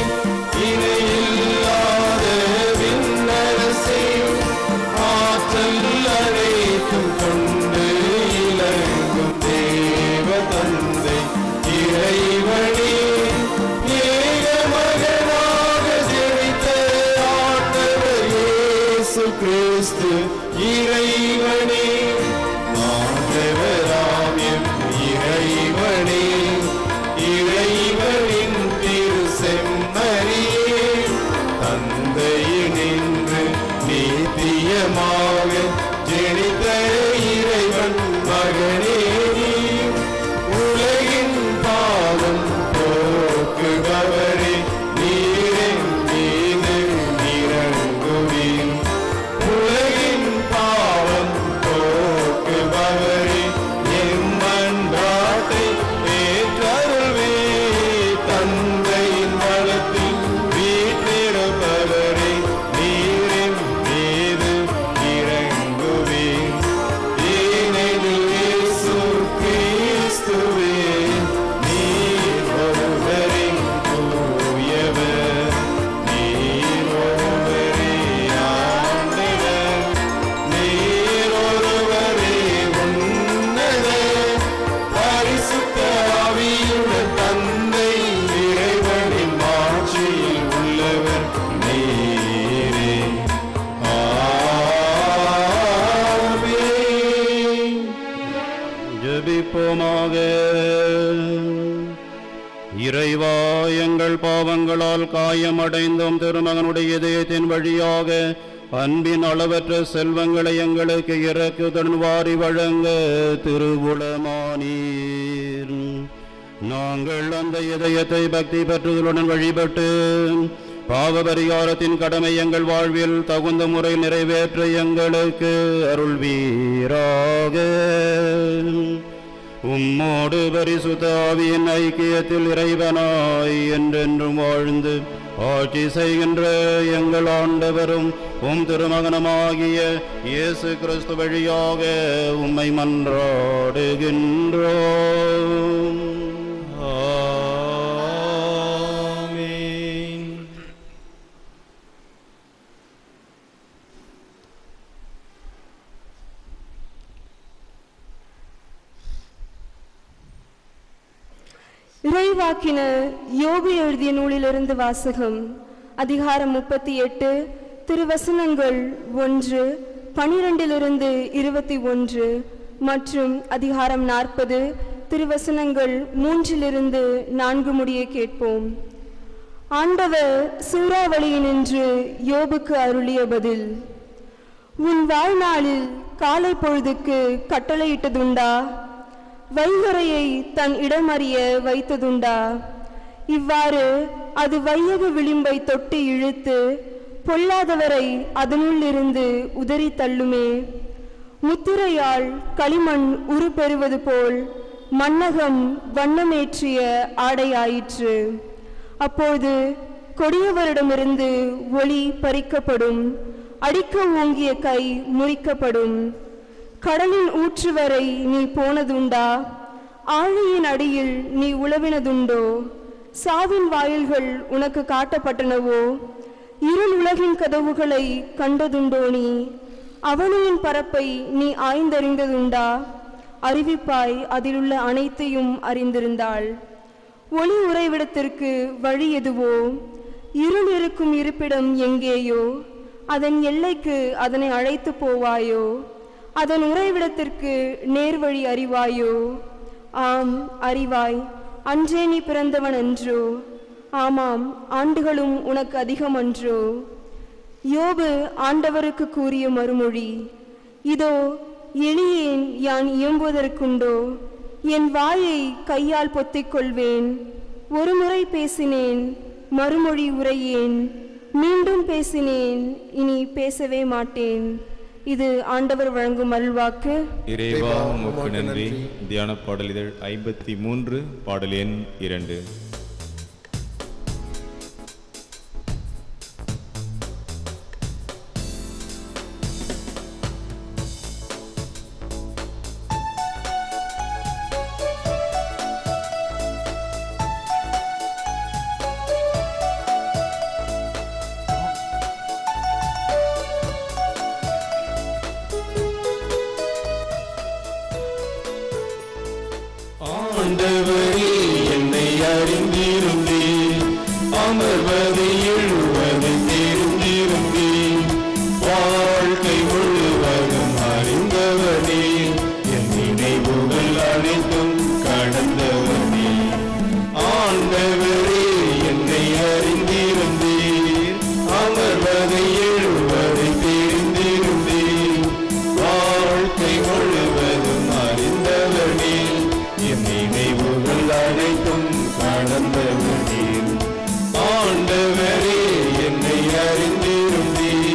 இணையில்லாத விண்ணரசே ஆற்றல் அனைத்தும் கொண்டு இலங்கும் தேவ தந்தை இறைவனே ஏக மகனாக ஜெனித்த ஆண்டவர் இயேசு கிறிஸ்து இறைவனே ஆண்டவராம் எம் இறைவனே இறைவனின் திரு செம்மறியே தந்தையினின்று நீத்தியமாக ஜெனித்த இறைவன் மகனே நீ. உலகின் பாவம் போக்குபவரே நீரின் மீது இறங்குவீர் உலகின் பாவம் காயமடைந்தும் திருமகனுடைய இதயத்தின் வழியாக அன்பின் அளவற்ற செல்வங்களை எங்களுக்கு இறக்குடன் வாரி வழங்க திருவுளமானீர் நாங்கள் அந்த இதயத்தை பக்தி பற்றுதலுடன் வழிபட்டு பாவ பரிகாரத்தின் கடமை எங்கள் வாழ்வில் தகுந்த முறை நிறைவேற்ற எங்களுக்கு அருள்வீராக உம்மோடு பரிசுத்த ஆவியின் ஐக்கியத்தில் இறைவனாய் என்றென்றும் வாழ்ந்து ஆட்சி செய்கின்ற எங்கள் ஆண்டவரும் உம் திருமகனமாகிய இயேசு கிறிஸ்து வழியாக உம்மை மன்றாடுகின்றோம் ஆமென் இறைவாக்கினர் யோபு எழுதிய நூலிலிருந்து வாசகம் அதிகாரம் முப்பத்தி எட்டு திருவசனங்கள் ஒன்று பனிரெண்டிலிருந்து இருபத்தி ஒன்று மற்றும் அதிகாரம் நாற்பது திருவசனங்கள் மூன்றிலிருந்து நான்கு முடிய கேட்போம் ஆண்டவர் சூறாவளியினின்று யோபுக்கு அருளிய பதில் உன் வாழ்நாளில் காலை பொழுதுக்கு கட்டளையிட்டதுண்டா வைகரையை தன் இடமறிய வைத்ததுண்டா இவ்வாறு அது வையக விளிம்பை தொட்டு இழுத்து பொல்லாதவரை அதனுள்ளிருந்து உதறி தள்ளுமே முத்திரையால் களிமண் உருப்பெறுவது போல் மன்னகம் வண்ணமேற்றிய ஆடையாயிற்று அப்போது கொடியவரிடமிருந்து ஒளி பறிக்கப்படும் அடிக்க ஓங்கிய கை முறிக்கப்படும் கடலின் ஊற்று வரை நீ போனதுண்டா ஆழியின் அடியில் நீ உழவினதுண்டோ சாவின் வாயில்கள் உனக்கு காட்டப்பட்டனவோ இருள் உலகின் கதவுகளை கண்டதுண்டோ நீ அவனியின் பரப்பை நீ ஆய்ந்தறிந்ததுண்டா அறிவிப்பாய் அதிலுள்ள அனைத்தையும் அறிந்திருந்தாள் ஒளி உறைவிடத்திற்கு வழி எதுவோ இருள் இருக்கும் இருப்பிடம் எங்கேயோ அதன் எல்லைக்கு அதனை அழைத்து போவாயோ அதன் உறைவிடத்திற்கு நேர்வழி அறிவாயோ ஆம் அறிவாய் அன்றே நீ பிறந்தவன் அன்றோ ஆமாம் ஆண்டுகளும் உனக்கு அதிகம் அன்றோ யோபு ஆண்டவருக்கு கூறிய மறுமொழி இதோ எளியேன் யான் இயம்புவதற்குண்டோ என் வாயை கையால் பொத்திக் கொள்வேன் ஒருமுறை பேசினேன் மறுமொழி உரையேன் மீண்டும் பேசினேன் இனி பேசவே மாட்டேன் இது ஆண்டவர் வழங்கும் அருள்வாக்கு இறைவா உமக்கு நன்றி தியான பாடல் இதழ் ஐம்பத்தி மூன்று பாடல் எண் இரண்டு ஆண்டவரே என்னை அறிந்திருந்தீர் அமர்வதை எழுவதை தெரிந்திருந்தீர் வாழ்க்கை முழுவதும் அறிந்தவனே என் நினைவுகள் அனைத்தும் கடந்தவனே ஆண்டவரே என்னை அறிந்திருந்தீர் அமர்வதை எழுவதை தெரிந்திருந்தீர் வாழ்க்கை முழுவதும் அறிந்தவனே என் நினைவுகள் அனைத்தும் கடந்தவனே ஆண்டவரே என்னை அறிந்திருந்தீர்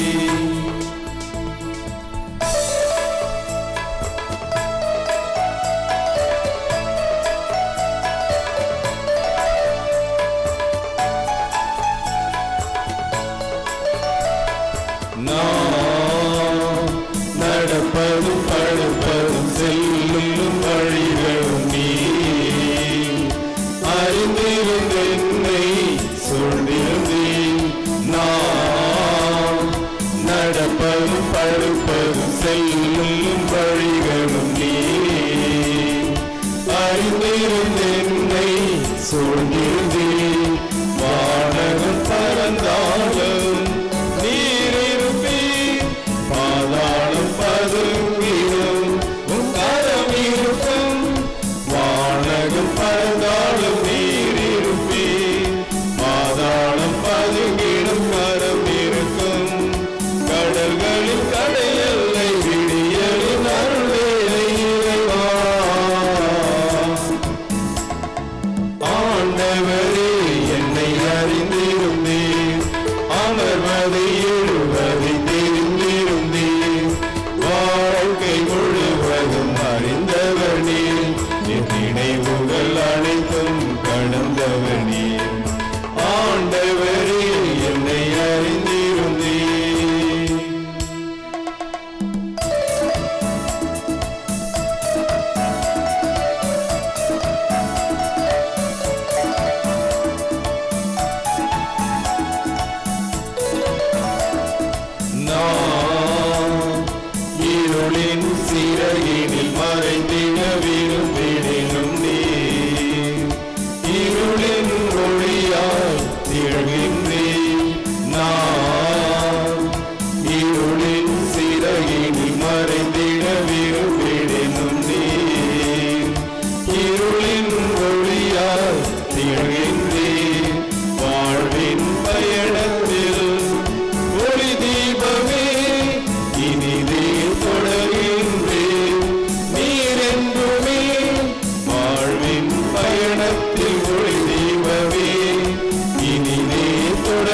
நான் நடப்பதும் படுப்பதும் செல்லும் வழிகளும் நீ அறிந்திருந்த என்னை சொல்லிருந்தேன் நான் நடப்பதும் படுப்பதும் செல்லும் வழிகளும் நீ அறிந்திருந்த என்னை சொல்லிருந்தேன் வானகம் பறந்தாலும் நீரிருப்பீர் பாதாளம் பதுங்கிடும் உன் கரம் இருக்கும் வானகம் பறந்தாலும் நீரிருப்பீர் பாதாளம்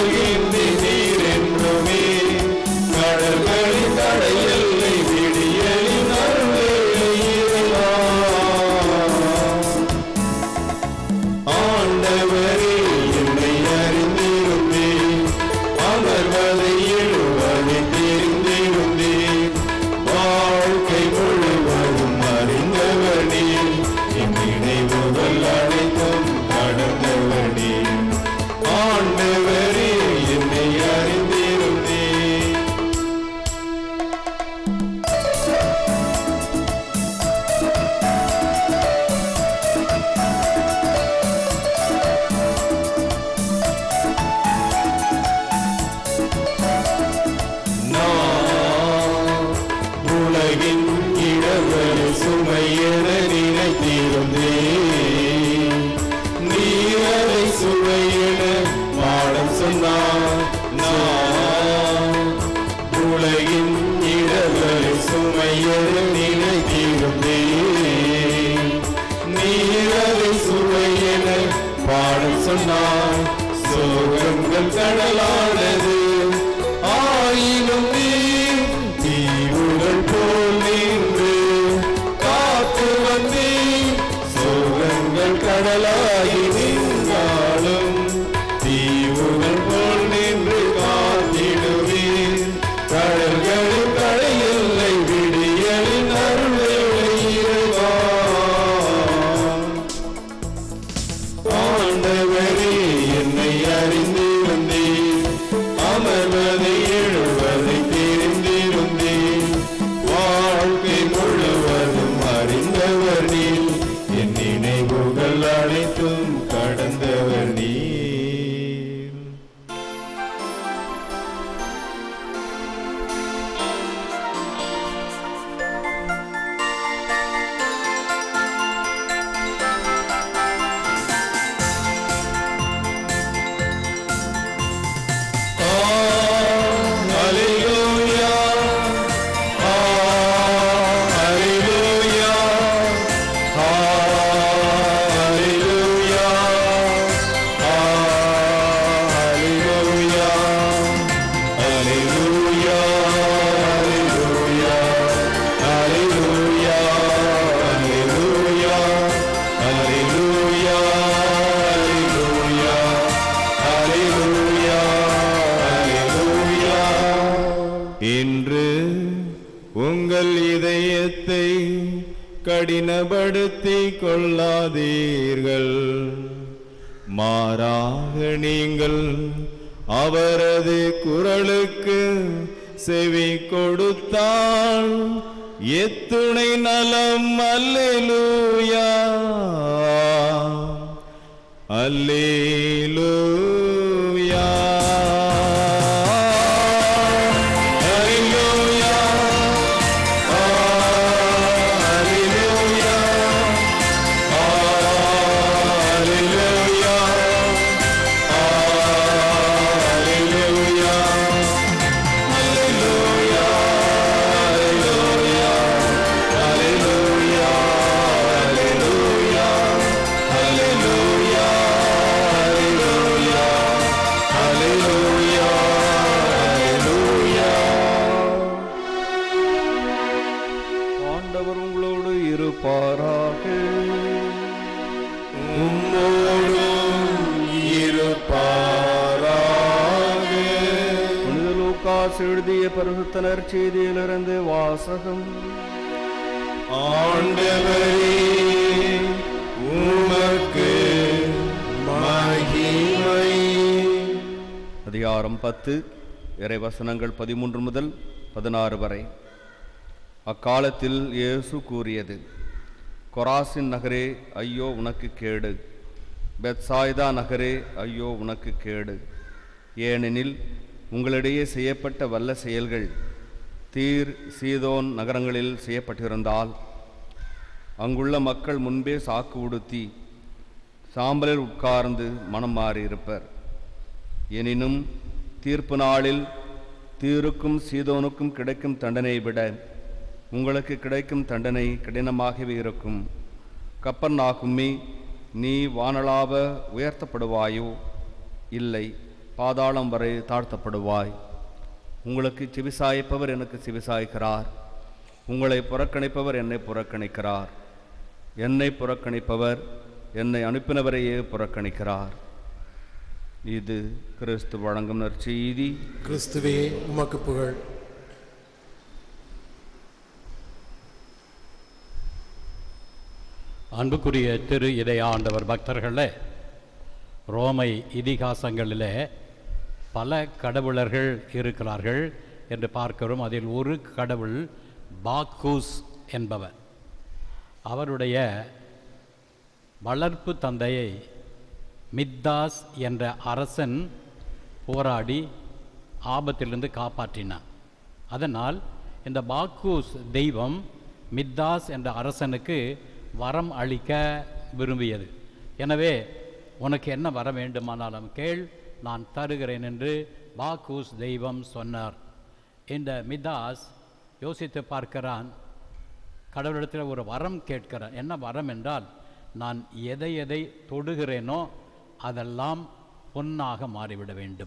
வாழ்கின்ற நீர் என்றுமே கடல்களின் தடையல்லை விடியலின் அருளே இறைவா ஆண்டவரே என்னை அறிந்திருந்தேன் அமர்வதை எழுவதை தெரிந்திருந்தேன் வாழ்க்கை முழுவதும் அறிந்தவனே என் நினைவுகள் அனைத்தும் கடந்தவனே ஆண்டவரே என்னை அறிந்திருந்தேன் நான் உலகின் இடவரை சுமையென நினைத்திருந்தேன் நீரதை சுவையென பாடம் சொன்னார் நான் உலகின் இடவரை சுமையென நினைத்திருந்தேன் நீரதை சுவையென பாடம் சொன்னார் சோகங்கள் கடலானது ஆயினும் நீ தீவுகள் போல் நின்று காத்து வந்தே சோகங்கள் கடலாகி நின்றாலும் தீவுகள் போல் நின்று காத்திடுவீர் கடல்களின் கடையில்லை விடியலின் அருளை இறைவா ஆண்டவரே என்னை அறிந்திருந்தேன் அமர்வதை எழுவதை தெரிந்திருந்தேன் வாழ்க்கை முழுவதும் அறிந்தவர் நீர் என் நினைவுகள் அனைத்தும் கடந்தவர் நீர் Hallelujah. Hallelujah. Hallelujah. Hallelujah. Hallelujah. Hallelujah. Hallelujah. Hallelujah. Hallelujah. Hallelujah. Hallelujah. Hallelujah. இன்று உங்கள் இதயத்தை கடினப்படுத்திக் கொள்ளாதீர்கள் மாறாக நீங்கள் அவரது குரலுக்கு செவி கொடுத்தால் எத்துணை நலம் அல்லேலூயா அல்லேலூயா அல்லேலூயா அல்லேலூயா அல்லேலூயா அல்லேலூயா அல்லேலூயா அல்லேலூயா அல்லேலூயா அல்லேலூயா அல்லேலூயா அல்லேலூயா அல்லேலூயா ஆண்டவர் உங்களோடு இருப்பாராக உம்மோடும் இருப்பாராக புனித லூக்காஸ் எழுதிய பரிசுத்தனர் செய்தியிலிருந்து வாசகம் ஆண்டவரே உமக்கு மகிமை அதிகாரம் பத்து இறைவசனங்கள் பதிமூன்று முதல் பதினாறு வரை அக்காலத்தில் இயேசு கூறியது கொராசின் நகரே ஐயோ உனக்கு கேடு பெத்சாய்தா நகரே ஐயோ உனக்கு கேடு ஏனெனில் உங்களிடையே செய்யப்பட்ட வல்ல செயல்கள் தீர் சீதோன் நகரங்களில் செய்யப்பட்டிருந்தால் அங்குள்ள மக்கள் முன்பே சாக்கு உடுத்தி சாம்பலில் உட்கார்ந்து மனம் மாறியிருப்பர் எனினும் தீர்ப்பு நாளில் தீருக்கும் சீதோனுக்கும் கிடைக்கும் தண்டனை விட உங்களுக்கு கிடைக்கும் தண்டனை கடினமாகவே இருக்கும் கப்பர்நாகுமே நீ வானளாவ உயர்த்தப்படுவாயோ இல்லை பாதாளம் வரை தாழ்த்தப்படுவாய் உங்களுக்கு செவிசாய்ப்பவர் எனக்கு செவிசாய்க்கிறார் உங்களை புறக்கணிப்பவர் என்னை புறக்கணிக்கிறார் என்னை புறக்கணிப்பவர் என்னை அனுப்பினவரையே புறக்கணிக்கிறார் இது கிறிஸ்து வழங்கும் நற்செய்தி கிறிஸ்துவே உமக்கு புகழ் அன்புக்குரிய திரு இதய ஆண்டவர் பக்தர்களே ரோமை இதிகாசங்களிலே பல கடவுளர்கள் இருக்கிறார்கள் என்று பார்க்கிறோம் அதில் ஒரு கடவுள் பாக்கூஸ் என்பவர் அவருடைய வளர்ப்பு தந்தையை மித்தாஸ் என்ற அரசன் போராடி ஆபத்திலிருந்து காப்பாற்றினான் அதனால் இந்த பாக்கூஸ் தெய்வம் மித்தாஸ் என்ற அரசனுக்கு வரம் அளிக்க விரும்பியது எனவே உனக்கு என்ன வர வேண்டுமானாலும் கேள் நான் தருகிறேன் என்று பாக்கூஸ் தெய்வம் சொன்னார் இந்த மிதாஸ் யோசித்து பார்க்கிறான் கடவுளிடத்தில் ஒரு வரம் கேட்கிறான் என்ன வரம் என்றால் நான் எதை எதை தொடுகிறேனோ அதெல்லாம் பொன்னாக மாறிவிட வேண்டும்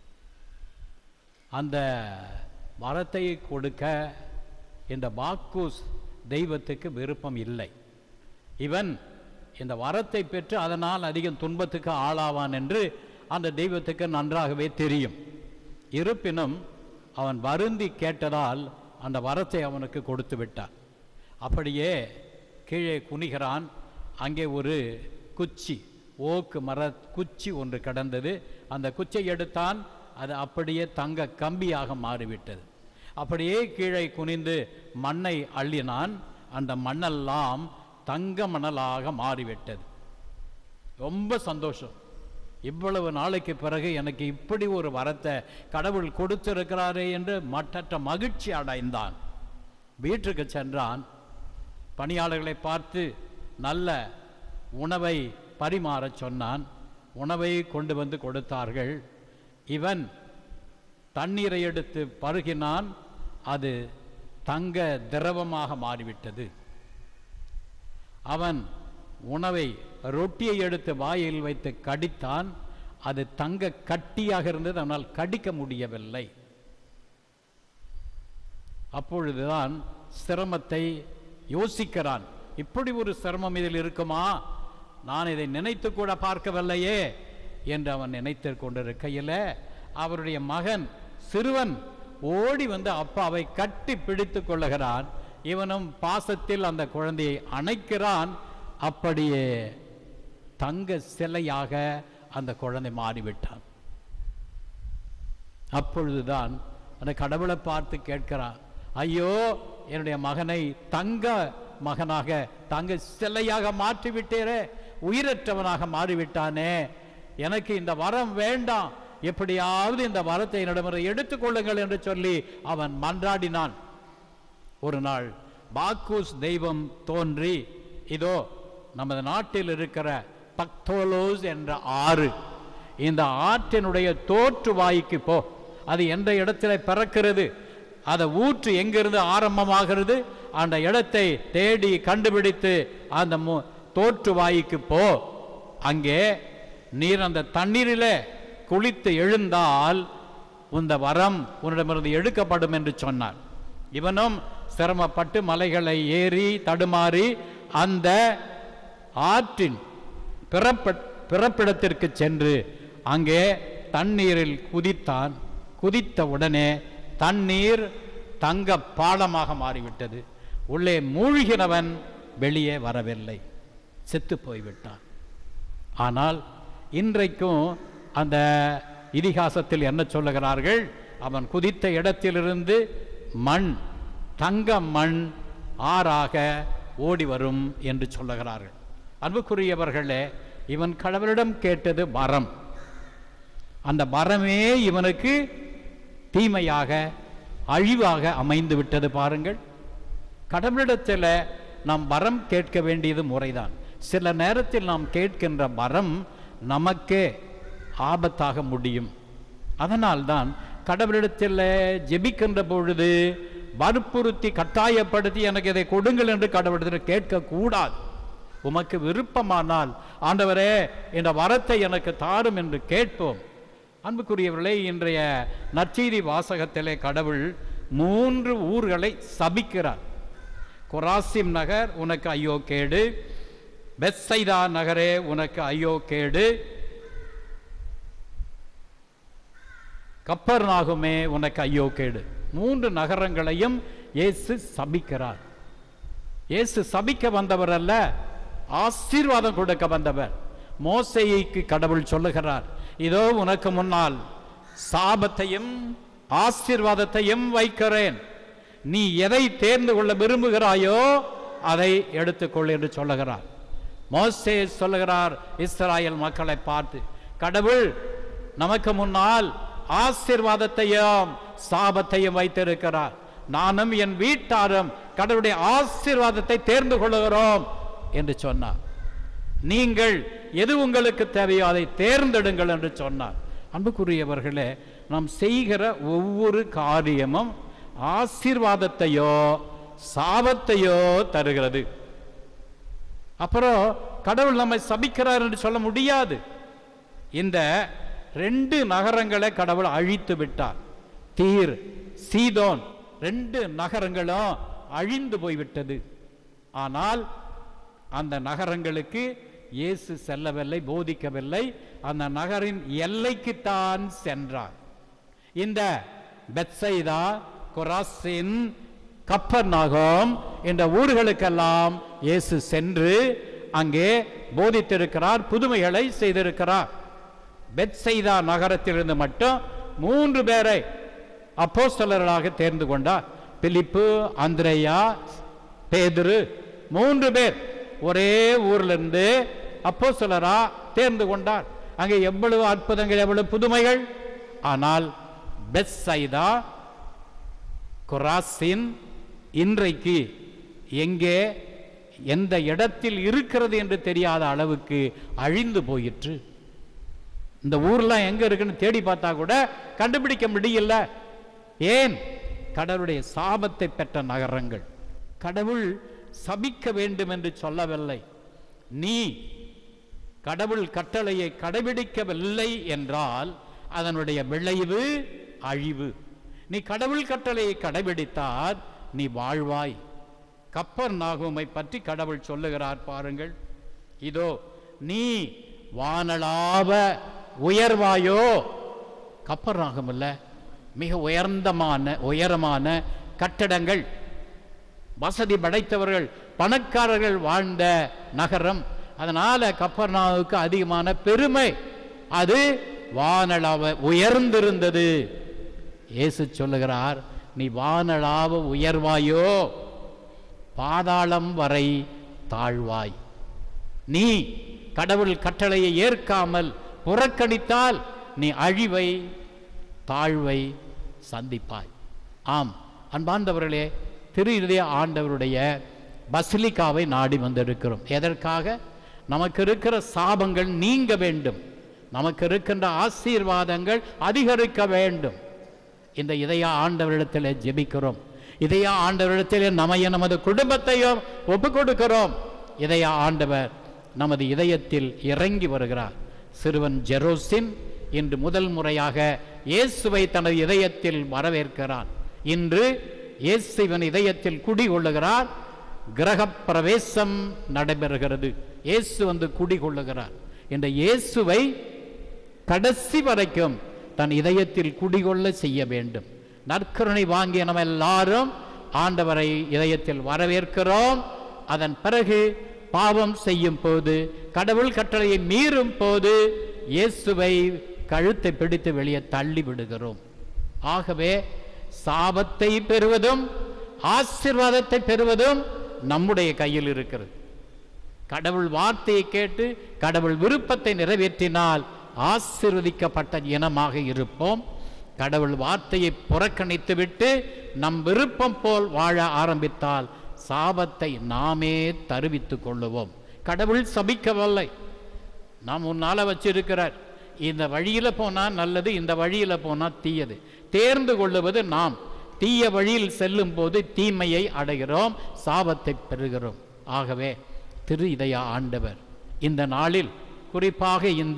அந்த வரத்தை கொடுக்க இந்த பாக்கூஸ் தெய்வத்துக்கு விருப்பம் இல்லை இவன் இந்த வரத்தை பெற்று அதனால் அதிகம் துன்பத்துக்கு ஆளாவான் என்று அந்த தெய்வத்துக்கு நன்றாகவே தெரியும் இருப்பினும் அவன் வருந்தி கேட்டதால் அந்த வரத்தை அவனுக்கு கொடுத்து விட்டான் அப்படியே கீழே குனிகிறான் அங்கே ஒரு குச்சி ஓக்கு மர குச்சி ஒன்று கிடந்தது அந்த குச்சை எடுத்தான் அது அப்படியே தங்க கம்பியாக மாறிவிட்டது அப்படியே கீழே குனிந்து மண்ணை அள்ளினான் அந்த மண்ணெல்லாம் தங்க மணலாக மாறிவிட்டது ரொம்ப சந்தோஷம் இவ்வளவு நாளைக்கு பிறகு எனக்கு இப்படி ஒரு வரத்தை கடவுள் கொடுத்திருக்கிறாரே என்று மட்டற்ற மகிழ்ச்சி அடைந்தான் வீட்டுக்கு சென்றான் பணியாளர்களை பார்த்து நல்ல உணவை பரிமாறச் சொன்னான் உணவை கொண்டு வந்து கொடுத்தார்கள் இவன் தண்ணீரை எடுத்து பருகினான் அது தங்க திரவமாக மாறிவிட்டது அவன் உணவை ரொட்டியை எடுத்து வாயில் வைத்து கடித்தான் அது தங்க கட்டியாக இருந்தது அவனால் கடிக்க முடியவில்லை அப்பொழுதுதான் சிரமத்தை யோசிக்கிறான் இப்படி ஒரு சிரமம் இதில் இருக்குமா நான் இதை நினைத்து கூட பார்க்கவில்லையே என்று அவன் நினைத்து கொண்டிருக்கையில் அவருடைய மகன் சிறுவன் ஓடி வந்து அப்பாவை கட்டி பிடித்து கொள்ளுகிறான் இவனும் பாசத்தில் அந்த குழந்தையை அணைக்கிறான் அப்படியே தங்க சிலையாக அந்த குழந்தை மாறிவிட்டான் அப்பொழுதுதான் அந்த கடவுளை பார்த்து கேட்கிறான் ஐயோ என்னுடைய மகனை தங்க மகனாக தங்க சிலையாக மாற்றி விட்டீரே உயிரற்றவனாக மாறிவிட்டானே எனக்கு இந்த வரம் வேண்டாம் எப்படியாவது இந்த வரத்தை என்னிடமிருந்து எடுத்துக்கொள்ளுங்கள் என்று சொல்லி அவன் மன்றாடினான் ஒரு நாள் பாக்கூஸ் தெய்வம் தோன்றி இதோ நமது நாட்டில் இருக்கிற பக்தோலோஸ் என்ற ஆறு இந்த ஆற்றினுடைய தோற்று வாய்க்கு போ அது எந்த இடத்துல பிறக்கிறது அதை ஊற்று எங்கிருந்து ஆரம்பமாகிறது அந்த இடத்தை தேடி கண்டுபிடித்து அந்த மு- தோற்று வாய்க்கு போ அங்கே நீர் அந்த தண்ணீரிலே குளித்து எழுந்தால் இந்த வரம் உன்னிடமிருந்து எடுக்கப்படும் என்று சொன்னார் இவனும் சிரமப்பட்டு மலைகளை ஏறி தடுமாறி அந்த ஆற்றின் பிறப்ப பிறப்பிடத்திற்கு சென்று அங்கே தண்ணீரில் குதித்தான் குதித்த உடனே தண்ணீர் தங்க பாலமாக மாறிவிட்டது உள்ளே மூழ்கினவன் வெளியே வரவில்லை செத்து போய்விட்டான் ஆனால் இன்றைக்கும் அந்த இதிகாசத்தில் என்ன சொல்லுகிறார்கள் அவன் குதித்த இடத்திலிருந்து மண் தங்க மண் ஆறாக ஓடி வரும் என்று சொல்லுகிறார்கள் அன்புக்குரியவர்களே இவன் கடவுளிடம் கேட்டது வரம் அந்த வரமே இவனுக்கு தீமையாக அழிவாக அமைந்து விட்டது பாருங்கள் கடவுளிடத்தில் நாம் வரம் கேட்க வேண்டியது முறைதான் சில நேரத்தில் நாம் கேட்கின்ற வரம் நமக்கே ஆபத்தாக முடியும் அதனால்தான் கடவுளிடத்தில் ஜெபிக்கின்ற பொழுது வற்புறுத்தி கட்டாயப்படுத்தி எனக்கு இதை கொடுங்கள் என்று கடவுளிடத்தில் கேட்கக்கூடாது உமக்கு விருப்பமானால் ஆண்டவரே இந்த வரத்தை எனக்கு தாரும் என்று கேட்போம் அன்புக்குரியவர்களே இன்றைய நற்செய்தி வாசகத்திலே கடவுள் மூன்று ஊர்களை சபிக்கிறார் கொராசிம் நகர் உனக்கு ஐயோ கேடு பெத்சைதா நகரே உனக்கு ஐயோ கேடு கப்பர்நாகுமே உனக்கு ஐயோ கேடு மூன்று நகரங்களையும் இயேசு சபிக்கிறார் இயேசு சபிக்க வந்தவர் அல்ல ஆசீர்வாதம் கொடுக்க வந்தவர் மோசேய்க்கு கடவுள் சொல்லுகிறார் இதோ உனக்கு முன்னால் சாபத்தையும் ஆசீர்வாதத்தையும் வைக்கிறேன் நீ எதை தேர்ந்து கொள்ள விரும்புகிறாயோ அதை எடுத்துக்கொள் என்று சொல்லுகிறார் மோசே சொல்லுகிறார் இஸ்ராயல் மக்களை பார்த்து கடவுள் நமக்கு முன்னால் ஆசீர்வாதத்தையும் சாபத்தையும் வைத்திருக்கிறார் நானும் என் வீட்டாரும் கடவுளுடைய ஆசீர்வாதத்தை தேர்ந்து கொள்ளுகிறோம் என்று சொன்னார் நீங்கள் எது உங்களுக்கு தேவையோ அதை தேர்ந்தெடுங்கள் என்று சொன்னார் அன்புக்குரியவர்களே நாம் செய்கிற ஒவ்வொரு காரியமும் ஆசீர்வாதத்தையோ சாபத்தையோ தருகிறது அப்புறம் கடவுள் நம்மை சபிக்கிறார் என்று சொல்ல முடியாது இந்த ரெண்டு நகரங்களை கடவுள் அழித்து விட்டார் தீர் சீதோன் ரெண்டு நகரங்களும் அழிந்து போய்விட்டது ஆனால் அந்த நகரங்களுக்கு இயேசு செல்லவில்லை போதிக்கவில்லை அந்த நகரின் எல்லைக்குத்தான் சென்றார் இந்த பெத்சைதா கொராசின் கப்பர்நாகம் என்ற ஊர்களுக்கெல்லாம் இயேசு சென்று அங்கே போதித்திருக்கிறார் புதுமைகளை செய்திருக்கிறார் பெத்சைதா நகரத்திலிருந்து மட்டும் மூன்று பேரை அப்போஸ்தலர்களாக தேர்ந்து கொண்டார் பிலிப்பு அந்திரேயா பேதுரு மூன்று பேர் ஒரே ஊர்ல இருந்து அப்போஸ்தலரா தேர்ந்து கொண்டார் அங்கே எவ்வளவு அற்புதங்கள் எவ்வளவு புதுமைகள் ஆனால் பெத்சைதா கொராசின் இன்றைக்கு எங்கே எந்த இடத்தில் இருக்கிறது என்று தெரியாத அளவுக்கு அழிந்து போயிற்று இந்த ஊர்லாம் எங்க இருக்குன்னு தேடி பார்த்தா கூட கண்டுபிடிக்க முடியல ஏன் கடவுளுடைய சாபத்தை பெற்ற நகரங்கள் கடவுள் சபிக்க வேண்டும் என்று சொல்லவில்லை நீ கடவுள் கட்டளையை கடைபிடிக்கவில்லை என்றால் அதனுடைய விளைவு அழிவு நீ கடவுள் கட்டளையை கடைபிடித்தால் நீ வாழ்வாய் கப்பர் நாகுமை பற்றி கடவுள் சொல்லுகிறார் பாருங்கள் இதோ நீ வானளாவ உயர்வாயோ கப்பர் நாகம் இல்ல மிக உயர்ந்தமான உயரமான கட்டடங்கள் வசதி படைத்தவர்கள் பணக்காரர்கள் வாழ்ந்த நகரம் அதனால கப்பர்னாவுக்கு அதிகமான பெருமை அது வானளாவ உயர்ந்திருந்தது இயேசு சொல்லுகிறார் நீ வானளாவ உயர்வாயோ பாதாளம் வரை தாழ்வாய் நீ கடவுள் கட்டளையை ஏற்காமல் புறக்கணித்தால் நீ அழிவை தாழ்வை சந்திப்பாய் ஆம் அன்பார்ந்தவர்களே திரு இதய ஆண்டவருடைய பசிலிக்காவை நாடி வந்திருக்கிறோம் எதற்காக நமக்கு இருக்கிற சாபங்கள் நீங்க வேண்டும் நமக்கு இருக்கின்ற ஆசீர்வாதங்கள் அதிகரிக்க வேண்டும் இந்த இதய ஆண்டவரிடத்தில் ஜெபிக்கிறோம் இதய ஆண்டவரிடத்தில் நம்மைய நமது குடும்பத்தையும் ஒப்பு கொடுக்கிறோம் இதய ஆண்டவர் நமது இதயத்தில் இறங்கி வருகிறார் சிறுவன் ஜெரோசின் இன்று முதல் முறையாக இயேசுவை தனது இதயத்தில் வரவேற்கிறான் இன்று இயேசுவின் இதயத்தில் குடிகொள்ளுகிறார் கிரகப் பிரவேசம் நடைபெறுகிறது இயேசு வந்து குடிகொள்ளுகிறார் என்ற இயேசுவை கடைசி வரைக்கும் தன் இதயத்தில் குடிகொள்ள செய்ய வேண்டும் நற்கருணை வாங்கிய நம்ம எல்லாரும் ஆண்டவரை இதயத்தில் வரவேற்கிறோம் அதன் பிறகு பாவம் செய்யும் போது கடவுள் கட்டளையை மீறும் போது இயேசுவை கழுத்தை பிடித்து வெளியே தள்ளி விடுகிறோம் ஆகவே சாபத்தை பெறுவதும் ஆசீர்வாதத்தை பெறுவதும் நம்முடைய கையில் இருக்கிறது கடவுள் வார்த்தையை கேட்டு கடவுள் விருப்பத்தை நிறைவேற்றினால் ஆசீர்வதிக்கப்பட்ட இனமாக இருப்போம் கடவுள் வார்த்தையை புறக்கணித்து விட்டு நம் விருப்பம் போல் வாழ ஆரம்பித்தால் சாபத்தை நாமே தருவித்துக் கொள்ளுவோம் கடவுள் சபிக்கவில்லை நாம் முன்னால வச்சிருக்கிறார் இந்த வழியில போனா நல்லது இந்த வழியில போனா தீயது தேர்ந்து கொள்ளுவது நாம் தீய வழியில் செல்லும் போது தீமையை அடைகிறோம் சாபத்தை பெறுகிறோம் ஆகவே திரு இதய ஆண்டவர் இந்த நாளில் குறிப்பாக இந்த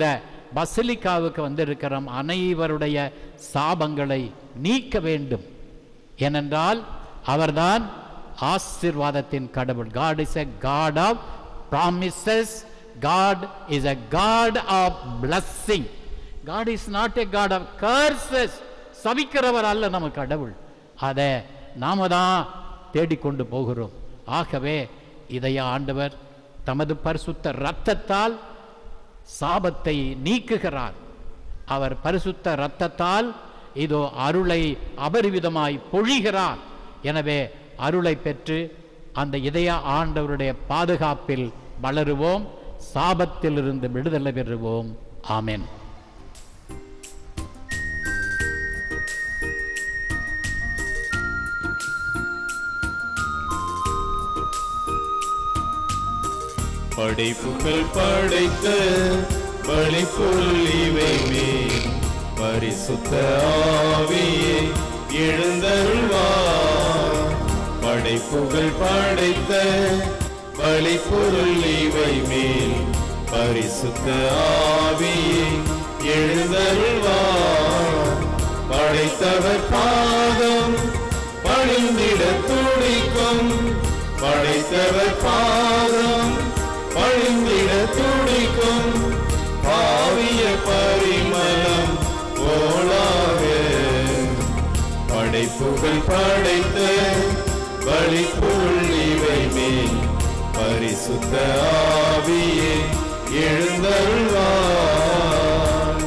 பசிலிக்காவுக்கு வந்திருக்கிற அனைவருடைய சாபங்களை நீக்க வேண்டும் ஏனென்றால் அவர்தான் ஆசீர்வாதத்தின் கடவுள் God is a God of promises God is a God of blessing God is not a God of curses சபிக்கிறவர் அல்ல நம்ம கடவுள் அதை நாம தான் தேடிக்கொண்டு போகிறோம் ஆகவே இதைய ஆண்டவர் தமது பரிசுத்த இரத்தத்தால் சாபத்தை நீக்குகிறார் அவர் பரிசுத்த இரத்தத்தால் இதோ அருளை அபரிவிதமாய் பொழிகிறார் எனவே அருளை பெற்று அந்த இதய ஆண்டவருடைய பாதுகாப்பில் வளருவோம் சாபத்திலிருந்து விடுதலை பெறுவோம் ஆமென் படைப்புகள் படைத்த பலிப்பொருள் இவை மேல் பரிசுத்த ஆவியே எழுந்தருள்வார் படைப்புகள் படைத்த பலிப்பொருள் இவை மேல் பரிசுத்த ஆவியே எழுந்தருள்வார் படைத்தவர் பாதம் பணிந்திட துடிக்கும் படைத்தவர் பாதம் பழிந்திட துடிக்கும் பாவிய பரிமளம் போலாக படைப்புகள் படைத்த பலிப்பொருள் இவை மேல் பரிசுத்த ஆவியே எழுந்தருள்வார்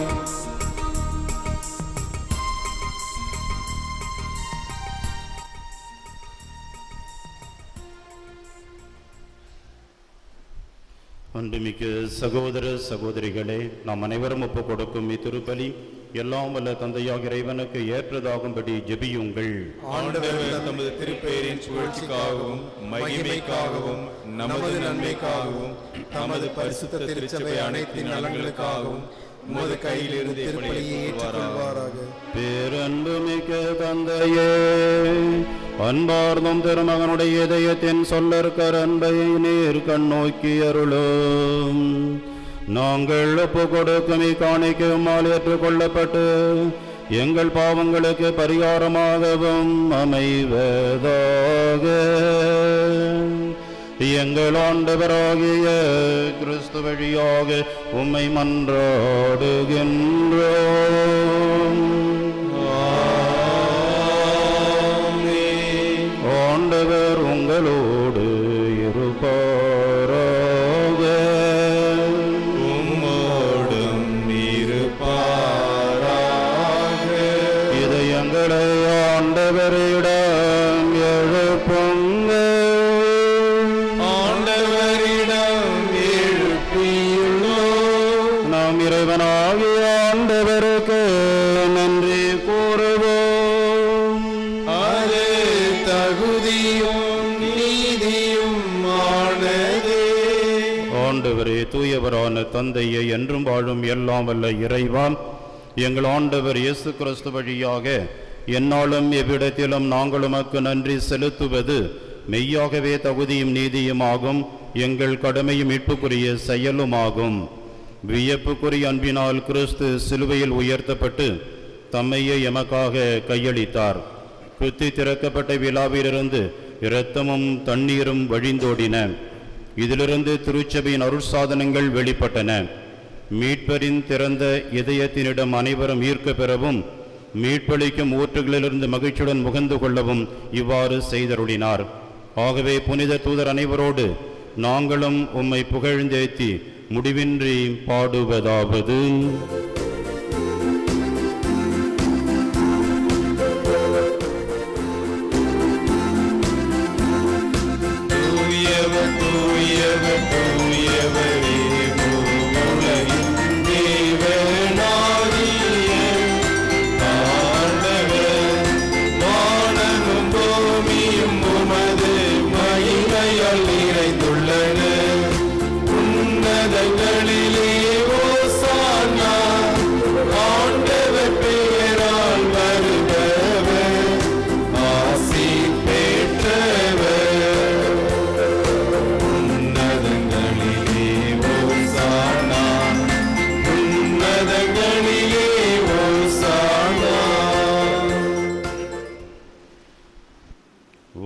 அன்புமிக்க சகோதர சகோதரிகளே நாம் அனைவரும் ஒப்பு கொடுக்கும் இத்திருப்பலி எல்லாம் வல்ல தந்தையாக இறைவனுக்கு ஏற்றதாகும்படி ஜெபியுங்கள் ஆண்டவர் தமது திருப்பெயரின் புகழ்ச்சிக்காகவும் மகிமைக்காகவும் நமது நன்மைக்காகவும் தமது பரிசுத்த திருச்சபை அனைத்தின் நலன்களுக்காகவும் உமது கையிலிருந்து திருப்பலியை ஏற்றுக்கொள்வாராக பேரன்புமிக்க தந்தையே அன்பார்ந்தும் திருமகனுடைய இதயத்தின் சொல்லற்கர் அன்பை நீர் கண்ணோக்கி அருளும் நாங்கள் ஒப்பு கொடுக்கும் இக்காணிக்குமால் ஏற்றுக்கொள்ளப்பட்டு எங்கள் பாவங்களுக்கு பரிகாரமாகவும் அமைவதாக எங்கள் ஆண்டவராகிய கிறிஸ்து வழியாக உம்மை மன்றாடுகின்றோம் ஆண்டவர் உங்களோடு இருப்பாராக உம்மோடும் இருப்பாராக இதயங்களை ஆண்டவரிடம் எழுப்புங்கள் ஆண்டவரிடம் எழுப்பியுள்ளோம் நாம் இறைவனாகிய ஆண்டவருக்கு நன்றி கூறுவோம் அது தகுதியும் நீதியும் ஆனதே ஆண்டவரே தூயவரான தந்தையை என்றும் வாழும் எல்லாம் வல்ல இறைவான் எங்கள் ஆண்டவர் இயேசு கிறிஸ்து வழியாக என்னாலும் எவ்விடத்திலும் நாங்கள் உமக்கு நன்றி செலுத்துவது மெய்யாகவே தகுதியும் நீதியும் ஆகும் எங்கள் கடமையும் மீட்புக்குரிய செயலுமாகும் வியப்புக்குரிய அன்பினால் கிறிஸ்து சிலுவையில் உயர்த்தப்பட்டு தம்மையே எமக்காக கையளித்தார் குத்தி திறக்கப்பட்ட விழாவிலிருந்து இரத்தமும் தண்ணீரும் வழிந்தோடின இதிலிருந்து திருச்சபையின் அருட்சாதனங்கள் வெளிப்பட்டன மீட்பரின் திறந்த இதயத்தினிடம் அனைவரும் ஈர்க்க பெறவும் மீட்பளிக்கும் ஊற்றுகளிலிருந்து மகிழ்ச்சியுடன் முகந்து கொள்ளவும் இவ்வாறு செய்தருளினார் ஆகவே புனித தூதர் அனைவரோடு நாங்களும் உம்மை புகழ்ந்தேத்தி முடிவின்றி பாடுவதாவது தூயவர் தூயவர் தூயவரே உலகின் தேவனாகிய ஆண்டவர் வானமும் பூமியும் உமது மகிமையால் நிறைந்துள்ளன உன்னதங்களிலே ஓசானா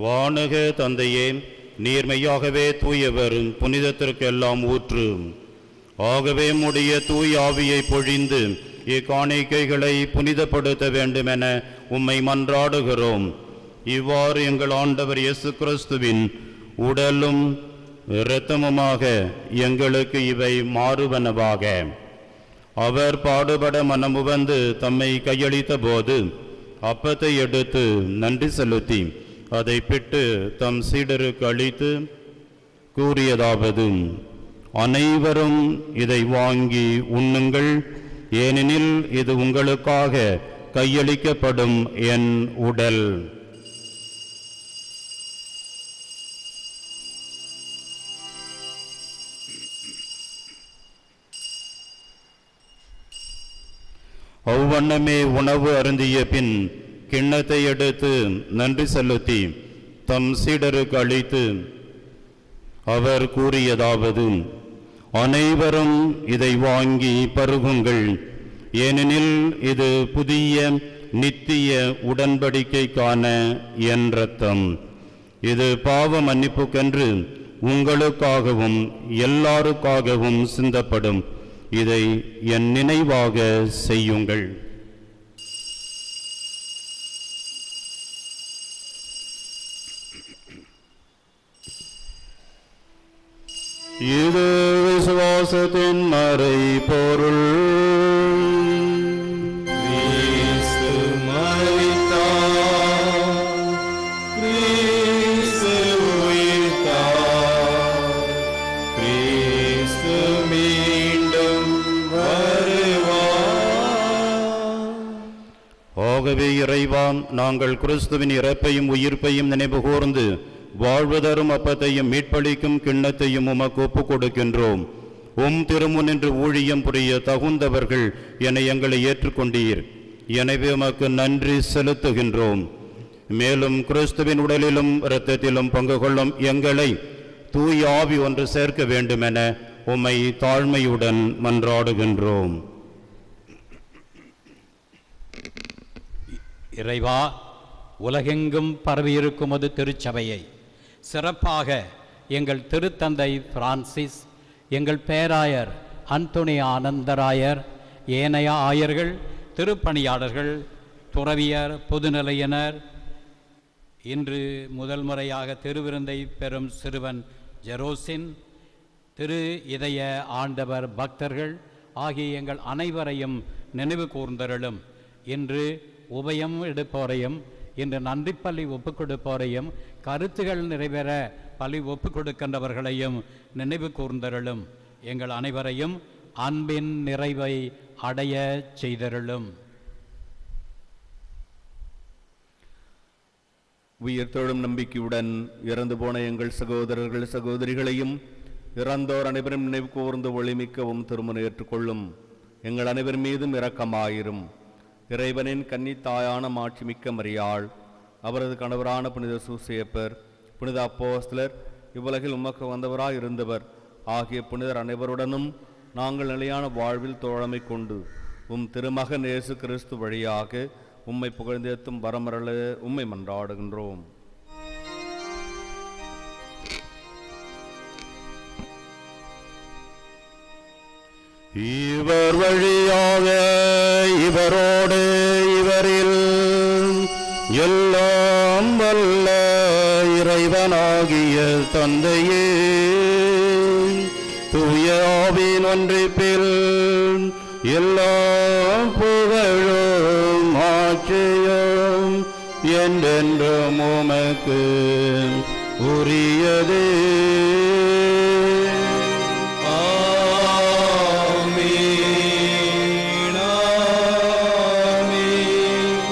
வானக தந்தையே நீர்மையாகவே தூயவரும் புனிதத்திற்கெல்லாம் ஊற்று ஆகவே முடிய தூய் ஆவியை பொழிந்து இக்காணிக்கைகளை புனிதப்படுத்த வேண்டுமென உம்மை மன்றாடுகிறோம் இவ்வாறு எங்கள் ஆண்டவர் இயேசு கிறிஸ்துவின் உடலும் இரத்தமுமாக எங்களுக்கு இவை மாறுவனவாக அவர் பாடுபட மனமுவந்து தம்மை கையளித்த போது அப்பத்தை எடுத்து நன்றி செலுத்தி அதை பிட்டு தம் சீடருக்கு அளித்து கூறியதாவது அனைவரும் இதை வாங்கி உண்ணுங்கள் ஏனெனில் இது உங்களுக்காக கையளிக்கப்படும் என் உடல் அவ்வண்ணமே உணவு அருந்திய பின் கிண்ணத்தை எடுத்து நன்றி செலுத்தி தம் சீடருக்கு அளித்து அவர் கூறியதாவது அனைவரும் இதை வாங்கி பருகுங்கள் ஏனெனில் இது புதிய நித்திய உடன்படிக்கைக்கான என் ரத்தம் இது பாவ மன்னிப்புக்கென்று உங்களுக்காகவும் எல்லாருக்காகவும் சிந்தப்படும் இதை என் நினைவாக செய்யுங்கள் இது விசுவாசத்தின் மறை பொருள் கிறிஸ்து மரித்தார் கிறிஸ்து உயிர்த்தார் கிறிஸ்து மீண்டும் வருவார் ஆகவே இறைவா நாங்கள் கிறிஸ்துவின் இறப்பையும் உயிர்ப்பையும் நினைவு கூர்ந்து வாழ்வதரும் அப்பத்தையும் மீட்பளிக்கும் கிண்ணத்தையும் உமக்கு ஒப்புக் கொடுக்கின்றோம் உம் திருமுனின்று ஊழியம் புரிய தகுந்தவர்கள் என எங்களை ஏற்றுக்கொண்டீர் எனவே உமக்கு நன்றி செலுத்துகின்றோம் மேலும் கிறிஸ்துவின் உடலிலும் இரத்தத்திலும் பங்கு கொள்ளும் எங்களை தூய் ஆவி ஒன்று சேர்க்க வேண்டுமென உம்மை தாழ்மையுடன் மன்றாடுகின்றோம் இறைவா உலகெங்கும் பரவியிருக்கும் அது திருச்சபையை சிறப்பாக எங்கள் திருத்தந்தை பிரான்சிஸ் எங்கள் பேராயர் அந்தோணி ஆனந்தராயர் ஏனைய ஆயர்கள் திருப்பணியாளர்கள் துறவியர் பொதுநிலையினர் இன்று முதல் முறையாக திருவிருந்தை பெறும் சிறுவன் ஜெரோசின் திரு இதய ஆண்டவர் பக்தர்கள் ஆகிய எங்கள் அனைவரையும் நினைவு கூர்ந்தருளும் இன்று உபயம் எடுப்போரையும் இன்று நன்றிப்பள்ளி ஒப்புக் கொடுப்போரையும் கருத்துகள் நிறைவேற பள்ளி ஒப்புக் கொடுக்கின்றவர்களையும் நினைவு கூர்ந்தருளும் எங்கள் அனைவரையும் அன்பின் நிறைவை அடைய செய்தருளும் உயிர் தொழும் நம்பிக்கையுடன் இறந்து போன எங்கள் சகோதரர்கள் சகோதரிகளையும் இறந்தோர் அனைவரும் நினைவு கூர்ந்து ஒளிமிக்கவும் திருமணம் ஏற்றுக்கொள்ளும் எங்கள் அனைவர் மீதும் இரக்கமாயிரும் இறைவனின் கன்னித்தாயான மாட்சிமிக்க மரியாள் அவரது கணவரான புனித சூசேப்பர் புனித அப்போஸ்தலர் இவ்வுலகில் உமக்கு வந்தவராய் இருந்தவர் ஆகிய புனிதர் அனைவருடனும் நாங்கள் நிலையான வாழ்வில் தோழமை கொண்டு உம் திருமகன் இயேசு கிறிஸ்து வழியாக உம்மை புகழ்ந்தேத்தும் வரமரல உம்மை மன்றாடுகின்றோம் இவர் வழியாக இவரோடு இவரில் எல்லாம் வல்ல இறைவனாகிய தந்தையே தூய ஆவின் ஒன்றிப்பில் எல்லா புகழும் ஆட்சியும் என்றென்றும் உமக்கு உரியதே ஆமென் ஆமென்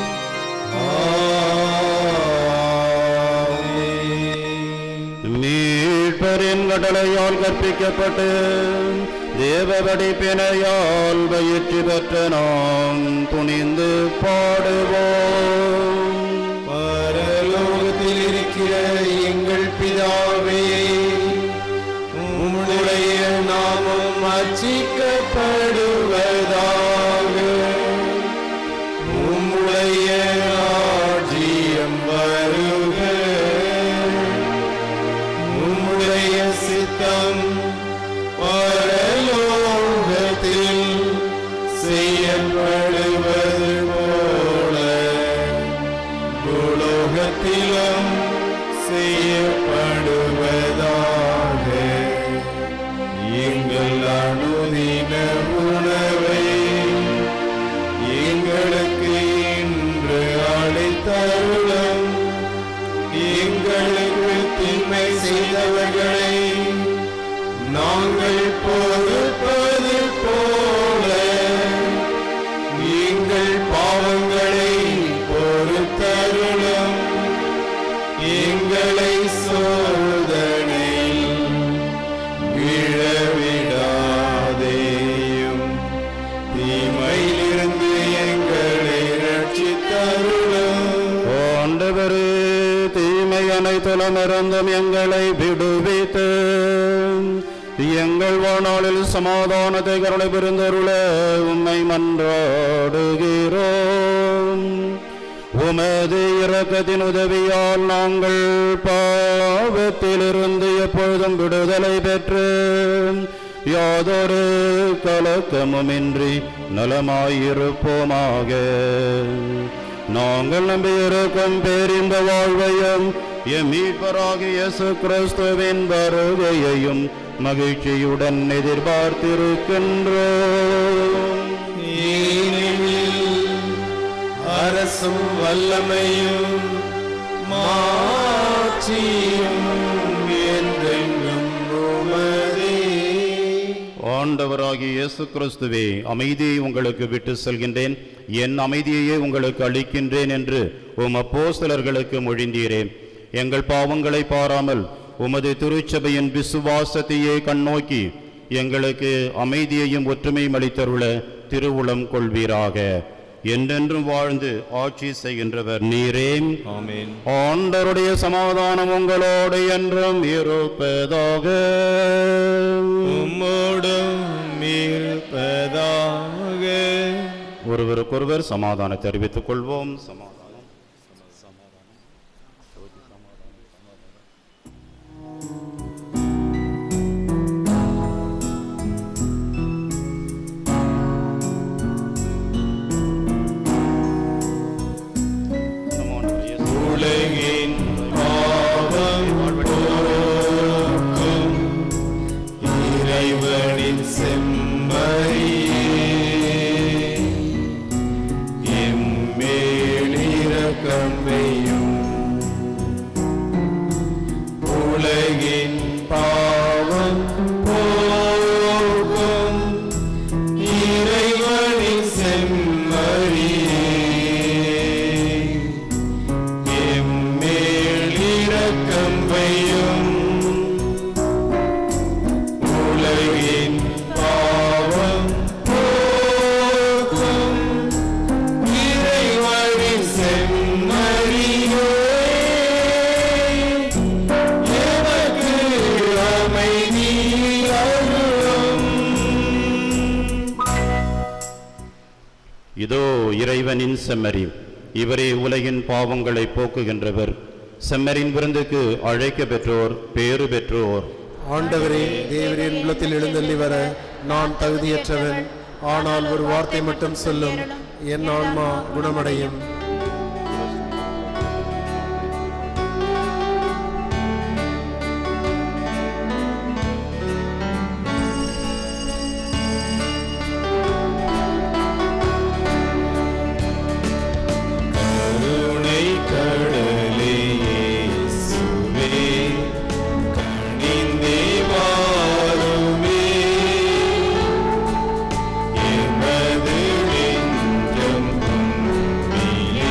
ஆமென் மீட்பரின் கடலையால் கற்பிக்கப்பட்டு தேவ படிப்பினையால் பயிற்சி பெற்ற நாம் துணிந்து பாடுவோம் பரலோகத்தில் இருக்கிற எங்கள் பிதாவே உம்முடைய நாமம் அச்சிக்கப்படுவதாக உம்முடைய ராஜ்யம் வருக உலகத்திலும் செய்யப்படுவதாக எங்கள் அனுதின உணவை எங்களுக்கு இன்று அளித்தருளும் எங்களுக்கு தீமை செய்தவர்களை நாங்கள் பொறுப்பது போல எங்கள் பாவங்களை பொறுத்தருளும் எங்களை சோதனையில் விழவிடாதேயும் தீமையிலிருந்து எங்களை ரட்சித்தருளும் ஆண்டவரே தீமை அனைத்திலுமிருந்தும் எங்களை விடுவித்து எங்கள் வாழ்நாளில் சமாதானத்தை கருணை பெருந்தருள உம்மை மன்றாடுகிறோம் உமது இரக்கத்தின் உதவியால் நாங்கள் பாவத்திலிருந்து எப்பொழுதும் விடுதலை பெற்று யாதொரு கலக்கமுமின்றி நலமாயிருப்போமாக நாங்கள் நம்பியிருக்கும் பேரின்ப வாழ்வையும் எம் மீட்பராகிய இயேசு கிறிஸ்துவின் வருகையையும் மகிழ்ச்சியுடன் எதிர்பார்த்திருக்கின்றோம் ஏனெனில் அரசும் வல்லமையும் மாட்சியும் என்றென்றும் உமதே ஆண்டவராகிய இயேசு கிறிஸ்துவே அமைதியை உங்களுக்கு விட்டு செல்கின்றேன் என் அமைதியையே உங்களுக்கு அளிக்கின்றேன் என்று உம் அப்போஸ்தலர்களுக்கு மொழிந்தீரே எங்கள் பாவங்களை பாராமல் உமது திருச்சபையின் விசுவாசத்தையே கண்ணோக்கி எங்களுக்கு அமைதியையும் ஒற்றுமையும் அளித்தருள திருவுளம் கொள்வீராக என்றென்றும் வாழ்ந்து ஆட்சி செய்கின்றவர் நீரே ஆமென் ஆண்டவருடைய சமாதானம் உங்களோடு என்றும் இருப்பதாக உம்மோடும் இருப்பதாக ஒருவருக்கொருவர் சமாதானத்தை அறிவித்துக் கொள்வோம் சமாதானம் உலகின் பாவம் போக்கும் இறைவனின் செம்மறியே எம்மேலிரக்கம் வையும் உலகின் பாவம் போக்கும் இறைவனின் செம்மறியே எம்மேலிரக்கம் வையும் உலகின் பாவம் போக்கும் இறைவனின் செம்மறியே எனக்கு அமைதி அருளும் இதோ இறைவனின் செம்மறி இவரே உலகின் பாவங்களை போக்குகின்றவர் செம்மரின் விருந்துக்கு அழைக்க பெற்றோர் பேறு பெற்றோர் ஆண்டவரே தேவரின் உள்ளத்தில் எழுந்தள்ளி வர நான் தகுதியற்றவன் ஆனால் ஒரு வார்த்தை மட்டும் சொல்லும் என் ஆன்மா குணமடையும் கருணை கடலே இயேசுவே கனிந்தே வாருமே எமது நெஞ்சம் உம்மிலே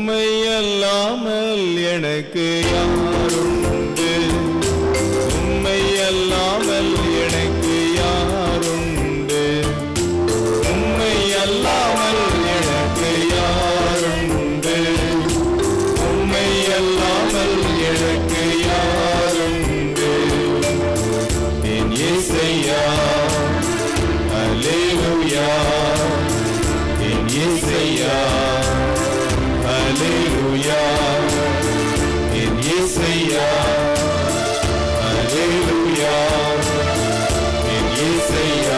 உம்மை அல்லாமல் எனக்கு யாருண்டு உம்மை அல்லாமல் எனக்கு யாருண்டு உம்மை அல்லாமல் எனக்கு யாருண்டு உம்மை அல்லாமல் எனக்கு யாருண்டு என் இசையா அல்லேலூயா என் இசையா அல்லேலூயா என் இசையா அல்லேலூயா என் இசையா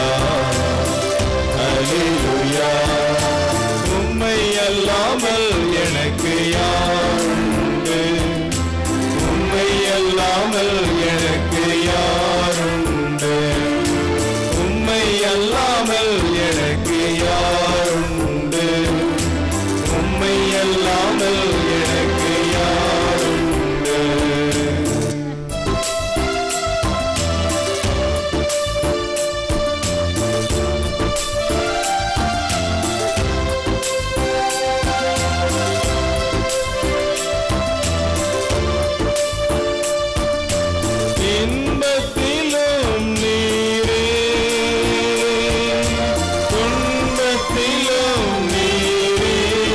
அல்லேலூயா உம்மை அல்லாமல் எனக்கு யாருண்டு உம்மை அல்லாமல் எனக்கு யாருண்டு உம்மை அல்லாமல் எனக்கு யாருண்டு உம்மை அல்லாமல் எனக்கு யாருண்டு இன்பத்திலும் நீரே துன்பத்திலும் நீரே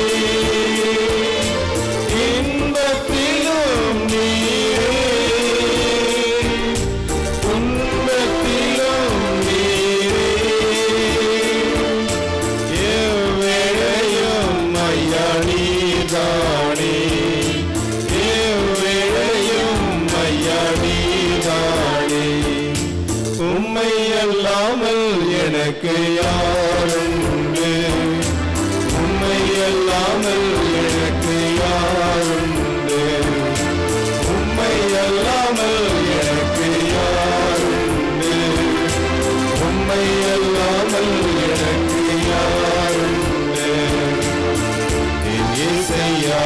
இன்பத்திலும் நீரே துன்பத்திலும் நீரே எவ்வேளையும் ஐயா நீதானே எவ்வேளையும் ஐயா நீதானே உம்மை அல்லாமல் எனக்கு யாருண்டு உம்மை அல்லாமல் எனக்கு யாருண்டு உம்மை அல்லாமல் எனக்கு யாருண்டு உம்மை அல்லாமல் எனக்கு யாருண்டு என் இசையா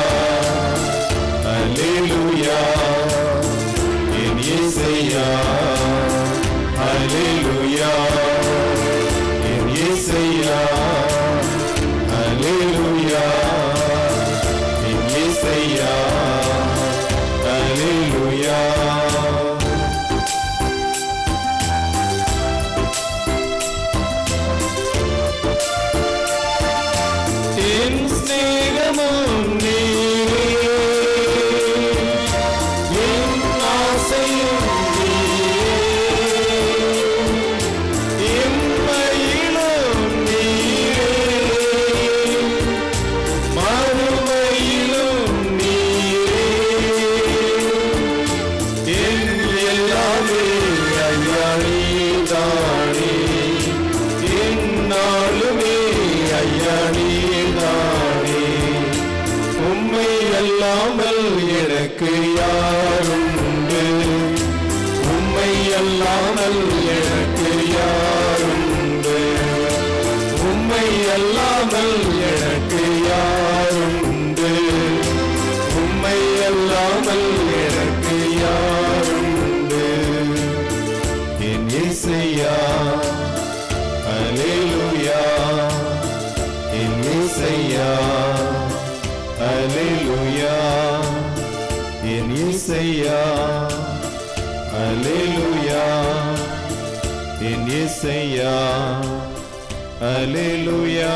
அல்லேலூயா என் இசையா அல்லேலூயா என் இசையா அல்லேலூயா என் இசையா அல்லேலூயா என் சிநேகமும் நீரே என் ஆசையும் நீரே எம்மையிலும் நீரே மறுமையிலும் நீரே என் எல்லாமே ஐயா நீதானே என்னாலுமே ஐயா நீதானே உம்மை அல்லாமல் எனக்கு யாருண்டு உம்மை அல்லாமல் எனக்கு யாருண்டு உம்மை அல்லாமல் எனக்கு யாருண்டு உம்மை அல்லாமல் எனக்கு யாருண்டு என் இசையா அல்லேலூயா என் இசையா அல்லேலூயா என் இசையா அல்லேலூயா என் இசையா அல்லேலூயா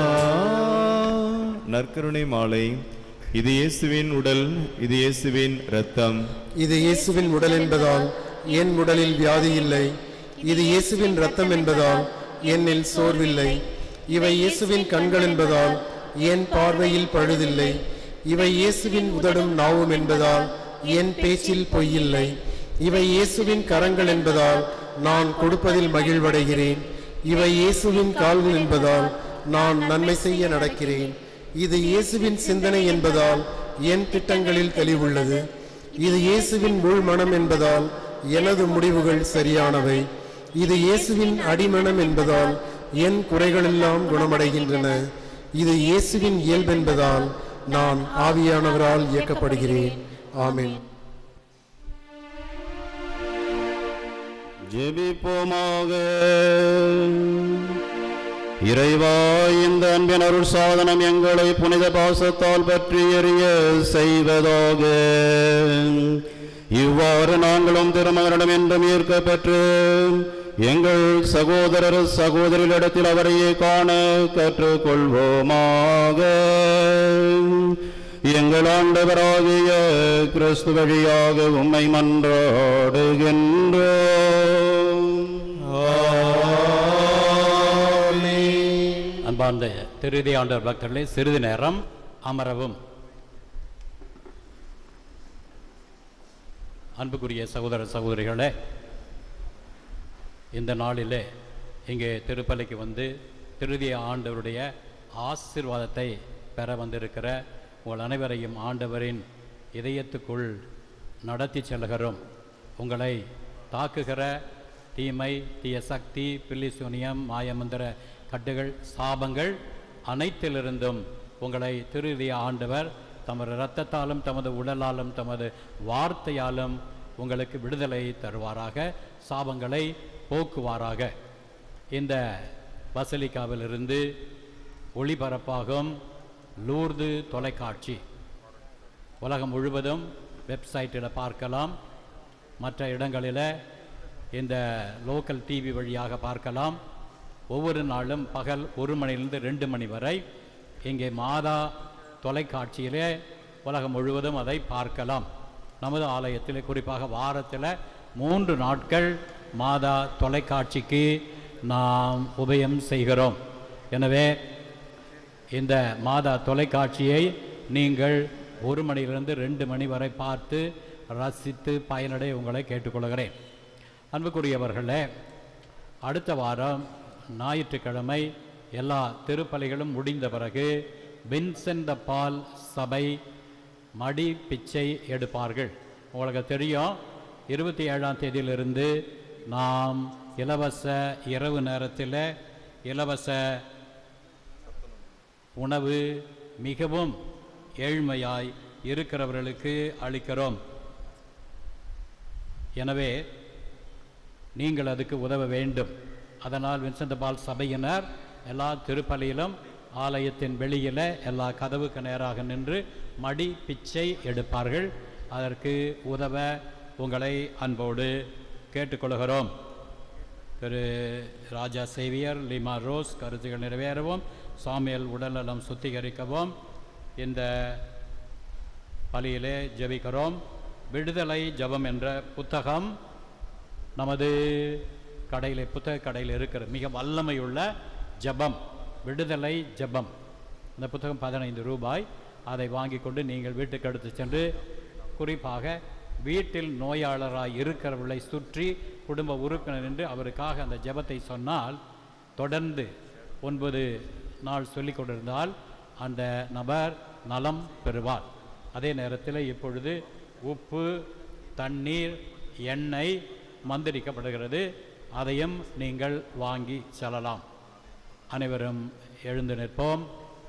நற்கருணை மாலை இது இயேசுவின் உடல் இது இயேசுவின் இரத்தம் இது இயேசுவின் உடல் என்பதால் என் உடலில் வியாதி இல்லை இது இயேசுவின் இரத்தம் என்பதால் என்னில் சோர்வில்லை இவை இயேசுவின் கண்கள் என்பதால் என் பார்வையில் பழுதில்லை இவை இயேசுவின் உதடும் நாவும் என்பதால் என் பேச்சில் பொய்யில்லை இவை இயேசுவின் கரங்கள் என்பதால் நான் கொடுப்பதில் மகிழ்வடைகிறேன் இவை இயேசுவின் கால்கள் என்பதால் நான் நன்மை செய்ய நடக்கிறேன் இது இயேசுவின் சிந்தனை என்பதால் என் திட்டங்களில் தெளிவுள்ளது இது இயேசுவின் உள்மனம் என்பதால் எனது முடிவுகள் சரியானவை இது இயேசுவின் அடிமனம் என்பதால் என் குறைகளெல்லாம் குணமடைகின்றன இது இயேசுவின் இயல்பென்பதால் நான் ஆவியானவரால் இயக்கப்படுகிறேன் ஆமென் ஜெபிப்போமாக இறைவா இந்த அன்பின் அருள் சாதனம் எங்களை புனித பாசத்தால் பற்றி எறிய செய்வதாக இவ்வாறு நாங்களும் திருமகனிடம் என்றும் ஈர்க்கப்பெற்று எங்கள் சகோதரர் சகோதரிகளிடத்தில் அவரையே காண கற்றுக்கொள்வோமாக எங்கள் ஆண்டவராகிய கிறிஸ்து வழியாக உம்மை மன்றாடுகின்றோம் அன்பார்ந்த திருதி ஆண்டவர் பக்தர்களே சிறிது நேரம் அமரவும் அன்புக்குரிய சகோதர சகோதரிகளே இந்த நாளிலே இங்கே திருப்பலிக்கு வந்து திருதிய ஆண்டவருடைய ஆசீர்வாதத்தை பெற வந்திருக்கிற உங்கள் அனைவரையும் ஆண்டவரின் இதயத்துக்குள் நடத்தி செல்கிறோம் உங்களை தாக்குகிற தீமை தீய சக்தி பில்லிசூனியம் மாயமந்திர கட்டுகள் சாபங்கள் அனைத்திலிருந்தும் உங்களை திருதிய ஆண்டவர் தமது இரத்தத்தாலும் தமது உடலாலும் தமது வார்த்தையாலும் உங்களுக்கு விடுதலை தருவாராக சாபங்களை போக்குவாராக இந்த பசலிக்காவிலிருந்து ஒளிபரப்பாகும் லூர்து தொலைக்காட்சி உலகம் முழுவதும் வெப்சைட்டில் பார்க்கலாம் மற்ற இடங்களில் இந்த லோக்கல் டிவி வழியாக பார்க்கலாம் ஒவ்வொரு நாளும் பகல் ஒரு மணிலிருந்து ரெண்டு மணி வரை இங்கே மாதா தொலைக்காட்சியிலே உலகம் முழுவதும் அதை பார்க்கலாம் நமது ஆலயத்தில் குறிப்பாக வாரத்தில் மூன்று நாட்கள் மாதா தொலைக்காட்சிக்கு நாம் உபயம் செய்கிறோம் எனவே இந்த மாதா தொலைக்காட்சியை நீங்கள் ஒரு மணியிலிருந்து ரெண்டு மணி வரை பார்த்து ரசித்து பயனடைய உங்களை கேட்டுக்கொள்கிறேன் அன்புக்குரியவர்களே அடுத்த வாரம் ஞாயிற்றுக்கிழமை எல்லா திருப்பலிகளும் முடிந்த பிறகு வின்சென்ட் த பால் சபை மடி பிச்சை எடுப்பார்கள் உங்களுக்கு தெரியும் இருபத்தி ஏழாம் தேதியிலிருந்து நாம் இலவச இரவு நேரத்தில் இலவச உணவு மிகவும் ஏழ்மையாய் இருக்கிறவர்களுக்கு அளிக்கிறோம் எனவே நீங்கள் அதுக்கு உதவ வேண்டும் அதனால் வின்சென்ட் பால் சபையினர் எல்லா திருப்பலியிலும் ஆலயத்தின் வெளியில் எல்லா கதவுக்கு நேராக நின்று மடி பிச்சை எடுப்பார்கள் அதற்கு உதவ உங்களை அன்போடு கேட்டுக்கொள்கிறோம் திரு ராஜா சேவியர் லிமா ரோஸ் கருத்துகள் நிறைவேறவும் சாமியல் உடல்நலம் சுத்திகரிக்கவும் இந்த பலியிலே ஜெபிக்கிறோம் விடுதலை ஜெபம் என்ற புத்தகம் நமது கடையில் புத்தக கடையில் இருக்கிற மிக வல்லமையுள்ள ஜெபம் விடுதலை ஜெபம் இந்த புத்தகம் பதினைந்து ரூபாய் அதை வாங்கி கொண்டு நீங்கள் வீட்டுக்கு எடுத்து சென்று குறிப்பாக வீட்டில் நோயாளராய் இருக்கிறவர்களை சுற்றி குடும்ப உறுப்பினர் என்று அவருக்காக அந்த ஜெபத்தை சொன்னால் தொடர்ந்து ஒன்பது நாள் சொல்லிக் கொண்டிருந்தால் அந்த நபர் நலம் பெறுவார் அதே நேரத்தில் இப்பொழுது உப்பு தண்ணீர் எண்ணெய் மந்திரிக்கப்படுகிறது அதையும் நீங்கள் வாங்கி செல்லலாம் அனைவரும் எழுந்து நிற்போம்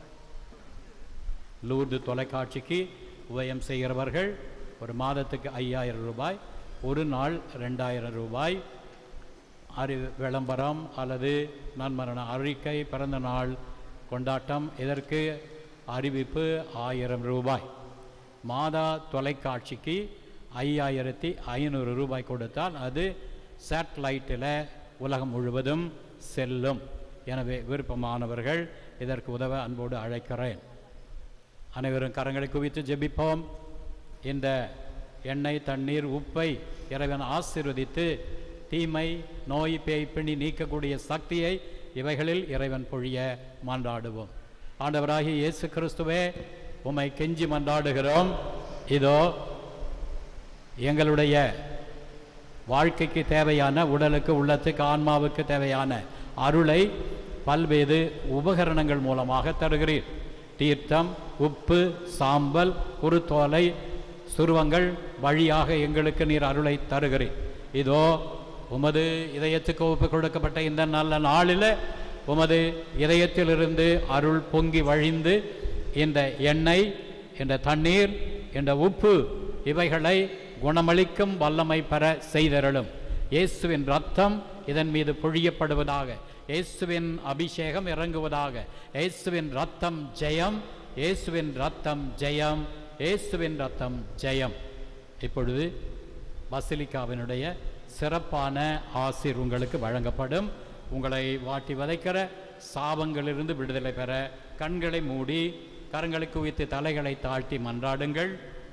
லூர்து தொலைக்காட்சிக்கு உபயம் செய்கிறவர்கள் ஒரு மாதத்துக்கு ஐயாயிரம் ரூபாய் ஒரு நாள் ரெண்டாயிரம் ரூபாய் அறி விளம்பரம் அல்லது நன்மரண அறிக்கை பிறந்த நாள் கொண்டாட்டம் இதற்கு அறிவிப்பு ஆயிரம் ரூபாய் மாதா தொலைக்காட்சிக்கு ஐயாயிரத்தி ஐநூறு ரூபாய் கொடுத்தால் அது சேட்டலைட்டில் உலகம் முழுவதும் செல்லும் எனவே விருப்பமானவர்கள் இதற்கு உதவ அன்போடு அழைக்கிறேன் அனைவரும் கரங்களை குவித்து ஜெபிப்போம் இந்த எண்ணெய் தண்ணீர் உப்பை இறைவன் ஆசீர்வதித்து தீமை நோய் பேய் பிணி நீக்கக்கூடிய சக்தியை இவைகளில் இறைவன் பொழிய மன்றாடுவோம் ஆண்டவராகிய இயேசு கிறிஸ்துவே உம்மை கெஞ்சி மன்றாடுகிறோம் இதோ எங்களுடைய வாழ்க்கைக்கு தேவையான உடலுக்கு உள்ளத்துக்கு ஆன்மாவுக்கு தேவையான அருளை பல்வேறு உபகரணங்கள் மூலமாக தருகிறீர் தீர்த்தம் உப்பு சாம்பல் குருத்தோலை சுருவங்கள் வழியாக எங்களுக்கு நீர் அருளை தருகிறீர் இதோ உமது இதயத்துக்கு ஒப்பு கொடுக்கப்பட்ட இந்த நல்ல நாளில் உமது இதயத்திலிருந்து அருள் பொங்கி வழிந்து இந்த எண்ணெய் இந்த தண்ணீர் இந்த உப்பு இவைகளை குணமளிக்கும் வல்லமை பெற செய்தருளும் இயேசுவின் ரத்தம் இதன் மீது பொழியப்படுவதாக இயேசுவின் அபிஷேகம் இறங்குவதாக இயேசுவின் ரத்தம் ஜெயம் இயேசுவின் ரத்தம் ஜெயம் இயேசுவின் ரத்தம் ஜெயம் இப்பொழுது பசிலிக்காவினுடைய சிறப்பான ஆசீர் உங்களுக்கு வழங்கப்படும் உங்களை வாட்டி வதைக்கிற சாபங்களிலிருந்து விடுதலை பெற கண்களை மூடி கரங்களை குவித்து தலைகளை தாழ்த்தி மன்றாடுங்கள்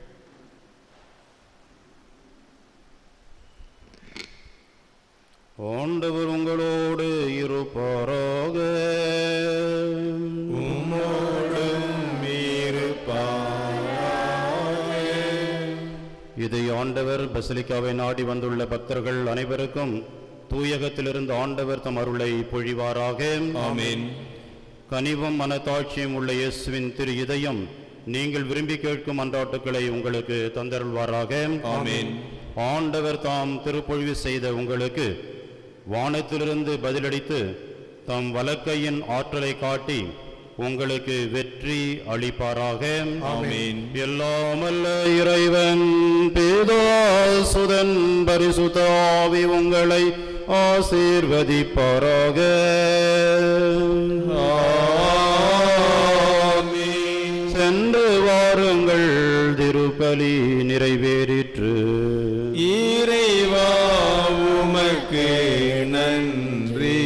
ஆண்டவர் உங்களோடு இருப்பாராக இதை ஆண்டவர் பசிலிக்காவை நாடி வந்துள்ள பக்தர்கள் அனைவருக்கும் தூயகத்திலிருந்து ஆண்டவர் தம் அருளை பொழிவாராக ஆமென். கனிவும் மனத்தாட்சியும் உள்ள இயேசுவின் திரு இதயம் நீங்கள் விரும்பி கேட்கும் அன்றாட்டுக்களை உங்களுக்கு தந்தருள்வாராக ஆமென். ஆண்டவர் தாம் திருப்பொழிவு செய்த உங்களுக்கு வானத்திலிருந்து பதிலளித்து தம் வலக்கையின் ஆற்றலை காட்டி உங்களுக்கு வெற்றி அளிப்பாராக ஆமென். எல்லாமல்ல இறைவன் பேதாசுதன் பரிசுத்தாவி உங்களை ஆசீர்வதிப்பாராக சென்று வாருங்கள் திருப்பலி நிறைவேறிற்று இறைவா உமக்கு நன்றி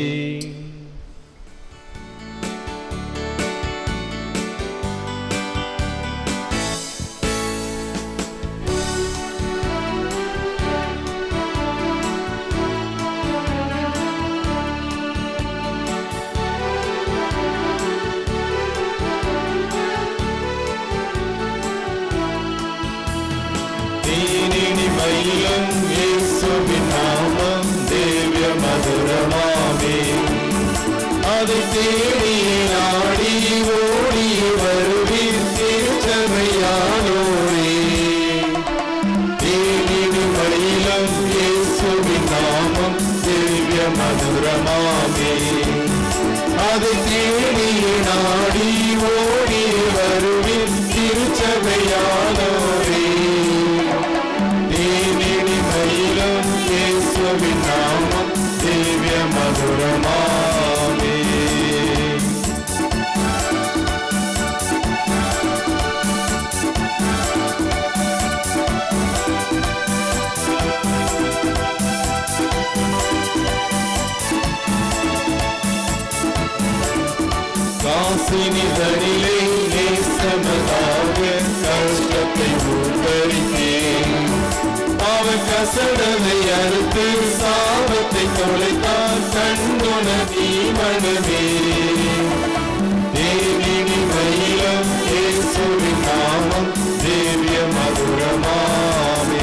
இனிமையிலும் இயேசுவின் நாமம் தேவ்ய மதுரமாமே அதை தேடி நாடி ஓடி வருவீர் திருச்சபையானோரே இனிமையிலும் இயேசுவின் நாமம் தேவ்ய மதுரமாமே அதை தேடி நாடி ஓடி வருவீர் திருச்சபையானோரே தேனினிமையிலும் இயேசுவின் நாமம் திவ்ய மதுரமாமே காசினிதனிலே நேசமதாக கஷ்டத்தை ஊக்கரித்தேன் அவன் கசடனை அறுத்து சாபத்தை தொலைத்தான் கண்ணுன தீமனமே தேவினி மயிலம் இயேசுவின் நாமம் தேவிய மதுரமாமே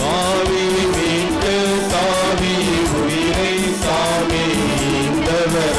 தாவி மீட்டு தாவி உயிரை தாவி இந்தவர்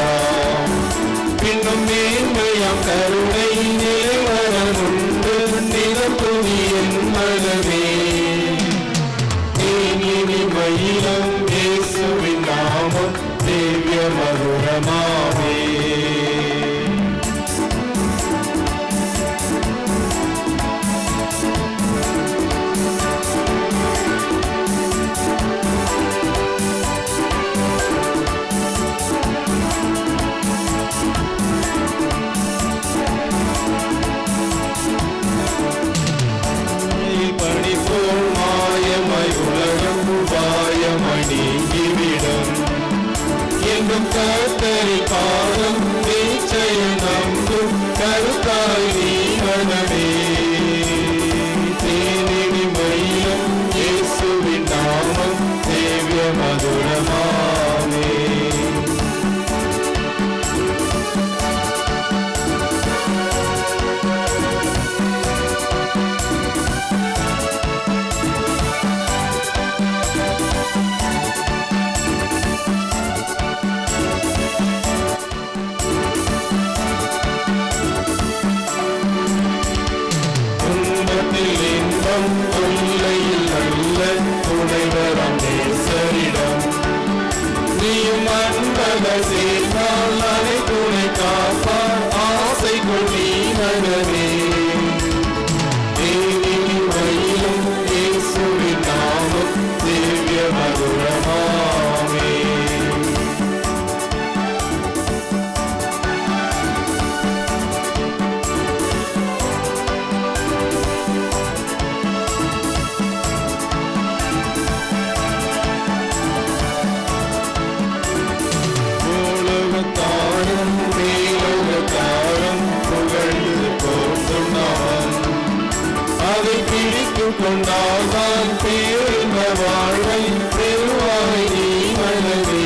மகள் சேர்ந்தால் அனைத்துணை காப்பார் ஆசை கொள்ளி மனமே தேவியின் வழியிலும் இயேசுவின் நாமம் திவ்ய மதுரமாமே பூலோகத்தாரும் மேலோகத்தாரும் புகழ்ந்து போற்றுண்டான் அதை பிடித்துக் கொண்டால் தான் பேருந்த வாழ்வை பெறுவாய் நீ மனதே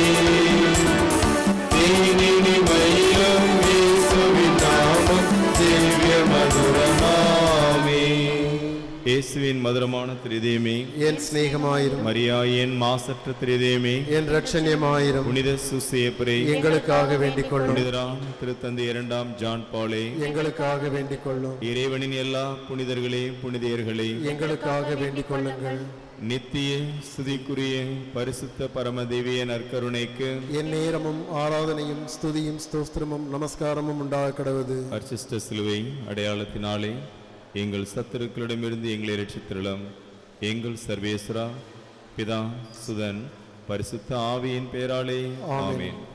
தேனினி மயிலும் இயேசுவின் நாமம் திவ்ய மதுரமாமே இயேசுவின் மதுரமான திரிதேமே என் சிநேகமாயிரும் மரியா என் மாசற்ற திரிதேமே என் ரட்சண்யமாயிரும் புனித சுசேப்பரே எங்களுக்காக வேண்டிக் கொள்ளும் புனிதரான திருத்தந்தை இரண்டாம் ஜான் பாலே எங்களுக்காக வேண்டிக் கொள்ளும் இறைவனின் எல்லா புனிதர்களே புனிதையர்களே எங்களுக்காக வேண்டிக் கொள்ளுங்கள் நித்திய ஸ்துதிக்குரிய பரிசுத்த பரமதேவிய நற்கருணைக்கு என் நேரமும் ஆராதனையும் ஸ்துதியும் ஸ்தோத்திரமும் நமஸ்காரமும் உண்டாக கடவுது அர்ச்சிஷ்ட சிலுவை அடையாளத்தினாலே எங்கள் சத்துருக்களிடமிருந்து எங்களை ரட்சித்திரலாம் எங்கள் சர்வேஸ்வரா பிதா சுதன் பரிசுத்த ஆவியின் பேராலே ஆமென். ஆமென்